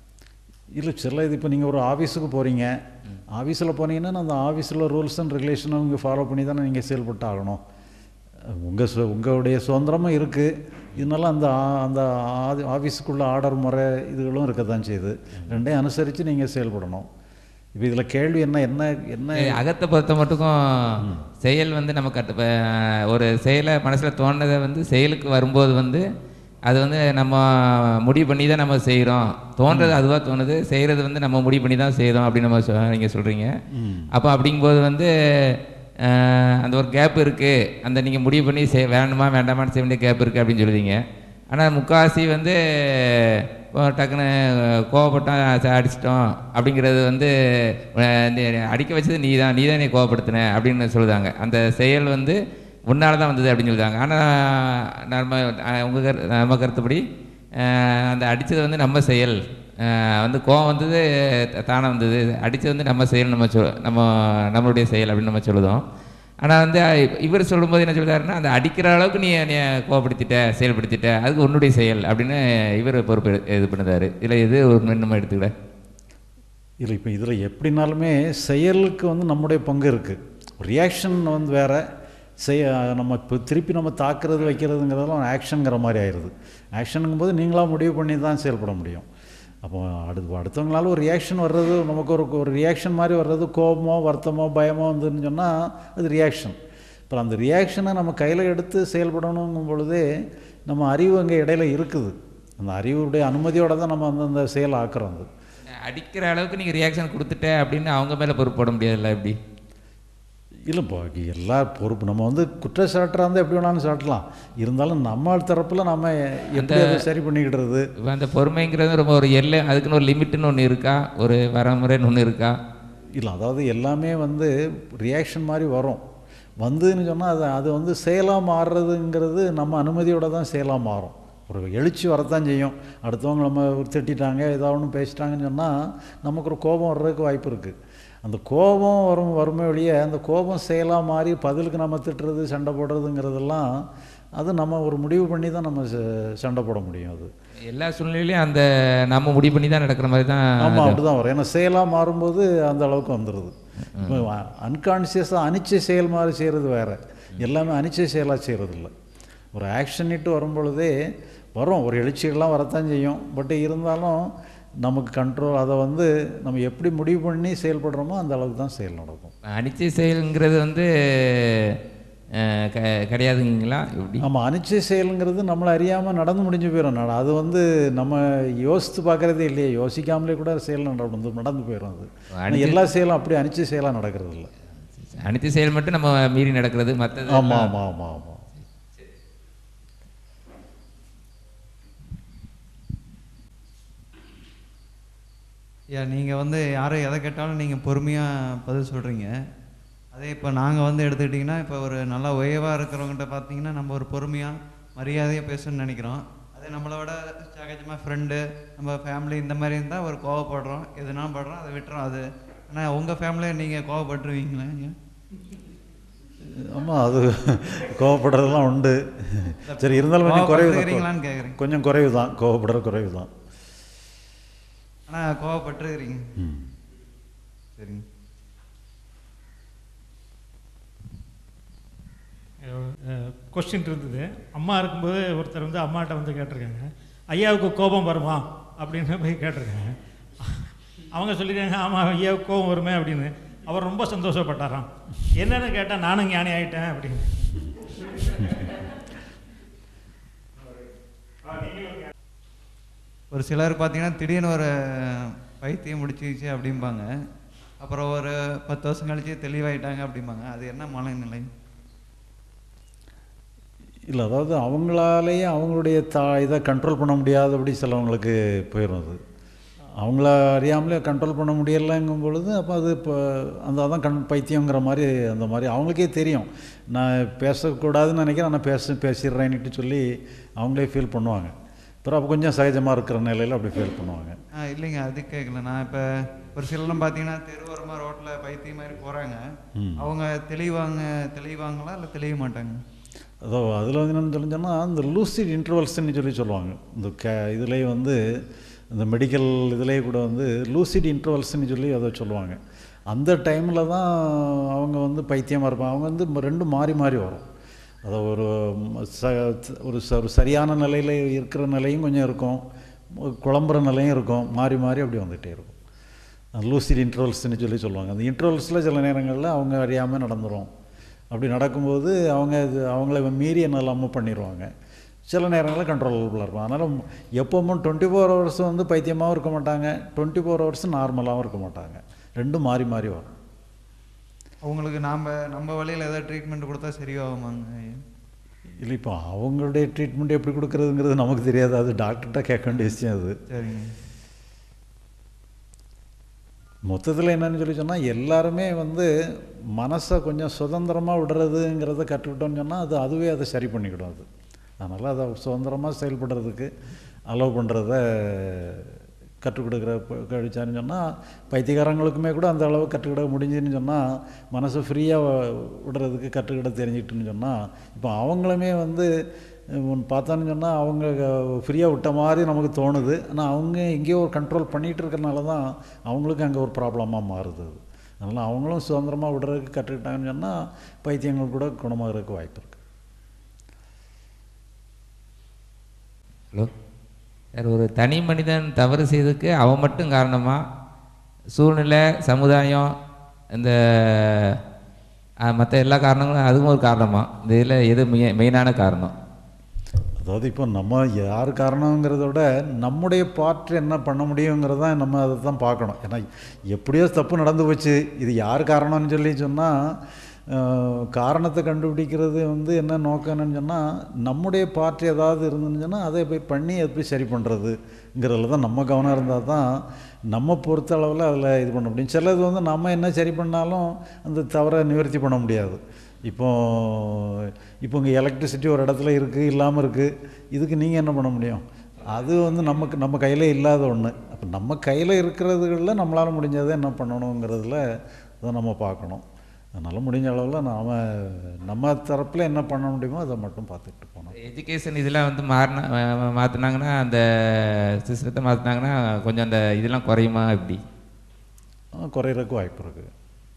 இல்லை சில இது இப்போ நீங்கள் ஒரு ஆஃபீஸுக்கு போகிறீங்க ஆஃபீஸில் போனீங்கன்னா அந்த ஆஃபீஸில் ரூல்ஸ் அண்ட் ரெகுலேஷனை நீங்கள் ஃபாலோ பண்ணி தானே நீங்கள் செயல்பட்டு ஆகணும் உங்கள் சு உங்களுடைய சுதந்திரமும் இருக்குது இதனால அந்த ஆ- அந்த ஆஃபீஸுக்குள்ள ஆர்டர் முறை இதுகளும் இருக்க தான் செய்யுது ரெண்டையும் அனுசரித்து நீங்கள் செயல்படணும் இப்போ இதில் கேள்வி என்ன என்ன என்ன ஏய், அகத்தை பொறுத்த மட்டுக்கும் செயல் வந்து நம்ம கட்டு ப- ஒரு செயலை மனசில் தோணுனதை வந்து செயலுக்கு வரும்போது வந்து அது வந்து நம்ம முடிவு பண்ணி தான் நம்ம செய்கிறோம் தோன்றது அதுவாக தோணுது செய்கிறது வந்து நம்ம முடிவு பண்ணி தான் செய்கிறோம் அப்படின்னு நம்ம சொ- நீங்கள் சொல்கிறீங்க ம். அப்போ அப்படிங்கும்போது வந்து அஹ், அந்த ஒரு கேப் இருக்குது அந்த நீங்கள் முடிவு பண்ணி செய் வேணுமா வேண்டாமான்னு செய்ய வேண்டிய கேப் இருக்குது அப்படின்னு சொல்லுவீங்க ஆனால் முக்காவாசி வந்து இப்போ டக்குன்னு கோவப்பட்டோம் ச- அடிச்சிட்டோம் அப்படிங்கிறது வந்து அஹ், நீ அடிக்க வச்சது நீ தான் நீ தான் நீ கோவப்படுத்தின அப்படின்னு சொல்லுதாங்க அந்த செயல் வந்து உன்னால தான் வந்தது அப்படின்னு சொல்லுதாங்க ஆனால் நம்ம அஹ், உங்க கரு நம்ம கருத்துப்படி அஹ், அந்த அடித்தது வந்து நம்ம செயல் அஹ், வந்து கோவம் வந்தது த- தானே வந்தது அடித்தது வந்து நம்ம செயல் நம்ம சொல் நம்ம நம்மளுடைய செயல் அப்படின்னு நம்ம சொல்லுதோம் ஆனால் வந்து இ- இவர் சொல்லும்போது என்ன சொல்றாருன்னா அந்த அடிக்கிற அளவுக்கு நீ நீ கோவப்படுத்திட்ட செயல்படுத்திட்ட அதுக்கு உன்னுடைய செயல் அப்படின்னு இவர் பொறுப்பு எடு- இது பண்ணுதாரு இதில் எது ஒரு நம்ம எடுத்துக்கிட இல்லை இப்போ இதில் எப்படினாலுமே செயலுக்கு வந்து நம்முடைய பங்கு இருக்குது ரியாக்ஷன் வந்து வேற செய்ய நம்ம இப்போ திருப்பி நம்ம தாக்குறது வைக்கிறதுங்கிறதெல்லாம் ஆக்ஷனுங்கிற மாதிரி ஆயிடுது ஆக்ஷனுங்கும் போது நீங்களாக முடிவு பண்ணி தான் செயல்பட முடியும் அப்போ அடுத்து அடுத்தவங்களால ஒரு ரியாக்ஷன் வர்றது நமக்கு ஒரு ஒரு ரியாக்ஷன் மாதிரி வர்றது கோபமோ வருத்தமோ பயமோ வந்துன்னு சொன்னால் அது ரியாக்ஷன் அப்புறம் அந்த ரியாக்ஷனை நம்ம கையில் எடுத்து செயல்படணுங்கும் பொழுதே நம்ம அறிவு அங்கே இடையில இருக்குது அந்த அறிவுடைய அனுமதியோடு தான் நம்ம வந்து அந்த செயலை ஆக்குறோம் அது அடிக்கிற அளவுக்கு நீங்கள் ரியாக்ஷன் கொடுத்துட்ட அப்படின்னு அவங்க மேலே பொறுப்பு போட முடியாதுல்ல எப்படி இல்லை இப்போ எல்லா பொறுப்பு நம்ம வந்து குற்றச்சாட்டாக இருந்தால் எப்படி வேணாலும் சாட்டலாம் இருந்தாலும் நம்ம தரப்பில் நம்ம எப்படி அதை சரி பண்ணிக்கிடுறது இப்போ அந்த பொறுமைங்கிறது ரொம்ப ஒரு எல்லை அதுக்குன்னு ஒரு லிமிட்டுன்னு ஒன்று இருக்கா ஒரு வரமுறைன்னு ஒன்று இருக்கா இல்லை அதாவது எல்லாமே வந்து ரியாக்ஷன் மாதிரி வரும் வந்துன்னு சொன்னால் அது அது வந்து செயலாக மாறுறதுங்கிறது நம்ம அனுமதியோட தான் செயலாக மாறும் ஒரு எழுச்சி வரத்தான் செய்யும் அடுத்தவங்க நம்ம திட்டிட்டாங்க ஏதாவது ஒன்று பேசிட்டாங்கன்னு சொன்னால் நமக்கு ஒரு கோபம் வர்றதுக்கு வாய்ப்பு இருக்குது அந்த கோபம் வரும் வறுமை வழியே அந்த கோபம் செயலாக மாறி பதிலுக்கு நம்ம திட்டுறது சண்டை போடுறதுங்கிறதெல்லாம் அது நம்ம ஒரு முடிவு பண்ணி தான் நம்ம ச- சண்டை போட முடியும் அது எல்லா சூழ்நிலையிலையும் அந்த நம்ம முடிவு பண்ணி தான் நடக்கிற மாதிரி தான் ஆமாம் அது- அப்படி தான் வரும் ஏன்னா செயலாக மாறும்போது அந்த அளவுக்கு வந்துடுது இப்போ அன்கான்சியஸாக அனிச்சை செயல் மாதிரி செய்கிறது வேறு எல்லாமே அனிச்சை செயலாக செய்கிறது இல்லை ஒரு ஆக்ஷன் இட்டு வரும் பொழுதே வரும் ஒரு எழுச்சிகள்லாம் வரத்தான் செய்யும் பட் இருந்தாலும் நமக்கு கண்ட்ரோல் அதை வந்து நம்ம எப்படி முடிவு பண்ணி செயல்படுறோமோ அந்த அளவுக்கு தான் செயல் நடக்கும் அனிச்சை செயல்ங்கிறது வந்து அஹ், க கிடையாதுங்களா எப்படி ஆமாம் அனிச்சை செயலுங்கிறது நம்மளை அறியாமல் நடந்து முடிஞ்சு போயிடும் நட- அது வந்து நம்ம யோசித்து பார்க்குறதே இல்லையே யோசிக்காமலே கூட செயல் நடந்து நடந்து போயிடும் அது ஆனா அனிச்சை- எல்லா செயலும் அப்படி அனிச்சை செயலாக நடக்கிறது இல்லை அனிச்சை செயல் மட்டும் நம்ம மீறி நடக்கிறது மற்றது ஆமாம் ஆமாம் ஆமாம் ஆமாம் ஐயா நீங்கள் வந்து யாரை எதை கேட்டாலும் நீங்கள் பொறுமையாக பதில் சொல்கிறீங்க அதே இப்போ நாங்கள் வந்து எடுத்துக்கிட்டிங்கன்னா இப்போ ஒரு நல்லா உயவாக இருக்கிறவங்ககிட்ட பார்த்தீங்கன்னா நம்ம ஒரு பொறுமையாக மரியாதையாக பேசணும்னு நினைக்கிறோம் அதே நம்மளோட சகஜமாக ஃப்ரெண்டு நம்ம ஃபேமிலி இந்த மாதிரி இருந்தால் ஒரு கோவப்படுறோம் எதுனாலும் படுறோம் அதை விட்டுறோம் அது ஆனால் உங்கள் ஃபேமிலியை நீங்கள் கோவப்பட்டுருவீங்களா ஐயா ஆமாம் அது கோவப்படுறதெல்லாம் உண்டு சரி இருந்தாலும் கொஞ்சம் குறைவு கோவப்பட்டுக்கிறீங்களான்னு தான் கேட்குறேன் கொஞ்சம் குறைவு தான் கோவப்படுற குறைவு தான் ஆனால் கோவப்பட்டுருக்கிறீங்க ம். சரிங்க கொஸ்டின் இருந்தது அம்மா இருக்கும்போது ஒருத்தர் வந்து அம்மாட்ட வந்து கேட்டிருக்காங்க ஐயாவுக்கு கோபம் வருமா அப்படின்னு போய் கேட்டிருக்காங்க அவங்க சொல்லியிருக்காங்க ஆமாம் ஐயாவுக்கு கோபம் வருமே அப்படின்னு அவர் ரொம்ப சந்தோஷப்பட்டாராம் என்னன்னு கேட்டால் நானும் ஞானி ஆயிட்டேன் அப்படின்னு ஒரு சிலர் பார்த்தீங்கன்னா திடீர்னு ஒரு பைத்தியம் முடிச்சிச்சு அப்படிம்பாங்க அப்புறம் ஒரு பத்து வருஷம் கழிச்சு தெளிவாயிட்டாங்க அப்படிம்பாங்க அது என்ன மனநிலை இல்லை அதாவது அவங்களாலேயே அவங்களுடைய தா இதை கண்ட்ரோல் பண்ண முடியாதபடி சிலவங்களுக்கு போயிடும் அது அவங்கள அறியாமலே கண்ட்ரோல் பண்ண முடியலைங்கும் பொழுது அப்போ அது இப்போ அந்த அதான் கண் பைத்தியங்கிற மாதிரி அந்த மாதிரி அவங்களுக்கே தெரியும் நான் பேசக்கூடாதுன்னு நினைக்கிறேன் ஆனால் பேச பேசிடுறேன்னுட்டு சொல்லி அவங்களே ஃபீல் பண்ணுவாங்க அப்புறம் அப்போ கொஞ்சம் சகஜமாக இருக்கிற நிலையில் அப்படி ஃபீல் பண்ணுவாங்க ஆ இல்லைங்க அது கேட்கல நான் இப்போ ஒரு சிலர்லாம் பார்த்தீங்கன்னா தெருவோரமாக ரோட்டில் பைத்தியம் மாதிரி போகிறாங்க ம். அவங்க தெளிவாங்க தெளிவாங்களா இல்லை தெளிய மாட்டாங்க அதோ அதில் வந்து என்னென்னு சொல்லி சொன்னால் இந்த லூசிட் இன்டர்வல்ஸ்ன்னு சொல்லி சொல்லுவாங்க இந்த கே இதுலேயே வந்து இந்த மெடிக்கல் இதுலேயே கூட வந்து லூசிட் இன்டர்வல்ஸ்ன்னு சொல்லி அதை சொல்லுவாங்க அந்த டைமில் தான் அவங்க வந்து பைத்தியமாக இருப்பாங்க அவங்க வந்து ம- ரெண்டும் மாறி மாறி வரும் அது ஒரு ம- ச ஒரு ச ஒரு சரியான நிலையில் இருக்கிற நிலையும் கொஞ்சம் இருக்கும் குழம்புற நிலையும் இருக்கும் மாறி மாறி அப்படி வந்துகிட்டே இருக்கும் லூசிட் இன்டர்வல்ஸ்னு சொல்லி சொல்லுவாங்க அந்த இன்டர்வல்ஸில் சில நேரங்களில் அவங்க அறியாமல் நடந்துரும் அப்படி நடக்கும்போது அவங்க இது அவங்கள மீறி என்ன இல்லாமல் பண்ணிடுவாங்க சில நேரங்களில் கண்ட்ரோலபுளாக இருக்கும் அதனால் எப்பவும் டுவெண்ட்டி ஃபோர் ஹவர்ஸ் வந்து பைத்தியமாகவும் இருக்க மாட்டாங்க டுவெண்ட்டி ஃபோர் ஹவர்ஸ் நார்மலாகவும் இருக்க மாட்டாங்க ரெண்டும் மாறி மாறி வரும் அவங்களுக்கு நாம் நம்ம வழியில் ஏதாவது ட்ரீட்மெண்ட் கொடுத்தா சரியாகுமாங்க ஐயா இல்லை இப்போ அவங்களுடைய ட்ரீட்மெண்ட் எப்படி கொடுக்குறதுங்கிறது நமக்கு தெரியாது அது டாக்டர்கிட்ட கேட்க வேண்டிய விஷயம் அது சரிங்க மொத்தத்தில் என்னன்னு சொல்லி சொன்னால் எல்லாருமே வந்து மனசை கொஞ்சம் சுதந்திரமாக விடுறதுங்கிறத கற்றுக்கிட்டோம்னு சொன்னால் அது அதுவே அதை சரி பண்ணிக்கிடும் அது அதனால் அதை சுதந்திரமாக செயல்படுறதுக்கு அலோவ் பண்ணுறத கற்றுக் கொடுக்குற ப- கழிச்சான்னு சொன்னால் பைத்தியக்காரங்களுக்குமே கூட அந்த அளவு கற்றுக்கிட முடிஞ்சுன்னு சொன்னால் மனசை ஃப்ரீயாக விடுறதுக்கு கற்றுக்கிட தெரிஞ்சுக்கிட்டுன்னு சொன்னால் இப்போ அவங்களுமே வந்து உன் பார்த்தான்னு சொன்னால் அவங்க ஃப்ரீயாக விட்ட மாதிரி நமக்கு தோணுது ஆனால் அவங்க எங்கேயோ ஒரு கண்ட்ரோல் பண்ணிகிட்டு இருக்கறனால தான் அவங்களுக்கு அங்கே ஒரு ப்ராப்ளமாக மாறுது அது அதனால் அவங்களும் சுதந்திரமாக விடுறதுக்கு கற்றுக்கிட்டாங்கன்னு சொன்னால் பைத்தியங்கள் கூட குணமாகறதுக்கு வாய்ப்பு இருக்குது ஹலோ சார் ஒரு தனி மனிதன் தவறு செய்ததுக்கு அவன் மட்டும் காரணமா சூழ்நிலை சமுதாயம் இந்த மற்ற எல்லா காரணங்களும் அதுவும் ஒரு காரணமா இந்த இதில் எது மெய் மெயினான காரணம் அதாவது இப்போ நம்ம யார் காரணங்கிறத விட நம்முடைய பாட்டு என்ன பண்ண முடியுங்கிறது தான் நம்ம அதை தான் பார்க்கணும் ஏன்னா எப்படியோ தப்பு நடந்து போச்சு இது யார் காரணம்னு சொல்லி சொன்னால் அஹ், காரணத்தை கண்டுபிடிக்கிறது வந்து என்ன நோக்கம் என்னன்னு சொன்னால் நம்முடைய பார்ட் ஏதாவது இருந்துன்னு சொன்னால் அதை போய் பண்ணி அதை போய் சரி பண்ணுறதுங்கிறதுல தான் நம்ம கவனம் இருந்தால் தான் நம்ம பொறுத்த அளவில் அதில் இது பண்ண முடியும் சிலது வந்து நம்ம என்ன சரி பண்ணாலும் அந்த தவறை நிவர்த்தி பண்ண முடியாது இப்போ இப்போ இங்கே எலக்ட்ரிசிட்டி ஒரு இடத்துல இருக்குது இல்லாமல் இருக்குது இதுக்கு நீங்கள் என்ன பண்ண முடியும் அது வந்து நமக்கு நம்ம கையில் இல்லாத ஒன்று அப்போ நம்ம கையில் இருக்கிறதுகளில் நம்மளால் முடிஞ்சதை என்ன பண்ணணுங்கிறதுல அதை நம்ம பார்க்கணும் அதனால் முடிஞ்ச அளவில் நாம் நம்ம தரப்பில் என்ன பண்ண முடியுமோ அதை மட்டும் பார்த்துக்கிட்டு போகணும் எஜுகேஷன் இதெல்லாம் வந்து மாறினா மாற்றினாங்கன்னா அந்த சிஸ்டத்தை மாற்றினாங்கன்னா கொஞ்சம் அந்த இதெல்லாம் குறையுமா எப்படி குறையிறதுக்கு வாய்ப்பு இருக்குது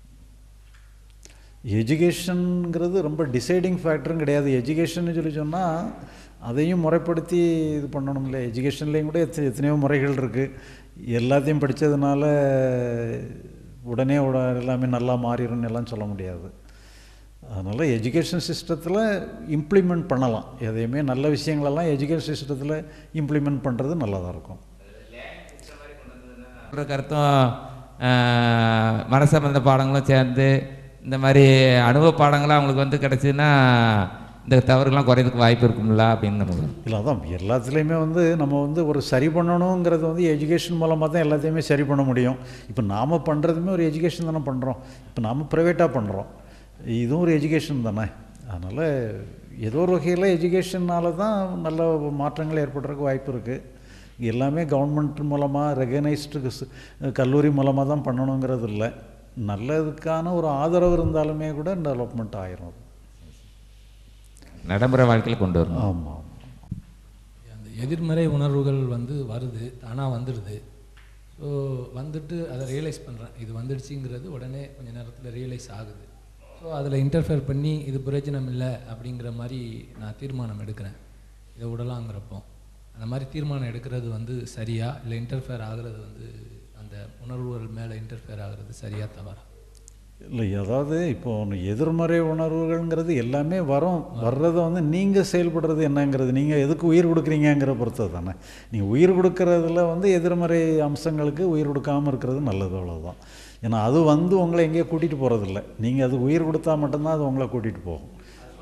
எஜுகேஷனுங்கிறது ரொம்ப டிசைடிங் ஃபேக்டரும் கிடையாது எஜுகேஷன் சொல்லி சொன்னால் அதையும் முறைப்படுத்தி இது பண்ணணும் இல்லை எஜுகேஷன்லேயும் கூட எத்த எத்தனையோ முறைகள் இருக்குது எல்லாத்தையும் படித்ததுனால உடனே உட எல்லாமே நல்லா மாறிடும்னு எல்லாம் சொல்ல முடியாது அதனால் எஜுகேஷன் சிஸ்டத்தில் இம்ப்ளிமெண்ட் பண்ணலாம் எதையுமே நல்ல விஷயங்களெல்லாம் எஜுகேஷன் சிஸ்டத்தில் இம்ப்ளிமெண்ட் பண்ணுறது நல்லதாக இருக்கும் சொல்கிற கருத்தும் மன சம்பந்த பாடங்களும் சேர்ந்து இந்த மாதிரி அனுபவ பாடங்களாக அவங்களுக்கு வந்து கிடச்சிதுன்னா இந்த தவறுகள்லாம் குறையறதுக்கு வாய்ப்பு இருக்கும்ல அப்படின்னு நமக்கு இல்லை அதான் எல்லாத்துலேயுமே வந்து நம்ம வந்து ஒரு சரி பண்ணணுங்கிறது வந்து எஜுகேஷன் மூலமாக தான் எல்லாத்தையுமே சரி பண்ண முடியும் இப்போ நாம் பண்ணுறதுமே ஒரு எஜுகேஷன் தானே பண்ணுறோம் இப்போ நாம் ப்ரைவேட்டாக பண்ணுறோம் இதுவும் ஒரு எஜுகேஷன் தானே அதனால் ஏதோ ஒரு வகையில் எஜுகேஷனால் தான் நல்ல மாற்றங்கள் ஏற்படுறதுக்கு வாய்ப்பு இருக்குது எல்லாமே கவர்மெண்ட் மூலமாக ரெகனைஸ்டு கல்லூரி மூலமாக தான் பண்ணணுங்கிறது இல்லை நல்லதுக்கான ஒரு ஆதரவு இருந்தாலுமே கூட டெவலப்மெண்ட் ஆயிரும் அது. நடைமுறை வாழ்க்கையில் கொண்டு வரணும் ஆமாம் அந்த எதிர்மறை உணர்வுகள் வந்து வருது தானாக வந்துடுது ஸோ வந்துட்டு அதை ரியலைஸ் பண்ணுறேன் இது வந்துடுச்சுங்கிறது உடனே கொஞ்ச நேரத்தில் ரியலைஸ் ஆகுது ஸோ அதில் இன்டர்ஃபியர் பண்ணி இது பிரயோஜனம் இல்லை அப்படிங்கிற மாதிரி நான் தீர்மானம் எடுக்கிறேன் இதை விடலாங்கிறப்போ அந்த மாதிரி தீர்மானம் எடுக்கிறது வந்து சரியா இல்லை இன்டர்ஃபியர் ஆகிறது வந்து அந்த உணர்வுகள் மேலே இன்டர்ஃபியர் ஆகிறது சரியா தவறா இல்லை அதாவது இப்போ ஒன்று எதிர்மறை உணர்வுகள்ங்கிறது எல்லாமே வரும் வர்றதை வந்து நீங்கள் செயல்படுறது என்னங்கிறது நீங்கள் எதுக்கு உயிர் கொடுக்குறீங்கங்கிற பொறுத்தது தானே நீங்கள் உயிர் கொடுக்கறதுல வந்து எதிர்மறை அம்சங்களுக்கு உயிர் கொடுக்காமல் இருக்கிறது நல்லது அவ்வளோதான் ஏன்னா அது வந்து உங்களை எங்கேயோ கூட்டிகிட்டு போகிறதில்ல நீங்கள் அது உயிர் கொடுத்தா மட்டும்தான் அது உங்களை கூட்டிகிட்டு போகும்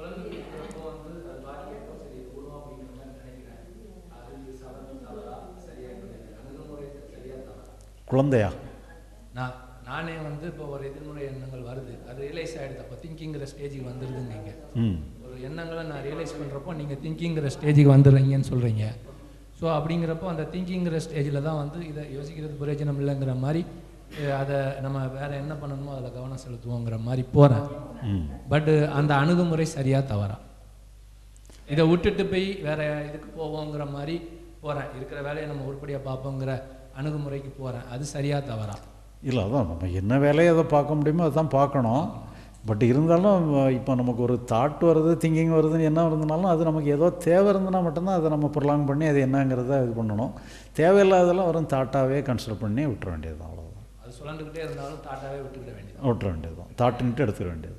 குழந்தையா நான் நானே வந்து இப்போ ஒரு எதிர்மறை எண்ணங்கள் வருது அது ரியலைஸ் ஆகிடுது அப்போ திங்கிங்கிற ஸ்டேஜுக்கு வந்துடுதுங்க இங்கே ம் ஒரு எண்ணங்களை நான் ரியலைஸ் பண்ணுறப்போ நீங்கள் திங்கிங்கிற ஸ்டேஜுக்கு வந்துடுறீங்கன்னு சொல்கிறீங்க ஸோ அப்படிங்கிறப்போ அந்த திங்கிங்கிற ஸ்டேஜில் தான் வந்து இதை யோசிக்கிறது பிரயோஜனம் இல்லைங்கிற மாதிரி அஹ், அதை நம்ம வேறு என்ன பண்ணணுமோ அதில் கவனம் செலுத்துவோங்கிற மாதிரி போகிறேன் ம் பட்டு அந்த அணுகுமுறை சரியாக தவறா இதை விட்டுட்டு போய் வேற இதுக்கு போவோங்கிற மாதிரி போகிறேன் இருக்கிற வேலையை நம்ம உருப்படியாக பார்ப்போங்கிற அணுகுமுறைக்கு போகிறேன் அது சரியாக தவறா இல்லை அதான் நம்ம என்ன வேலையை அதை பார்க்க முடியுமோ அதான் பார்க்கணும் பட் இருந்தாலும் இப்போ நமக்கு ஒரு தாட் வருது திங்கிங் வருதுன்னு என்ன வருதுனாலும் அது நமக்கு ஏதோ தேவை இருந்ததுன்னா மட்டும்தான் அதை நம்ம ப்ரொலாங் பண்ணி அது என்னங்கிறத இது பண்ணணும் தேவையில்லாதெல்லாம் வரும் தாட்டாகவே கன்சிடர் பண்ணி விட்டுற வேண்டியது அவ்வளோதான் அது சுழண்டுக்கிட்டே இருந்தாலும் தாட்டாவே விட்டுக்கிட வேண்டியது விட்டுற வேண்டியது தான் தாட்டுன்ட்டு எடுத்துக்க வேண்டியது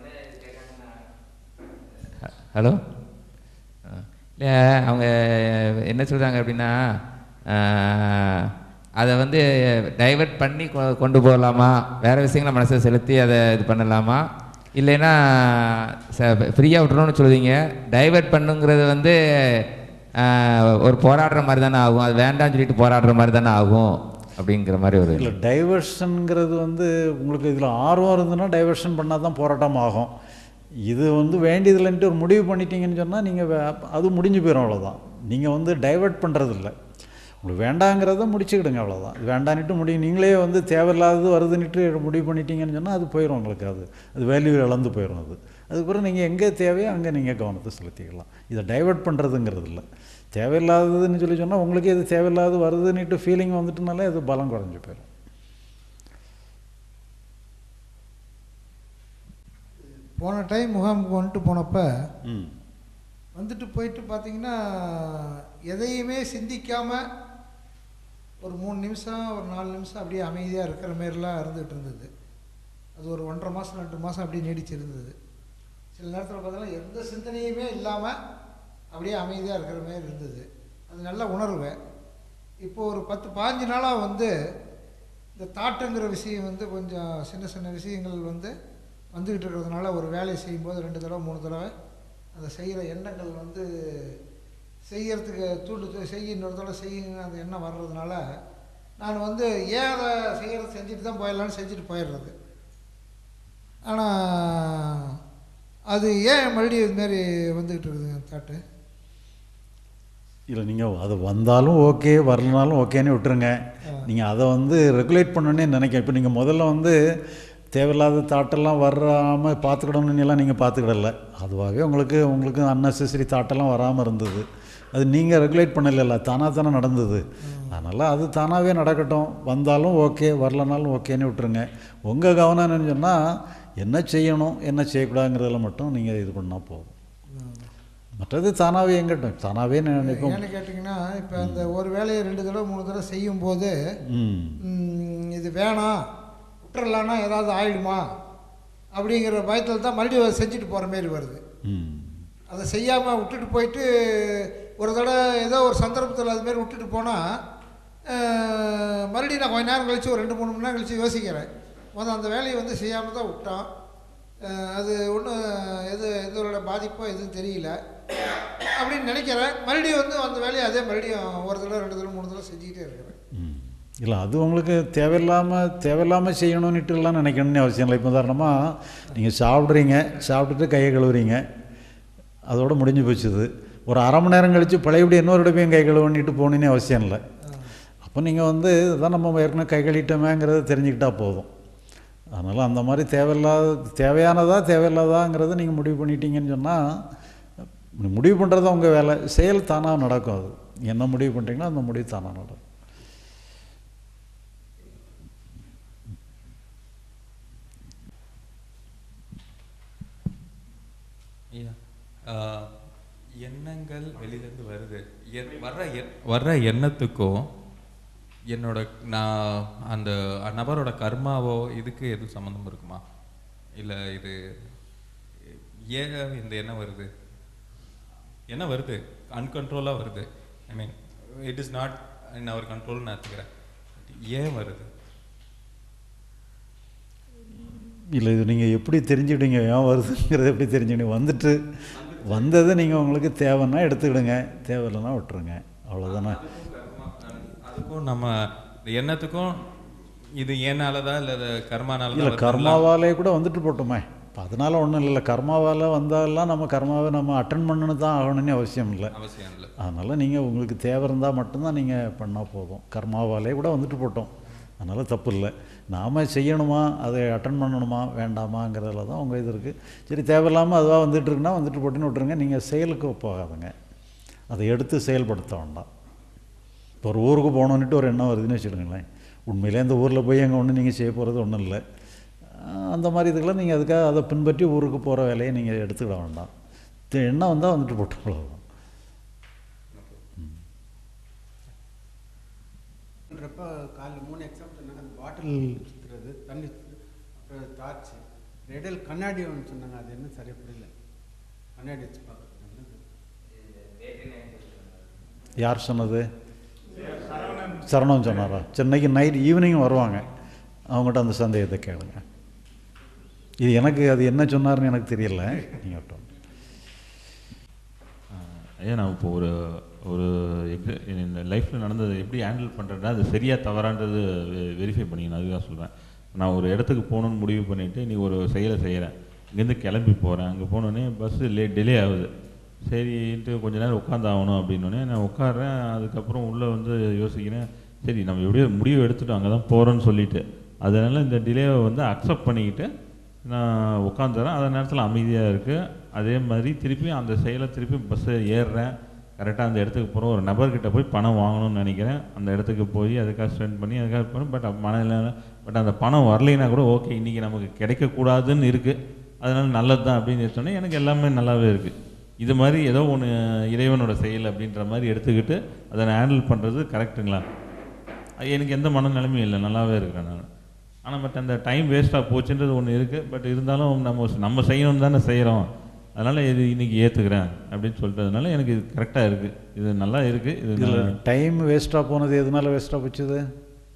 ஹலோ இல்லை அவங்க என்ன சொல்கிறாங்க அப்படின்னா ஆஹ், அதை வந்து டைவர்ட் பண்ணி கொ- கொண்டு போகலாமா வேறு விஷயங்களை மனசை செலுத்தி அதை இது பண்ணலாமா இல்லைன்னா ஃப்ரீயாக விட்டுறோம்னு சொல்லுவீங்க டைவர்ட் பண்ணுங்கிறது வந்து ஆஹ், ஒரு போராடுற மாதிரி தானே ஆகும் அது வேண்டாம்னு சொல்லிட்டு போராடுற மாதிரி தானே ஆகும் அப்படிங்கிற மாதிரி ஒரு இல்லை டைவர்ஷனுங்கிறது வந்து உங்களுக்கு இதில் ஆர்வம் இருந்ததுன்னா டைவர்ஷன் பண்ணால் தான் போராட்டம் ஆகும் இது வந்து வேண்டியதில்லைன்ட்டு ஒரு முடிவு பண்ணிட்டீங்கன்னு சொன்னால் நீங்கள் அது முடிஞ்சு போயிடும் அவ்வளோதான் நீங்கள் வந்து டைவர்ட் பண்ணுறது இல்லை உங்களுக்கு வேண்டாங்கிறத முடிச்சுக்கிடுங்க அவ்வளோதான் இது வேண்டான்னுட்டு முடியும் நீங்களே வந்து தேவையில்லாதது வருதுன்னுட்டு முடிவு பண்ணிட்டீங்கன்னு சொன்னால் அது போயிடும் உங்களுக்கு அது அது வேல்யூ இழந்து போயிடும் அது அதுக்கப்புறம் நீங்கள் எங்கே தேவையோ அங்கே நீங்கள் கவனத்தை செலுத்திக்கலாம் இதை டைவர்ட் பண்ணுறதுங்கிறது இல்லை தேவையில்லாததுன்னு சொல்லி சொன்னால் உங்களுக்கு எது தேவையில்லாதது வருதுன்னுட்டு ஃபீலிங் வந்துட்டுனாலே அது பலம் குறைஞ்சு போயிடும் போன டைம் முகாமுக்கு வந்துட்டு போனப்போ ம் வந்துட்டு போயிட்டு பார்த்தீங்கன்னா எதையுமே சிந்திக்காமல் ஒரு மூணு நிமிஷம் ஒரு நாலு நிமிஷம் அப்படியே அமைதியாக இருக்கிற மாரிலாம் இருந்துகிட்டு இருந்தது அது ஒரு ஒன்றரை மாதம் ரெண்டு மாதம் அப்படியே நீடிச்சு இருந்தது சில நேரத்தில் பார்த்தீங்கன்னா எந்த சிந்தனையுமே இல்லாமல் அப்படியே அமைதியாக இருக்கிற மாதிரி இருந்தது அது நல்ல உணர்வு இப்போ ஒரு பத்து பாஞ்சு நாளாக வந்து இந்த தாட்டுங்கிற விஷயம் வந்து கொஞ்சம் சின்ன சின்ன விஷயங்கள் வந்து வந்துக்கிட்டு இருக்கிறதுனால ஒரு வேலையை செய்யும்போது ரெண்டு தடவை மூணு தடவை அந்த செய்கிற எண்ணங்கள் வந்து செய்யறதுக்கு தூண்டு செய்ய இன்னொரு தடவை செய்யுங்க அந்த எண்ணம் வர்றதுனால நான் வந்து ஏன் அதை செய்யறது செஞ்சுட்டு தான் போயிடலான்னு செஞ்சுட்டு போயிடுறது ஆனால் அது ஏன் மறுபடியும் இதுமாரி வந்துக்கிட்டு இருக்குதுங்க தாட்டு இல்லை நீங்கள் அது வந்தாலும் ஓகே வரலனாலும் ஓகேன்னு விட்டுருங்க நீங்கள் அதை வந்து ரெகுலேட் பண்ணணுன்னே நினைக்கிறேன் இப்போ நீங்கள் முதல்ல வந்து தேவையில்லாத தாட்டெல்லாம் வராமல் பார்த்துக்கிடணும்னு எல்லாம் நீங்கள் பார்த்துக்கிடல அதுவாகவே உங்களுக்கு உங்களுக்கு அன்னெசரி தாட்டெல்லாம் வராமல் இருந்தது அது நீங்கள் ரெகுலேட் பண்ணலைல்ல தானாக தானே நடந்தது அதனால் அது தானாகவே நடக்கட்டும் வந்தாலும் ஓகே வரலனாலும் ஓகேன்னு விட்டுருங்க உங்கள் கவனம் என்னன்னு சொன்னால் என்ன செய்யணும் என்ன செய்யக்கூடாதுங்கிறதுல மட்டும் நீங்கள் இது பண்ணால் போதும் மற்றது தானாகவே எங்கட்டும் தானாகவே நினைப்போம் ஏன்னு கேட்டிங்கன்னா இப்போ அந்த ஒரு வேலையை ரெண்டு தடவை மூணு தடவை செய்யும்போது ம் ம், இது வேணாம் விட்டுறலான்னா ஏதாவது ஆயிடுமா அப்படிங்கிற பயத்தில் தான் மறுபடியும் அதை செஞ்சுட்டு போகிற மாரி வருது ம் அதை செய்யாமல் விட்டுட்டு போயிட்டு ஒரு தடவை ஏதோ ஒரு சந்தர்ப்பத்தில் அது மாதிரி விட்டுட்டு போனால் மறுபடியும் நான் கொஞ்ச நேரம் கழித்து ஒரு ரெண்டு மூணு மணி நேரம் கழித்து யோசிக்கிறேன் முதல் அந்த வேலையை வந்து செய்யாமல் தான் விட்டோம் அஹ் அது ஒன்றும் எது எதோட பாதிப்போ எதுவும் தெரியல அப்படின்னு நினைக்கிறேன் மறுபடியும் வந்து அந்த வேலையை அதே மறுபடியும் ஒரு தடவை ரெண்டு தடவை மூணு தடவை செஞ்சுக்கிட்டே இருக்கிறேன் இல்லை அது உங்களுக்கு தேவையில்லாமல் தேவையில்லாமல் செய்யணும்னுட்டுலாம் நினைக்கணும்னு அவசியம் இல்லை இப்போ உதாரணமாக நீங்கள் சாப்பிட்றீங்க சாப்பிட்டுட்டு கையை கழுவுறீங்க அதோட முடிஞ்சு போச்சுது ஒரு அரை மணி நேரம் கழித்து பழையபடி இன்னொரு இடப்பையும் கை கழுவுன்னிட்டு போகணுன்னு அவசியம் இல்லை அப்போ நீங்கள் வந்து இதான் நம்ம ஏற்கனவே கை கழுவிட்டோமேங்கிறத தெரிஞ்சுக்கிட்டா போதும் அதனால் அந்த மாதிரி தேவையில்லாத தேவையானதா தேவையில்லாதாங்கிறத நீங்கள் முடிவு பண்ணிட்டீங்கன்னு சொன்னால் முடிவு பண்ணுறது உங்கள் வேலை செயல் தானாக நடக்கும் அது என்ன முடிவு பண்ணுறீங்களோ அந்த முடிவு தானாக நடக்கும் ஐயா, ஆஹ், எண்ணங்கள் வெளியிலேருந்து வருது என் வர்ற எண் வர்ற எண்ணத்துக்கும் என்னோட நான் அந்த நபரோட கர்மாவோ இதுக்கு எதுவும் சம்மந்தம் இருக்குமா இல்லை இது ஏன் இந்த எண்ணம் வருது என்ன வருது அன்கண்ட்ரோலாக வருது I mean it is not in our control நான் எடுத்துக்கிறேன் ஏன் வருது இல்லை இது நீங்கள் எப்படி தெரிஞ்சுக்கிட்டீங்க ஏன் வருதுங்கிறத எப்படி தெரிஞ்சுக்கிட்டீங்க வந்துட்டு வந்தது நீங்கள் உங்களுக்கு தேவைன்னா எடுத்துக்கிடுங்க தேவையில்லைன்னா விட்டுருங்க அவ்வளோதானே அதுக்கும் நம்ம இந்த எண்ணத்துக்கும் இது ஏனால தான் இல்லை இது கர்மானால இல்லை தான் கர்மாவாலே கூட வந்துட்டு போட்டோமே இப்போ அதனால ஒன்றும் இல்லை கர்மாவால் வந்தாலாம் நம்ம கர்மாவை நம்ம அட்டன் பண்ணணும் தான் ஆகணும்னு அவசியம் இல்லை அவசியம் இல்லை அதனால் நீங்கள் உங்களுக்கு தேவை இருந்தால் மட்டும்தான் நீங்கள் பண்ணால் போதும் கர்மாவாலே கூட வந்துட்டு போட்டோம் அதனால் தப்பு இல்லை நாம் செய்யணுமா அதை அட்டன் பண்ணணுமா வேண்டாமாங்கிறதுல தான் உங்கள் இது இருக்குது சரி தேவையில்லாமல் அதுவாக வந்துட்டு இருக்குன்னா வந்துட்டு போட்டுன்னு விட்டுருங்க நீங்கள் செயலுக்கு போகாதுங்க அதை எடுத்து செயல்படுத்த வேண்டாம் இப்போ ஒரு ஊருக்கு போகணுன்னுட்டு ஒரு எண்ணம் வருதுன்னு வச்சுடுங்களேன் உண்மையிலே அந்த ஊரில் போய் அங்கே ஒன்றும் நீங்கள் செய்ய போகிறது ஒன்றும் இல்லை அஹ் அந்த மாதிரி இதுக்கெல்லாம் நீங்கள் அதுக்காக அதை பின்பற்றி ஊருக்கு போகிற வேலையை நீங்கள் எடுத்துக்கிட வேண்டாம் தி- எண்ணம் வந்தால் வந்துட்டு போட்டு அவ்வளவுதான் பண்ணுறப்ப காலைல மூணு எக்ஸாம் சொன்னாங்க அந்த பாட்டில் சுற்றுறது தண்ணி சுத்துறது, அப்புறம் டார்ச் இடையில கண்ணாடி ஒன்று சொன்னாங்க அது என்ன சரியா புரியல கண்ணாடி வச்சு பார்க்குறது யார் சொன்னது சரவணன் சொன்னாரா சென்னைக்கு நைட் ஈவினிங் வருவாங்க அவங்ககிட்ட அந்த சந்தேகத்தை கேளுங்க இது எனக்கு அது என்ன சொன்னாருன்னு எனக்கு தெரியல நீங்கள் ஐயா நான் இப்போ ஒரு ஒரு எக்ஸ இந்த லைஃப்பில் நடந்தது எப்படி ஹேண்டில் பண்ணுறேன்னா அது சரியாக தவறான்றது வெரிஃபை பண்ணிக்கணும் அதுதான் சொல்கிறேன் நான் ஒரு இடத்துக்கு போகணுன்னு முடிவு பண்ணிவிட்டு நீ ஒரு செயலை செய்கிறேன் இங்கேருந்து கிளம்பி போகிறேன் அங்கே போனோடனே பஸ்ஸு லே டிலே ஆகுது சரின்ட்டு கொஞ்ச நேரம் உட்காந்து ஆகணும் அப்படின்னோடனே நான் உட்காடுறேன் அதுக்கப்புறம் உள்ளே வந்து யோசிக்கிறேன் சரி நம்ம எப்படியோ முடிவு எடுத்துட்டோம் அங்கே தான் போகிறோன்னு சொல்லிட்டு அதனால் இந்த டிலேவை வந்து அக்செப்ட் பண்ணிக்கிட்டு நான் உட்காந்துறேன் அந்த நேரத்தில் அமைதியாக இருக்குது அதே மாதிரி திருப்பி அந்த செயலை திருப்பி பஸ்ஸை ஏறுறேன் கரெக்டாக அந்த இடத்துக்கு போகிறோம் ஒரு நபர்கிட்ட போய் பணம் வாங்கணும்னு நினைக்கிறேன் அந்த இடத்துக்கு போய் அதுக்காக ஸ்பெண்ட் பண்ணி அதுக்காக பண்ணி பட் மன இல்லை பட் அந்த பணம் வரலைன்னா கூட ஓகே இன்றைக்கி நமக்கு கிடைக்கக்கூடாதுன்னு இருக்குது அதனால நல்லது தான் அப்படின்னு சொன்னேன் எனக்கு எல்லாமே நல்லாவே இருக்குது இது மாதிரி ஏதோ ஒன்று இறைவனோட செயல் அப்படின்ற மாதிரி எடுத்துக்கிட்டு அதை நான் ஹேண்டில் பண்ணுறது கரெக்டுங்களா அது எனக்கு எந்த மனநிலைமையும் இல்லை நல்லாவே இருக்கிறேன் நான் ஆனால் பட் அந்த டைம் வேஸ்ட்டாக போச்சுன்றது ஒன்று இருக்குது பட் இருந்தாலும் நம்ம நம்ம செய்யணும் தானே செய்கிறோம் அதனால் இது இன்றைக்கி ஏற்றுக்கிறேன் அப்படின்னு சொல்லிட்டதுனால எனக்கு இது கரெக்டாக இருக்குது இது நல்லா இருக்குது இது இதில் நல்லா- டைம் வேஸ்ட்டாக போனது எதனால வேஸ்ட்டாக போச்சுது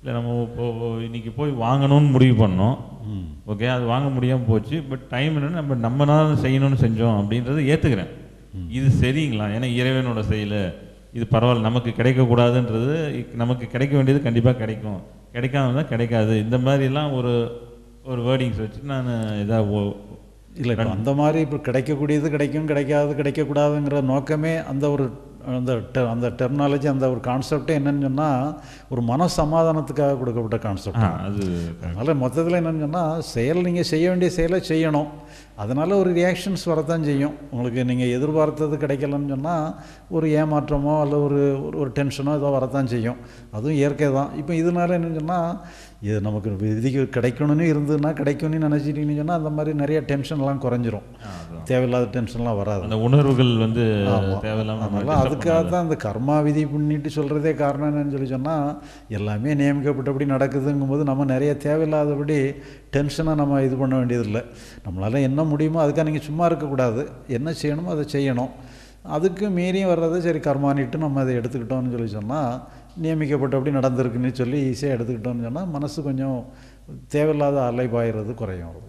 இல்லை நம்ம இப்போ இன்னைக்கு போய் வாங்கணும்னு முடிவு பண்ணோம் ம். ஓகே அது வாங்க முடியாமல் போச்சு பட் டைம் என்னன்னா நம்ம நம்மளால செய்யணும்னு செஞ்சோம் அப்படின்றத ஏற்றுக்கிறேன் இது சரிங்களா ஏன்னா இறைவனோட செயல் இது பரவாயில்ல நமக்கு கிடைக்கக்கூடாதுன்றது இக்- நமக்கு கிடைக்க வேண்டியது கண்டிப்பாக கிடைக்கும் கிடைக்காம தான் கிடைக்காது இந்த மாதிரிலாம் ஒரு ஒரு வேர்டிங்ஸ் வச்சு நான் இதாக இல்லை இப்போ அந்த மாதிரி இப்போ கிடைக்கக்கூடியது கிடைக்கும் கிடைக்காது கிடைக்கக்கூடாதுங்கிற நோக்கமே அந்த ஒரு அந்த te- அந்த டெர்மினாலஜி அந்த ஒரு கான்செப்டே என்னன்னு சொன்னால் ஒரு மன சமாதானத்துக்காக கொடுக்கப்பட்ட கான்செப்ட் ஆ, அது அதனால் மொத்தத்தில் என்னன்னு சொன்னால் செயல் நீங்கள் செய்ய வேண்டிய செயலை செய்யணும் அதனால் ஒரு ரியாக்ஷன்ஸ் வரத்தான் செய்யும் உங்களுக்கு நீங்கள் எதிர்பார்த்தது கிடைக்கலன்னு சொன்னால் ஒரு ஏமாற்றமோ அல்ல ஒரு ஒரு- ஒரு டென்ஷனோ ஏதோ வரத்தான் செய்யும் அதுவும் இயற்கை தான் இப்போ இதனால என்னன்னு சொன்னால் இது நமக்கு விதிக்கு கிடைக்கணும்னு இருந்ததுன்னா கிடைக்கும்னு நினச்சிட்டிங்கன்னு சொன்னால் அந்த மாதிரி நிறைய டென்ஷன்லாம் குறைஞ்சிரும் தேவையில்லாத டென்ஷன்லாம் வராது அந்த உணர்வுகள் வந்து ஆமா. தேவையில்லாம நம்ம அதனால disturb அதுக்காக தான் இந்த கர்மா விதி பண்ணிட்டு சொல்கிறதே காரணம் என்னன்னு சொல்லி சொன்னால் எல்லாமே நியமிக்கப்பட்டபடி நடக்குதுங்கும்போது நம்ம நிறைய தேவையில்லாதபடி டென்ஷனை நம்ம இது பண்ண வேண்டியதில்லை நம்மளால் என்ன முடியுமோ அதுக்காக நீங்கள் சும்மா இருக்கக்கூடாது என்ன செய்யணுமோ அதை செய்யணும் அதுக்கு மீறியும் வர்றதை சரி கர்மானிட்டு நம்ம அதை எடுத்துக்கிட்டோம்னு சொல்லி சொன்னால் நியமிக்கப்பட்டபடி நடந்திருக்குன்னு சொல்லி ஈஸியாக எடுத்துக்கிட்டோம்னு சொன்னால் மனசு கொஞ்சம் தேவையில்லாத அலைபாயிறது குறையும் அவ்வளவுதான்.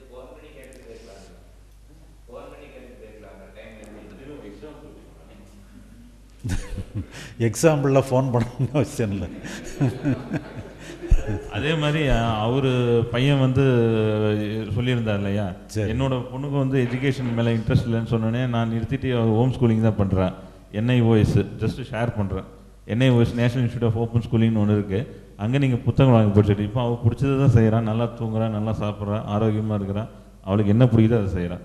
எக்ஸாம்பிளில் ஃபோன் பண்ணணும்னு அவசியம் இல்லை அதே மாதிரி அவர் பையன் வந்து சொல்லியிருந்தார் இல்லையா என்னோட பொண்ணுக்கு வந்து எஜுகேஷன் மேலே இன்ட்ரெஸ்ட் இல்லைன்னு சொன்னோன்னே நான் நிறுத்திட்டு ஹோம் ஸ்கூலிங் தான் பண்ணுறேன் என்ஐஓஎஸ் ஜஸ்ட் ஷேர் பண்ணுறேன் NIOS national institute of open ஸ்கூலிங்னு ஒன்று இருக்குது அங்கே நீங்கள் புத்தகம் வாங்கி படிச்சுட்டு இப்போ அவள் பிடிச்சது தான் செய்கிறான் நல்லா தூங்குறான் நல்லா சாப்பிட்றான் ஆரோக்கியமாக இருக்கிறான் அவளுக்கு என்ன பிடிக்குதோ அதை செய்கிறான்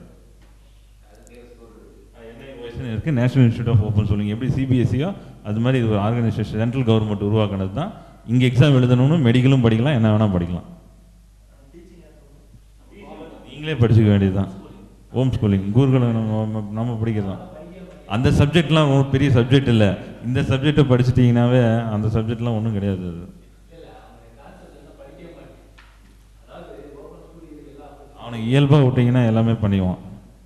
என்ஐஓஎஸ்னு இருக்குது national institute of open schooling எப்படி சிபிஎஸ்சியோ அது மாதிரி இது ஒரு ஆர்கனைசேஷன் சென்ட்ரல் கவர்மெண்ட் உருவாக்குனது தான் இங்கே எக்ஸாம் எழுதணும்னு மெடிக்கலும் படிக்கலாம் என்ன வேணால் படிக்கலாம் நீங்களே படிச்சுக்க வேண்டியது தான் ஹோம் ஸ்கூலிங் குருகுலம் நம்ம நம்ம படிக்கலாம் அந்த சப்ஜெக்ட்லாம் ஒரு பெரிய சப்ஜெக்ட் இல்லை இந்த சப்ஜெக்டை படிச்சிட்டிங்கனாவே அந்த சப்ஜெக்ட்லாம் ஒன்றும் கிடையாது அது அவனுக்கு இயல்பாக விட்டிங்கன்னா எல்லாமே பண்ணிக்குவான்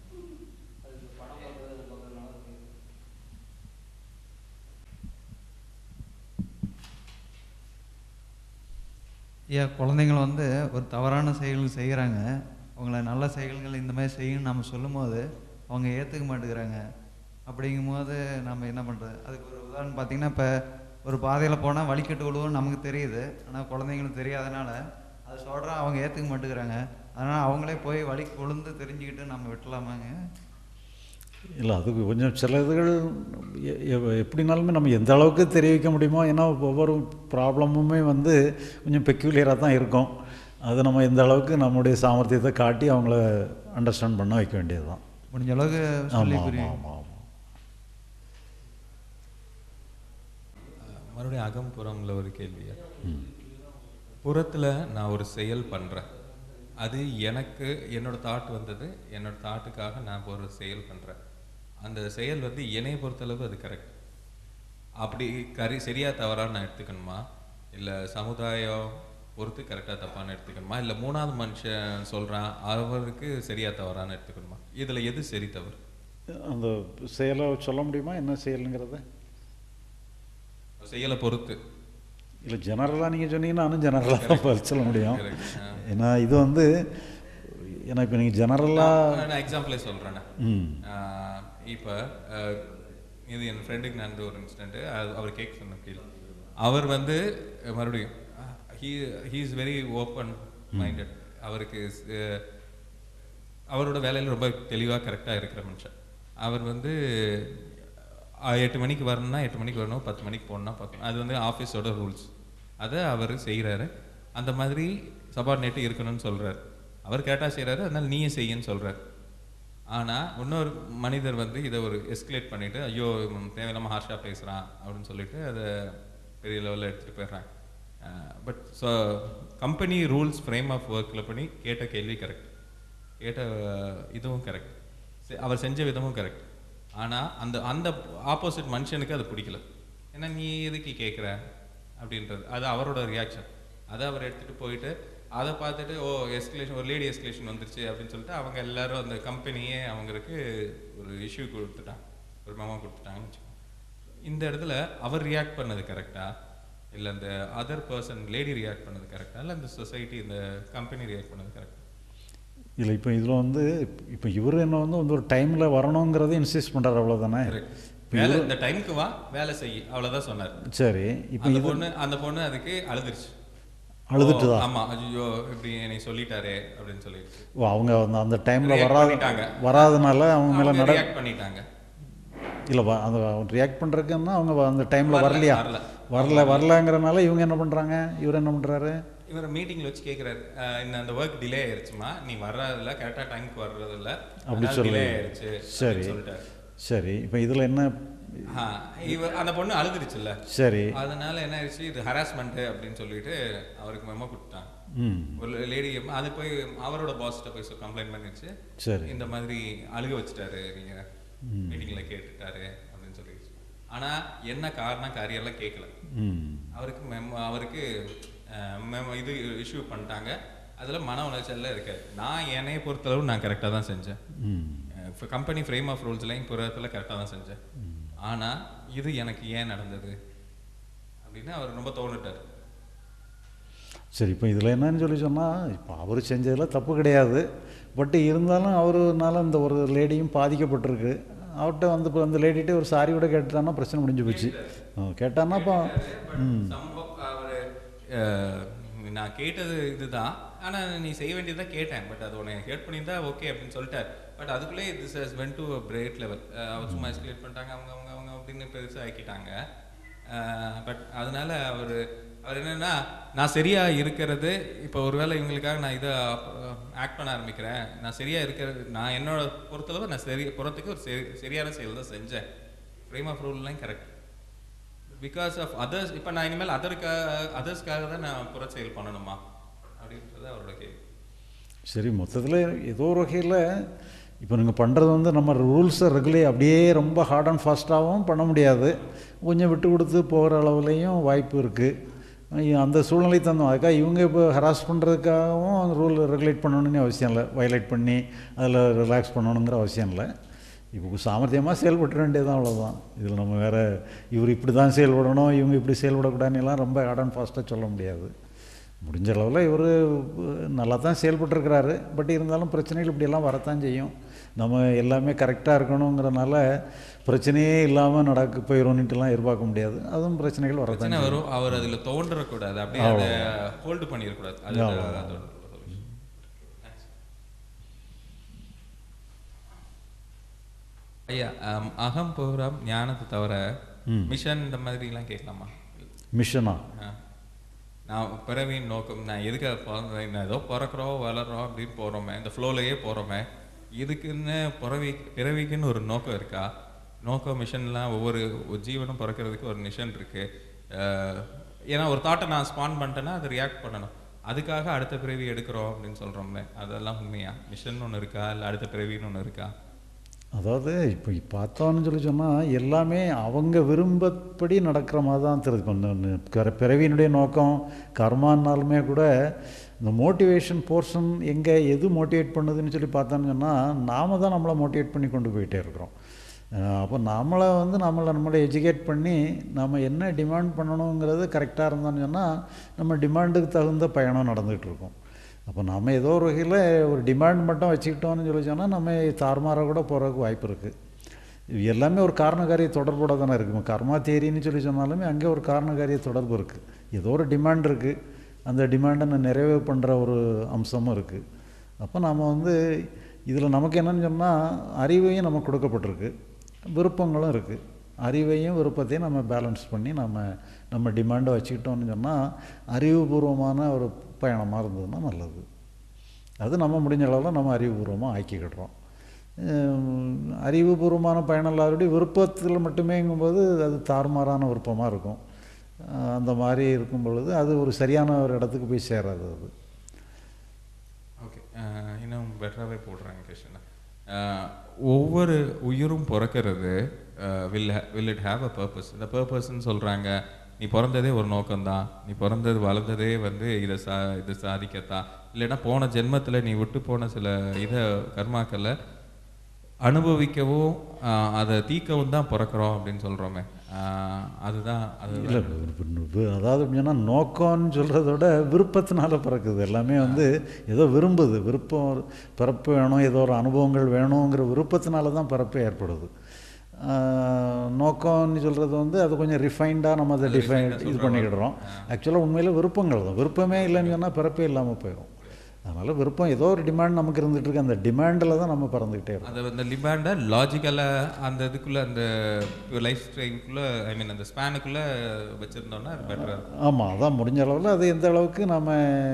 ஐயா குழந்தைங்கள் வந்து ஒரு தவறான செயல்கள் செய்கிறாங்க அவங்கள நல்ல செயல்கள் இந்த மாதிரி செய்யணும்னு நம்ம சொல்லும்போது அவங்க ஏற்றுக்க மாட்டேங்கிறாங்க அப்படிங்கும்போது நம்ம என்ன பண்ணுறது அதுக்கு ஒரு உதாரணம் பார்த்தீங்கன்னா இப்போ ஒரு பாதையில் போனால் வழிக்கட்டு விழுவும் நமக்கு தெரியுது ஆனால் குழந்தைங்களுக்கு தெரியாதனால அது சொல்கிறோம் அவங்க ஏற்றுக்க மாட்டேங்கிறாங்க அதனால் அவங்களே போய் வழிக்கு விழுந்து தெரிஞ்சுக்கிட்டு நம்ம விட்டுலாமாங்க இல்லை அதுக்கு கொஞ்சம் சில இதுகள் எ- எ- எப்படினாலுமே நம்ம எந்த அளவுக்கு தெரிவிக்க முடியுமோ ஏன்னா ஒவ்வொரு ப்ராப்ளமுமே வந்து கொஞ்சம் பெக்யூலியராக தான் இருக்கும் அதை நம்ம எந்த அளவுக்கு நம்முடைய சாமர்த்தியத்தை காட்டி அவங்கள அண்டர்ஸ்டாண்ட் பண்ண வைக்க வேண்டியது தான் முடிஞ்ச அளவுக்கு சொல்லி புரிய ஆமாம் ஆமாம் மறுபடியும் அகம் புறம்ல ஒரு கேள்வியா புறத்தில் நான் ஒரு செயல் பண்ணுறேன் அது எனக்கு என்னோட தாட் வந்தது என்னோட தாட்டுக்காக நான் ஒரு செயல் பண்ணுறேன் அந்த செயல் வந்து என்னைய பொறுத்தளவு அது கரெக்ட் அப்படி கரி சரியா தவறான்னு நான் எடுத்துக்கணுமா இல்லை சமுதாயம் பொறுத்து கரெக்டாக தப்பான்னு எடுத்துக்கணுமா இல்லை மூணாவது மனுஷன் சொல்கிறான் அவருக்கு சரியா தவறான்னு எடுத்துக்கணுமா இதில் எது சரி தவறு அந்த செயலை சொல்ல முடியுமா என்ன செயலுங்கிறத செயலை பொறுத்து இல்லை ஜெனரலாக நீங்கள் சொன்னீங்கன்னா நானும் ஜெனரலாக தான் பதில் சொல்ல முடியும் Correct. ஆ. ஏன்னா இது வந்து ஏன்னா இப்போ நீங்கள் ஜெனரலாக நான் நான் எக்ஸாம்பிளே சொல்கிறேன் ம் இப்போ இது என் ஃப்ரெண்டுக்கு நடந்த ஒரு இன்சிடென்ட்டு அவர் கேட்க சொன்ன கீழ் அவர் வந்து அஹ், மறுபடியும் he he is very open minded அவருக்கு அஹ், அவரோட வேலையில் ரொம்ப தெளிவாக கரெக்டாக இருக்கிற மனுஷன் அவர் வந்து அஹ், எட்டு மணிக்கு வரணும்னா எட்டு மணிக்கு வரணும் பத்து மணிக்கு போகணும்னா பத்து அது வந்து ஆஃபீஸோட ரூல்ஸ் அதை அவர் செய்கிறாரு அந்த மாதிரி சபார்டினேட்டு இருக்கணும்னு சொல்கிறார் அவர் கேட்டால் செய்கிறாரு அதனால நீயே செய்யுன்னு சொல்கிறார் ஆனால் இன்னொரு மனிதர் வந்து இதை ஒரு எஸ்கலேட் பண்ணிவிட்டு ஐயோ இவன் தேவையில்லாமல் ஹார்ஷாக பேசுகிறான் அப்படின்னு சொல்லிட்டு அதை பெரிய லெவலில் எடுத்துகிட்டு போயிடுறாங்க but so company rules frame of ஒர்க்கில் பண்ணி கேட்ட கேள்வி கரெக்ட் கேட்ட அஹ், இதுவும் கரெக்ட் அவர் செஞ்ச விதமும் கரெக்ட் ஆனால் அந்த அந்த ஆப்போசிட் மனுஷனுக்கு அது பிடிக்கல ஏன்னா நீ எதுக்கு கேட்குற அப்படின்றது அது அவரோட ரியாக்ஷன் அதை அவர் எடுத்துகிட்டு போயிட்டு அதை பார்த்துட்டு ஓ எஸ்கலேஷன் ஒரு லேடி எஸ்கலேஷன் வந்துருச்சு அப்படின்னு சொல்லிட்டு அவங்க எல்லாரும் அந்த கம்பெனியே அவங்களுக்கு ஒரு இஷ்யூ கொடுத்துட்டாங்க ஒரு மெமோ கொடுத்துட்டாங்கன்னு வச்சுக்கோங்க இந்த இடத்துல அவர் ரியாக்ட் பண்ணது கரெக்டா இல்லை அந்த அதர் பர்சன் லேடி ரியாக்ட் பண்ணது கரெக்டா இல்லை இந்த சொசைட்டி இந்த கம்பெனி ரியாக்ட் பண்ணது கரெக்டா இல்லை இப்போ இதில் வந்து இப்போ இவர் என்ன வந்து வந்து ஒரு டைமில் வரணுங்கிறத இன்சிஸ்ட் பண்ணுறாரு அவ்வளோதானே இப்போ வேலை இவரு- இந்த டைமுக்கு வா வேலை செய் அவ்வளவுதான் சொன்னார் சரி, இப்போ அந்த இது- பொண்ணு அந்த பொண்ணு அதுக்கு அழுதுருச்சு அழுதுட்டுதா? ஓ, ஆமா ஐயோ இப்படி என்னை சொல்லிட்டாரே அப்படின்னு சொல்லிடுச்சு ஓ அவங்க அந்த அந்த டைமில் React வராத பண்ணிட்டாங்க. வராதனால அவங்க மேலே அவங்க நட react பண்ணிட்டாங்க இல்லை அந்த ரியாக்ட் பண்ணுறதுக்குன்னா அவங்க வ- அந்த டைமில் வரல, வரலையா வரல. வரல வரலங்கிறனால இவங்க என்ன பண்ணுறாங்க இவர் என்ன பண்ணுறாரு இவர் மீட்டிங்ல வச்சு கேக்குறாரு அஹ், இந்த அந்த ஒர்க் டிலே ஆயிருச்சுமா நீ வர்றதில்ல கரெக்டா டைம்க்கு வர்றதில்ல அப்படி சொல்லி டிலே ஆயிருச்சு சரி அப்படின்னு சொல்லிட்டாரு சரி இப்போ இதில் என்ன ஆ, இவ அந்த பொண்ணு அழுதுருச்சுல்ல சரி. அதனால என்ன ஆயிடுச்சு இது ஹராஸ்மெண்ட் அப்படின்னு சொல்லிட்டு அவருக்கு மெமோ கொடுத்தாங்க ம். ஒரு லேடி அது போய் அவரோட பாஸ்கிட்ட போய் கம்ப்ளைண்ட் பண்ணிடுச்சு சரி. இந்த மாதிரி அழுக வச்சுட்டாரு நீங்க ம். மீட்டிங்ல கேட்டுட்டாரு அப்படின்னு சொல்லிடுச்சு ஆனா என்ன காரணம் காரியெல்லாம் கேட்கல ம். அவருக்கு மெமோ அவருக்கு அஹ், மெமோ இது இஷ்யூ பண்ணிட்டாங்க அதுல மன உளைச்சல்ல இருக்காரு நான் என்னைய பொறுத்தளவு நான் கரெக்டாக தான் செஞ்சேன் ம். கம்பெனி ஃப்ரேம் ஆஃப் ரூல்ஸ்லையும் புறத்தில் கரெக்டாக தான் செஞ்சேன் ஆனா இது எனக்கு ஏன் நடந்தது அப்படின்னு அவர் ரொம்ப தோணுட்டார் சரி இப்போ இதில் என்னன்னு சொல்லி சொன்னால் இப்போ அவர் செஞ்சதில் தப்பு கிடையாது பட் இருந்தாலும் அவருனால இந்த ஒரு லேடியும் பாதிக்கப்பட்டிருக்கு அவர்கிட்ட வந்து இப்போ அந்த லேடிகிட்ட ஒரு சாரி கூட கேட்டுட்டான்னா பிரச்சனை முடிஞ்சு போச்சு ஆ, கேட்டான்னா இப்போ ம் சம்பவம் அவர் அஹ், நான் கேட்டது இதுதான் ஆனா நீ செய்ய வேண்டியதை கேட்டேன் பட் அது உன்னை ஹேட் பண்ணியிருந்தா ஓகே அப்படின்னு சொல்லிட்டார் பட் அதுக்குள்ளே this has went to a broad level அவர் சும்மா எஸ்கலேட் பண்ணிட்டாங்க அவங்க அவங்க அவங்க அப்படின்னு பெருசாக ஆக்கிட்டாங்க பட் அதனால அவர் அவர் என்னன்னா நான் சரியா இருக்கிறது இப்போ ஒருவேளை இவங்களுக்காக நான் இதை ஆக்ட் பண்ண ஆரம்பிக்கிறேன் நான் சரியா இருக்கிறது நான் என்னோட பொறுத்தளவு நான் சரி புறத்துக்கு ஒரு சரி சரியான செயல் தான் செஞ்சேன் ஃப்ரேம் ஆஃப் ரூல்லாம் கரெக்ட் பிகாஸ் ஆஃப் அதர்ஸ் இப்போ நான் இனிமேல் அதற்காக அதர்ஸ்க்காக தான் நான் புற செயல் பண்ணணுமா அப்படின்றது அவரோட கேள்வி சரி மொத்தத்தில் ஏதோ ஒரு வகையில் இப்போ நீங்கள் பண்ணுறது வந்து நம்ம ரூல்ஸை ரெகுலே அப்படியே ரொம்ப ஹார்ட் அண்ட் ஃபாஸ்ட்டாகவும் பண்ண முடியாது கொஞ்சம் விட்டு கொடுத்து போகிற அளவுலேயும் வாய்ப்பு இருக்குது அந்த சூழ்நிலை தந்தோம் அதுக்காக இவங்க இப்போ ஹராஸ் பண்ணுறதுக்காகவும் ரூல் ரெகுலேட் பண்ணணும்னு அவசியம் இல்லை வயலேட் பண்ணி அதில் ரிலாக்ஸ் பண்ணணுங்கிற அவசியம் இல்லை இப்போ சாமர்த்தியமாக செயல்பட்டுற வேண்டியதான் அவ்வளோதான் இதில் நம்ம வேறு இவர் இப்படி தான் செயல்படணும் இவங்க இப்படி செயல்படக்கூடாதுன்னு எல்லாம் ரொம்ப ஹார்ட் அண்ட் ஃபாஸ்ட்டாக சொல்ல முடியாது முடிஞ்ச அளவில் இவர் நல்லா தான் செயல்பட்டுருக்கிறாரு பட் இருந்தாலும் பிரச்சனைகள் இப்படியெல்லாம் வரத்தான் செய்யும் நம்ம எல்லாமே கரெக்டாக இருக்கணுங்கிறனால பிரச்சனையே இல்லாமல் நடக்க போயிடும்னுட்டுலாம் எதிர்பார்க்க முடியாது அதுவும் பிரச்சனைகள் வரத்தான் பிரச்சனை செய்யும். வரும் அவர் அதில் தோன்றக்கூடாது அப்படியே அதை அவ்வளவுதான். ஹோல்டு பண்ணிடக்கூடாது அது அவ்வளவுதான். அதோட ஐயா அம், அகம் புறம் ஞானத்தை தவிர ம். மிஷன் இந்த மாதிரிலாம் கேட்கலாமா மிஷனா ஆ. நான் பிறவியின் நோக்கம் நான் எதுக்காக பிறந்தேன் நான் ஏதோ பிறக்கிறோம் வளர்றோம் அப்படின்னு போகிறோமே இந்த ஃப்ளோலையே போகிறோமே இதுக்குன்னு பிறவி பிறவிக்குன்னு ஒரு நோக்கம் இருக்கா நோக்கம் மிஷன்லாம் ஒவ்வொரு ஒரு ஜீவனும் பிறக்கிறதுக்கு ஒரு மிஷன் இருக்கு அஹ், ஏன்னா ஒரு தாட்டை நான் ஸ்பான் பண்ணிட்டேன்னா அதை ரியாக்ட் பண்ணணும் அதுக்காக அடுத்த பிறவி எடுக்கிறோம் அப்படின்னு சொல்கிறோம்ல அதெல்லாம் உண்மையா மிஷன் ஒன்று இருக்கா இல்லை அடுத்த பிறவின்னு ஒன்று இருக்கா அதாவது இப்போ பார்த்தோன்னு சொல்லி சொன்னால் எல்லாமே அவங்க விரும்பப்படி நடக்கிற மாதிரி தான் தெரியுது இப்போ இந்த- இந்த பிற- பிறவியினுடைய நோக்கம் கர்மானாலுமே கூட இந்த மோட்டிவேஷன் போர்ஷன் எங்கே எது மோட்டிவேட் பண்ணுதுன்னு சொல்லி பார்த்தோன்னு சொன்னால் நாம தான் நம்மளை மோட்டிவேட் பண்ணி கொண்டு போயிட்டே இருக்கிறோம் அஹ் அப்போ நம்மளை வந்து நம்மளை நம்மளை எஜுகேட் பண்ணி நம்ம என்ன டிமாண்ட் பண்ணணுங்கிறது கரெக்டாக இருந்தோம்னு சொன்னால் நம்ம டிமாண்டுக்கு தகுந்த பயணம் நடந்துகிட்டு இருக்கும் அப்போ நம்ம ஏதோ ஒரு வகையில் ஒரு டிமாண்ட் மட்டும் வச்சுக்கிட்டோம்னு சொல்லி சொன்னால் நம்ம தாறுமாறாக கூட போகிறதுக்கு வாய்ப்பு இருக்குது இது எல்லாமே ஒரு காரணகாரிய தொடர்போட தானே இருக்குது கர்மா தேரின்னு சொல்லி சொன்னாலுமே அங்கே ஒரு காரணகாரிய தொடர்பு இருக்குது ஏதோ ஒரு டிமாண்ட் இருக்குது அந்த டிமாண்டை நான் நிறைவு பண்ணுற ஒரு அம்சமும் இருக்குது அப்போ நாம் வந்து இதில் நமக்கு என்னன்னு சொன்னால் அறிவையும் நமக்கு கொடுக்கப்பட்டிருக்கு விருப்பங்களும் இருக்குது அறிவையும் விருப்பத்தையும் நம்ம பேலன்ஸ் பண்ணி நம்ம நம்ம டிமாண்டை வச்சுக்கிட்டோம்னு சொன்னால் அறிவுபூர்வமான ஒரு பயணமாக இருந்ததுன்னா நல்லது அது நம்ம முடிஞ்ச அளவில் நம்ம அறிவுபூர்வமாக ஆக்கிக்கிடுறோம் அஹ் அறிவுபூர்வமான பயணம் இல்லாதபடி விருப்பத்தில் மட்டுமேங்கும்போது அது தாறுமாறான விருப்பமாக இருக்கும் அஹ் அந்த மாதிரி இருக்கும் பொழுது அது ஒரு சரியான ஒரு இடத்துக்கு போய் சேராது அது ஓகே இன்னும் பெட்டராகவே போடுறாங்க கொஷனை ஒவ்வொரு உயிரும் பிறக்கிறது will will it have a purpose இந்த பர்பஸ்ன்னு சொல்கிறாங்க நீ பிறந்ததே ஒரு நோக்கம்தான் நீ பிறந்தது வளர்ந்ததே வந்து இதை சா இதை சாதிக்கத்தான் இல்லைன்னா போன ஜென்மத்தில் நீ விட்டு போன சில இதை கர்மாக்களை அனுபவிக்கவும் ஆஹ், அதை தீக்கவும் தான் பிறக்கிறோம் அப்படின்னு சொல்கிறோமே அதுதான் இல்லை அது அதாவது எப்படின்னா நோக்கம்னு சொல்கிறத விட விருப்பத்தினால பிறக்குது எல்லாமே வந்து ஏதோ விரும்புது விருப்பம் ஒரு பிறப்பு வேணும் ஏதோ ஒரு அனுபவங்கள் வேணுங்கிற விருப்பத்தினால தான் பிறப்பே ஏற்படுது ஆஹ் நோக்கம்னு சொல்கிறது வந்து அது கொஞ்சம் ரிஃபைண்டாக நம்ம அதை டிஃபைன் refined ஆ இது சொல்ற பண்ணிக்கிடுறோம் ஆக்சுவலாக உண்மையில் விருப்பங்கள் தான் விருப்பமே இல்லைன்னு சொன்னால் பிறப்பே இல்லாமல் போயிடும் அதனால் விருப்பம் ஏதோ ஒரு டிமாண்ட் நமக்கு இருந்துகிட்டு இருக்கு அந்த டிமாண்டில் தான் நம்ம பறந்துக்கிட்டே இருக்கோம் அதை அந்த லிபாண்டை லாஜிக்கலாக அந்த இதுக்குள்ளே அந்த லைஃப் ஸ்டைலுக்குள்ளே ஐ மீன் அந்த ஸ்பேனுக்குள்ளே வச்சுருந்தோம்னா அது பெட்டராக ஆமாம் அதான் முடிஞ்ச அளவில் அது எந்த அளவுக்கு நம்ம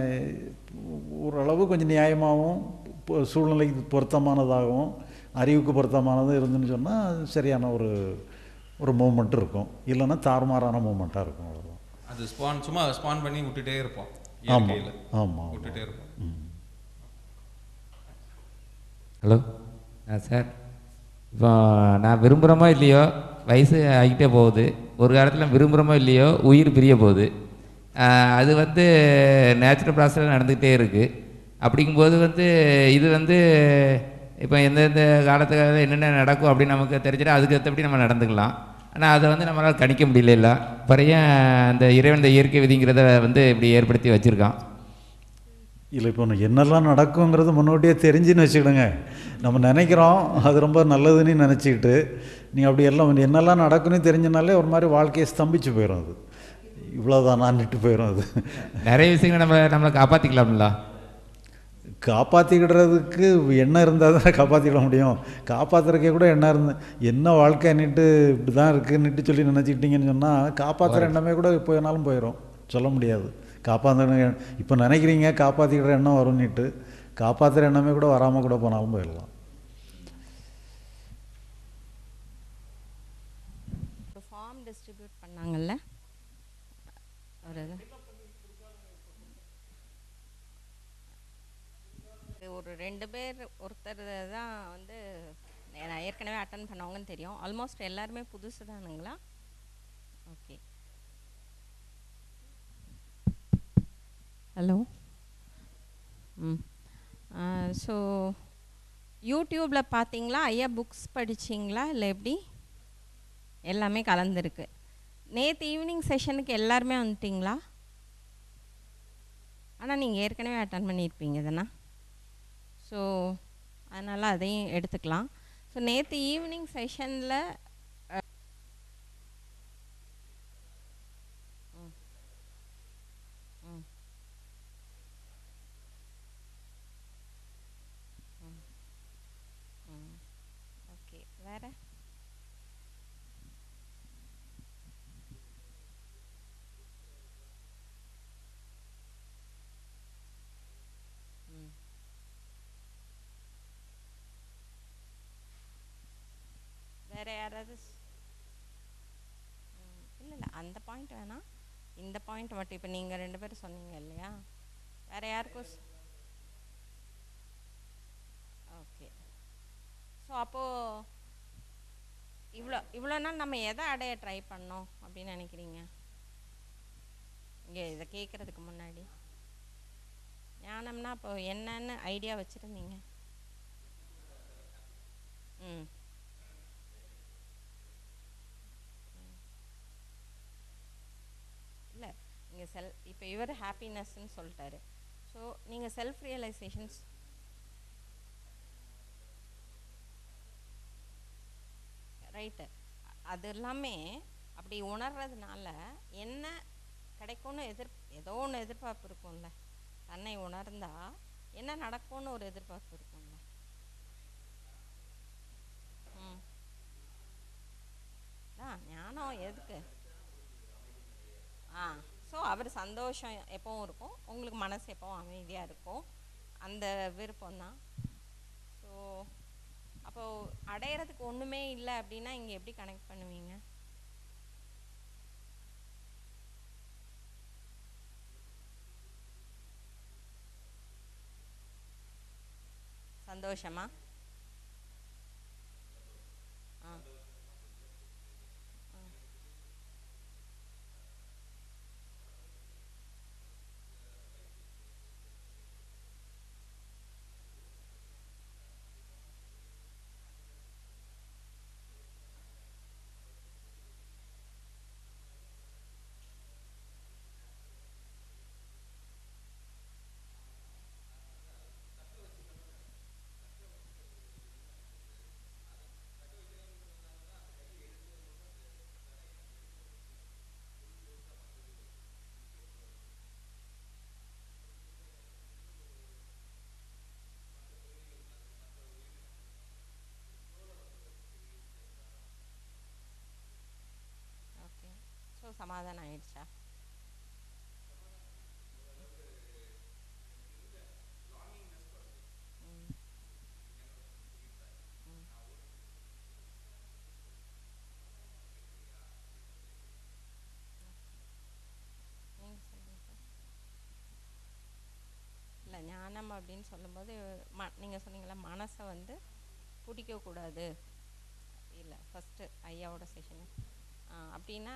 ஓரளவு கொஞ்சம் நியாயமாகவும் பொ- சூழ்நிலைக்கு பொருத்தமானதாகவும் அறிவுக்கு பொருத்தமானதும் இருந்துன்னு சொன்னால் அது சரியான ஒரு ஒரு மூமெண்ட் இருக்கும் இல்லைன்னா தாறுமாறான மூமெண்ட்டாக இருக்கும் அவ்வளோதான் அது ஸ்பான் சும்மா ஸ்பான் பண்ணி விட்டுட்டே இருப்போம் ஆமா, இயற்கையில. ஆமா, விட்டுட்டே ஆமா. இருப்போம் ஹலோ ஆ சார் இப்போ நான் விரும்புகிறோமோ இல்லையோ வயசு ஆகிட்டே போகுது ஒரு காலத்தில் விரும்புகிறோமோ இல்லையோ உயிர் பிரிய போகுது ஆ, அது வந்து நேச்சுரல் ப்ராசஸில் நடந்துக்கிட்டே இருக்குது அப்படிங்கும்போது வந்து இது வந்து இப்போ எந்தெந்த காலத்துக்காக என்னென்ன நடக்கும் அப்படின்னு நமக்கு தெரிஞ்சிட்டா அதுக்கு ஏற்றபடி நம்ம நடந்துக்கலாம் ஆனால் அதை வந்து நம்மளால் கணிக்க முடியல பறைய அந்த இறைவன் இந்த இயற்கை விதிங்கிறத வந்து இப்படி ஏற்படுத்தி வச்சுருக்கான் இல்லை இப்போ ஒன்று என்னெல்லாம் நடக்குங்கிறது முன்னோட்டியே தெரிஞ்சுன்னு வச்சுக்கிடுங்க நம்ம நினைக்கிறோம் அது ரொம்ப நல்லதுன்னு நினச்சிக்கிட்டு நீங்கள் அப்படி எல்லாம் என்னெல்லாம் நடக்குன்னு தெரிஞ்சனாலே ஒரு மாதிரி வாழ்க்கையை ஸ்தம்பிச்சு போயிடும் அது இவ்வளோதான் நிட்டு போயிடும் அது நிறைய விஷயங்களை நம்ம நம்மளை காப்பாற்றிக்கலாம்ல காப்பாற்றிக்கிடுறதுக்கு எண்ணம் இருந்தால் தான் காப்பாற்றிட முடியும் காப்பாற்றுறக்கே கூட எண்ணம் இருந்து என்ன வாழ்க்கைன்னுட்டு இப்படி தான் இருக்குன்னுட்டு சொல்லி நினச்சிக்கிட்டீங்கன்னு சொன்னால் காப்பாற்றுற எண்ணமே கூட போயினாலும் போயிடும் சொல்ல முடியாது காப்பாற்ற இப்போ நினைக்கிறீங்க காப்பாற்றிக்கிற எண்ணம் வரும்னுட்டு காப்பாற்றுற எண்ணமே கூட வராமல் கூட போனாலும் போயிடலாம் ஒரு ஃபார்ம் டிஸ்ட்ரிபியூட் பண்ணாங்கல்ல ஒரு இது. இது ஒரு ரெண்டு பேர் ஒருத்தர் தான் வந்து நான் ஏற்கனவே அட்டன் பண்ணவங்கன்னு தெரியும் ஆல்மோஸ்ட் எல்லாருமே புதுசு தானுங்களா ஓகே ஹலோ ம் ஸோ யூடியூப்பில் பார்த்தீங்களா ஐயா புக்ஸ் படிச்சிங்களா இல்லை எப்படி எல்லாமே கலந்துருக்கு நேற்று ஈவினிங் செஷனுக்கு எல்லாருமே வந்துட்டிங்களா ஆனால் நீங்கள் ஏற்கனவே அட்டன் பண்ணியிருப்பீங்க தானே ஸோ அதனால் அதையும் எடுத்துக்கலாம் ஸோ நேற்று ஈவினிங் செஷனில் ஓகே வேறு ம் வேற யாராவது இல்லை இல்லை அந்த பாயிண்ட் வேணாம் இந்த பாயிண்ட் மட்டும் இப்போ நீங்கள் ரெண்டு பேரும் சொன்னீங்க இல்லையா வேற யாருக்கும் ஓகே ஸோ அப்போது இவ்வளோ இவ்வளோ நாள் நம்ம எதை அடைய ட்ரை பண்ணோம் அப்படின்னு நினைக்கிறீங்க இங்கே இதை கேட்குறதுக்கு முன்னாடி ஞானம்னா இப்போ என்னன்னு ஐடியா வச்சுருந்தீங்க ம் இல்லை நீங்கள் செல் இப்போ இவர் ஹாப்பினஸ்ன்னு சொல்லிட்டாரு ஸோ நீங்கள் செல்ஃப் ரியலைசேஷன்ஸ் ரைட்டு அது எல்லாமே அப்படி உணர்றதுனால என்ன கிடைக்கும்னு எதிர் ஏதோ ஒன்று எதிர்பார்ப்பு இருக்கும்ல தன்னை உணர்ந்தா என்ன நடக்கும்னு ஒரு எதிர்பார்ப்பு இருக்கும்ல ம் அதான் ஞானம் எதுக்கு ஆ ஸோ அவர் சந்தோஷம் எப்பவும் இருக்கும் உங்களுக்கு மனசு எப்பவும் அமைதியாக இருக்கும் அந்த விருப்பம் தான் ஸோ அப்போது அடையிறதுக்கு ஒன்றுமே இல்லை அப்படின்னா இங்கே எப்படி கனெக்ட் பண்ணுவீங்க சந்தோஷமா ஆ ஆ. சமாதானம் ஆயிடுச்சா ம். ம். நீங்க சொல்லுங்க சார் இல்லை ஞானம் அப்படின்னு சொல்லும்போது ம நீங்கள் சொன்னீங்களா மனசை வந்து பிடிக்கக்கூடாது இல்லை ஃபஸ்ட்டு ஐயாவோட செஷனு அப்படின்னா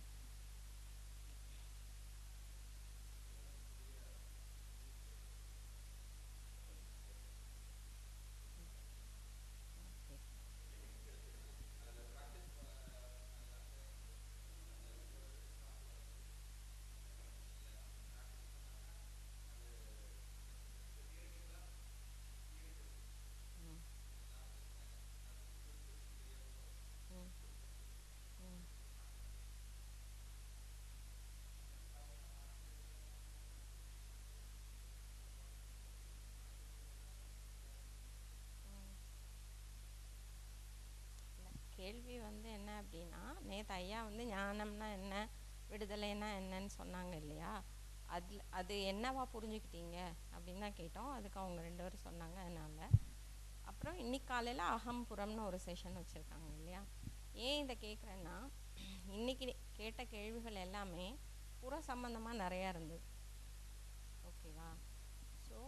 ம். ம். ம். இல்ல, கேள்வி வந்து என்ன அப்படின்னா நேற்று ஐயா வந்து ஞானம்னா என்ன விடுதலைன்னா என்னன்னு சொன்னாங்க இல்லையா அதில் அது என்னவா புரிஞ்சுக்கிட்டீங்க அப்படின்னு தான் கேட்டோம் அதுக்கு அவங்க ரெண்டு பேரும் சொன்னாங்க அதனால் அப்புறம் இன்னைக்கு காலையில் அகம்புறம்னு ஒரு செஷன் வச்சுருக்காங்க இல்லையா ஏன் இதை கேட்குறேன்னா இன்னைக்கு கேட்ட கேள்விகள் எல்லாமே புற சம்பந்தமாக நிறையா இருந்தது ஓகேவா ஸோ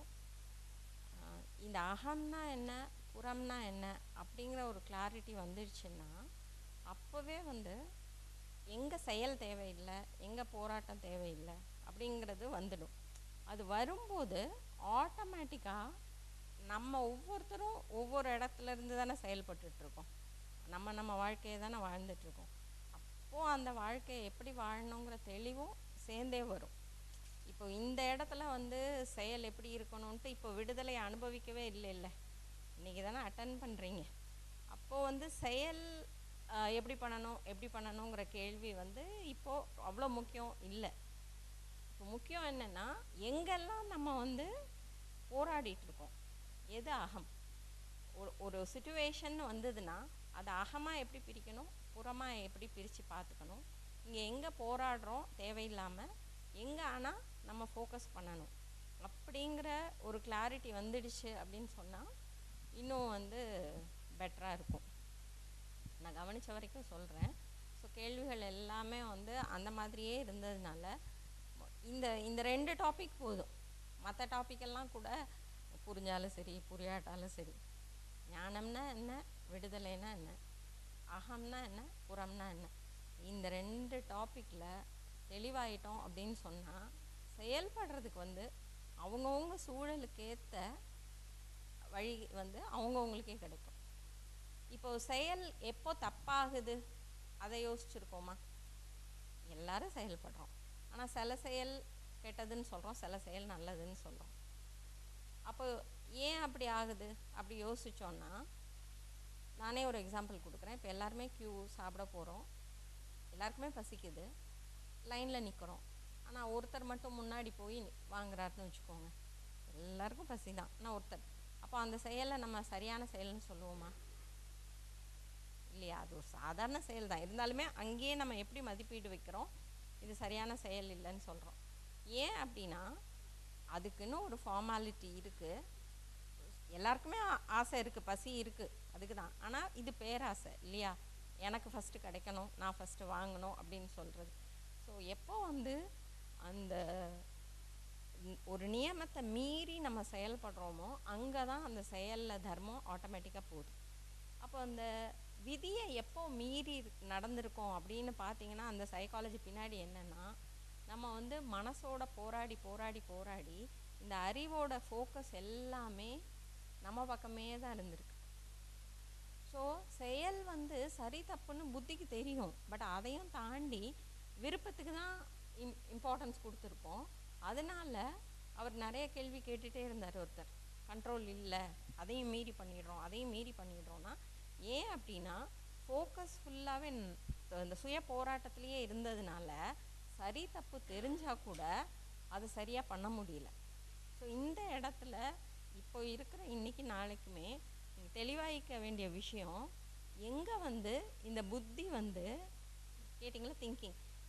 இந்த அகம்னா என்ன புறம்னா என்ன அப்படிங்கிற ஒரு கிளாரிட்டி வந்துடுச்சுன்னா அப்போவே வந்து எங்கே செயல் தேவையில்லை எங்கே போராட்டம் தேவையில்லை அப்படிங்கிறது வந்துடும் அது வரும்போது ஆட்டோமேட்டிக்காக நம்ம ஒவ்வொருத்தரும் ஒவ்வொரு இடத்துல இருந்து தானே செயல்பட்டுட்டு இருக்கோம் நம்ம நம்ம வாழ்க்கையை தானே வாழ்ந்துட்டுருக்கோம் அப்போது அந்த வாழ்க்கையை எப்படி வாழணுங்கிற தெளிவும் சேர்ந்தே வரும் இப்போ இந்த இடத்துல வந்து செயல் எப்படி இருக்கணும்ன்ட்டு இப்போ விடுதலை அனுபவிக்கவே இல்லை இல்லை இன்றைக்கி தானே அட்டன் பண்ணுறீங்க அப்போது வந்து செயல் ஆஹ், எப்படி பண்ணணும் எப்படி பண்ணணுங்கிற கேள்வி வந்து இப்போது அவ்வளோ முக்கியம் இல்லை இப்போ முக்கியம் என்னென்னா எங்கெல்லாம் நம்ம வந்து போராடிட்டு இருக்கோம் எது அகம் ஒரு ஒரு சுச்சுவேஷன் வந்ததுன்னா அதை அகமாக எப்படி பிரிக்கணும் புறமாக எப்படி பிரித்து பார்த்துக்கணும் இங்கே எங்கே போராடுறோம் தேவையில்லாமல் எங்கே ஆனால் நம்ம ஃபோக்கஸ் பண்ணணும் அப்படிங்கிற ஒரு கிளாரிட்டி வந்துடுச்சு அப்படின்னு சொன்னால் இன்னும் வந்து பெட்டராக இருக்கும் நான் கவனித்த வரைக்கும் சொல்கிறேன் ஸோ கேள்விகள் எல்லாமே வந்து அந்த மாதிரியே இருந்ததுனால இந்த இந்த ரெண்டு டாபிக் போதும் மற்ற டாபிக் எல்லாம் கூட புரிஞ்சாலும் சரி புரியாட்டாலும் சரி ஞானம்னா என்ன விடுதலைனா என்ன அகம்னா என்ன புறம்னா என்ன இந்த ரெண்டு டாப்பிக்கில் தெளிவாயிட்டோம் அப்படின்னு சொன்னால் செயல்படுறதுக்கு வந்து அவங்கவுங்க சூழலுக்கு ஏற்ற வழி வந்து அவங்கவுங்களுக்கே கிடைக்கும் இப்போ செயல் எப்போ தப்பாகுது அதை யோசிச்சிருக்கோமா எல்லாரும் செயல்படுறோம் ஆனால் சில செயல் கெட்டதுன்னு சொல்கிறோம் சில செயல் நல்லதுன்னு சொல்கிறோம் அப்போ ஏன் அப்படி ஆகுது அப்படி யோசிச்சோன்னா நானே ஒரு எக்ஸாம்பிள் கொடுக்குறேன் இப்போ எல்லாருமே க்யூ சாப்பிட போகிறோம் எல்லாருக்குமே பசிக்குது லைனில் நிற்கிறோம் ஆனால் ஒருத்தர் மட்டும் முன்னாடி போய் நி- வாங்குறாருன்னு வச்சுக்கோங்க எல்லாருக்கும் பசி தான் ஆனால் ஒருத்தர் அப்போ அந்த செயலை நம்ம சரியான செயல்னு சொல்லுவோமா இல்லையா அது ஒரு சாதாரண செயல் தான் இருந்தாலுமே அங்கேயே நம்ம எப்படி மதிப்பீடு வைக்கிறோம் இது சரியான செயல் இல்லைன்னு சொல்கிறோம் ஏன் அப்படின்னா அதுக்குன்னு ஒரு ஃபார்மாலிட்டி இருக்குது எல்லாருக்குமே ஆ- ஆசை இருக்குது பசி இருக்குது அதுக்கு தான் ஆனால் இது பேராசை இல்லையா எனக்கு ஃபஸ்ட்டு கிடைக்கணும் நான் ஃபஸ்ட்டு வாங்கணும் அப்படின்னு சொல்கிறது ஸோ எப்போ வந்து அந்த ந- ஒரு நியமத்தை மீறி நம்ம செயல்படுறோமோ அங்கே தான் அந்த செயலில் தர்மம் ஆட்டோமேட்டிக்காக போகுது அப்போ அந்த விதியை எப்போ மீறி இருக்- நடந்திருக்கோம் அப்படின்னு பார்த்தீங்கன்னா அந்த சைக்காலஜி பின்னாடி என்னென்னா நம்ம வந்து மனசோட போராடி போராடி போராடி இந்த அறிவோட ஃபோக்கஸ் எல்லாமே நம்ம பக்கமே தான் இருந்திருக்கு ஸோ செயல் வந்து சரி தப்புன்னு புத்திக்கு தெரியும் பட் அதையும் தாண்டி விருப்பத்துக்கு தான் இம் இம்பார்ட்டன்ஸ் கொடுத்துருப்போம் அதனால அவர் நிறைய கேள்வி கேட்டுகிட்டே இருந்தார் ஒருத்தர் கண்ட்ரோல் இல்லை அதையும் மீறி பண்ணிடுறோம் அதையும் மீறி பண்ணிடுறோன்னா ஏன் அப்படின்னா ஃபோக்கஸ் ஃபுல்லாகவே இந்த சுய போராட்டத்திலேயே இருந்ததுனால சரி தப்பு தெரிஞ்சால் கூட அது சரியாக பண்ண முடியல ஸோ இந்த இடத்துல இப்போ இருக்கிற இன்னைக்கு நாளைக்குமே நீங்க தெளிவாயிக்க வேண்டிய விஷயம் எங்கே வந்து இந்த புத்தி வந்து கேட்டிங்களா திங்கிங்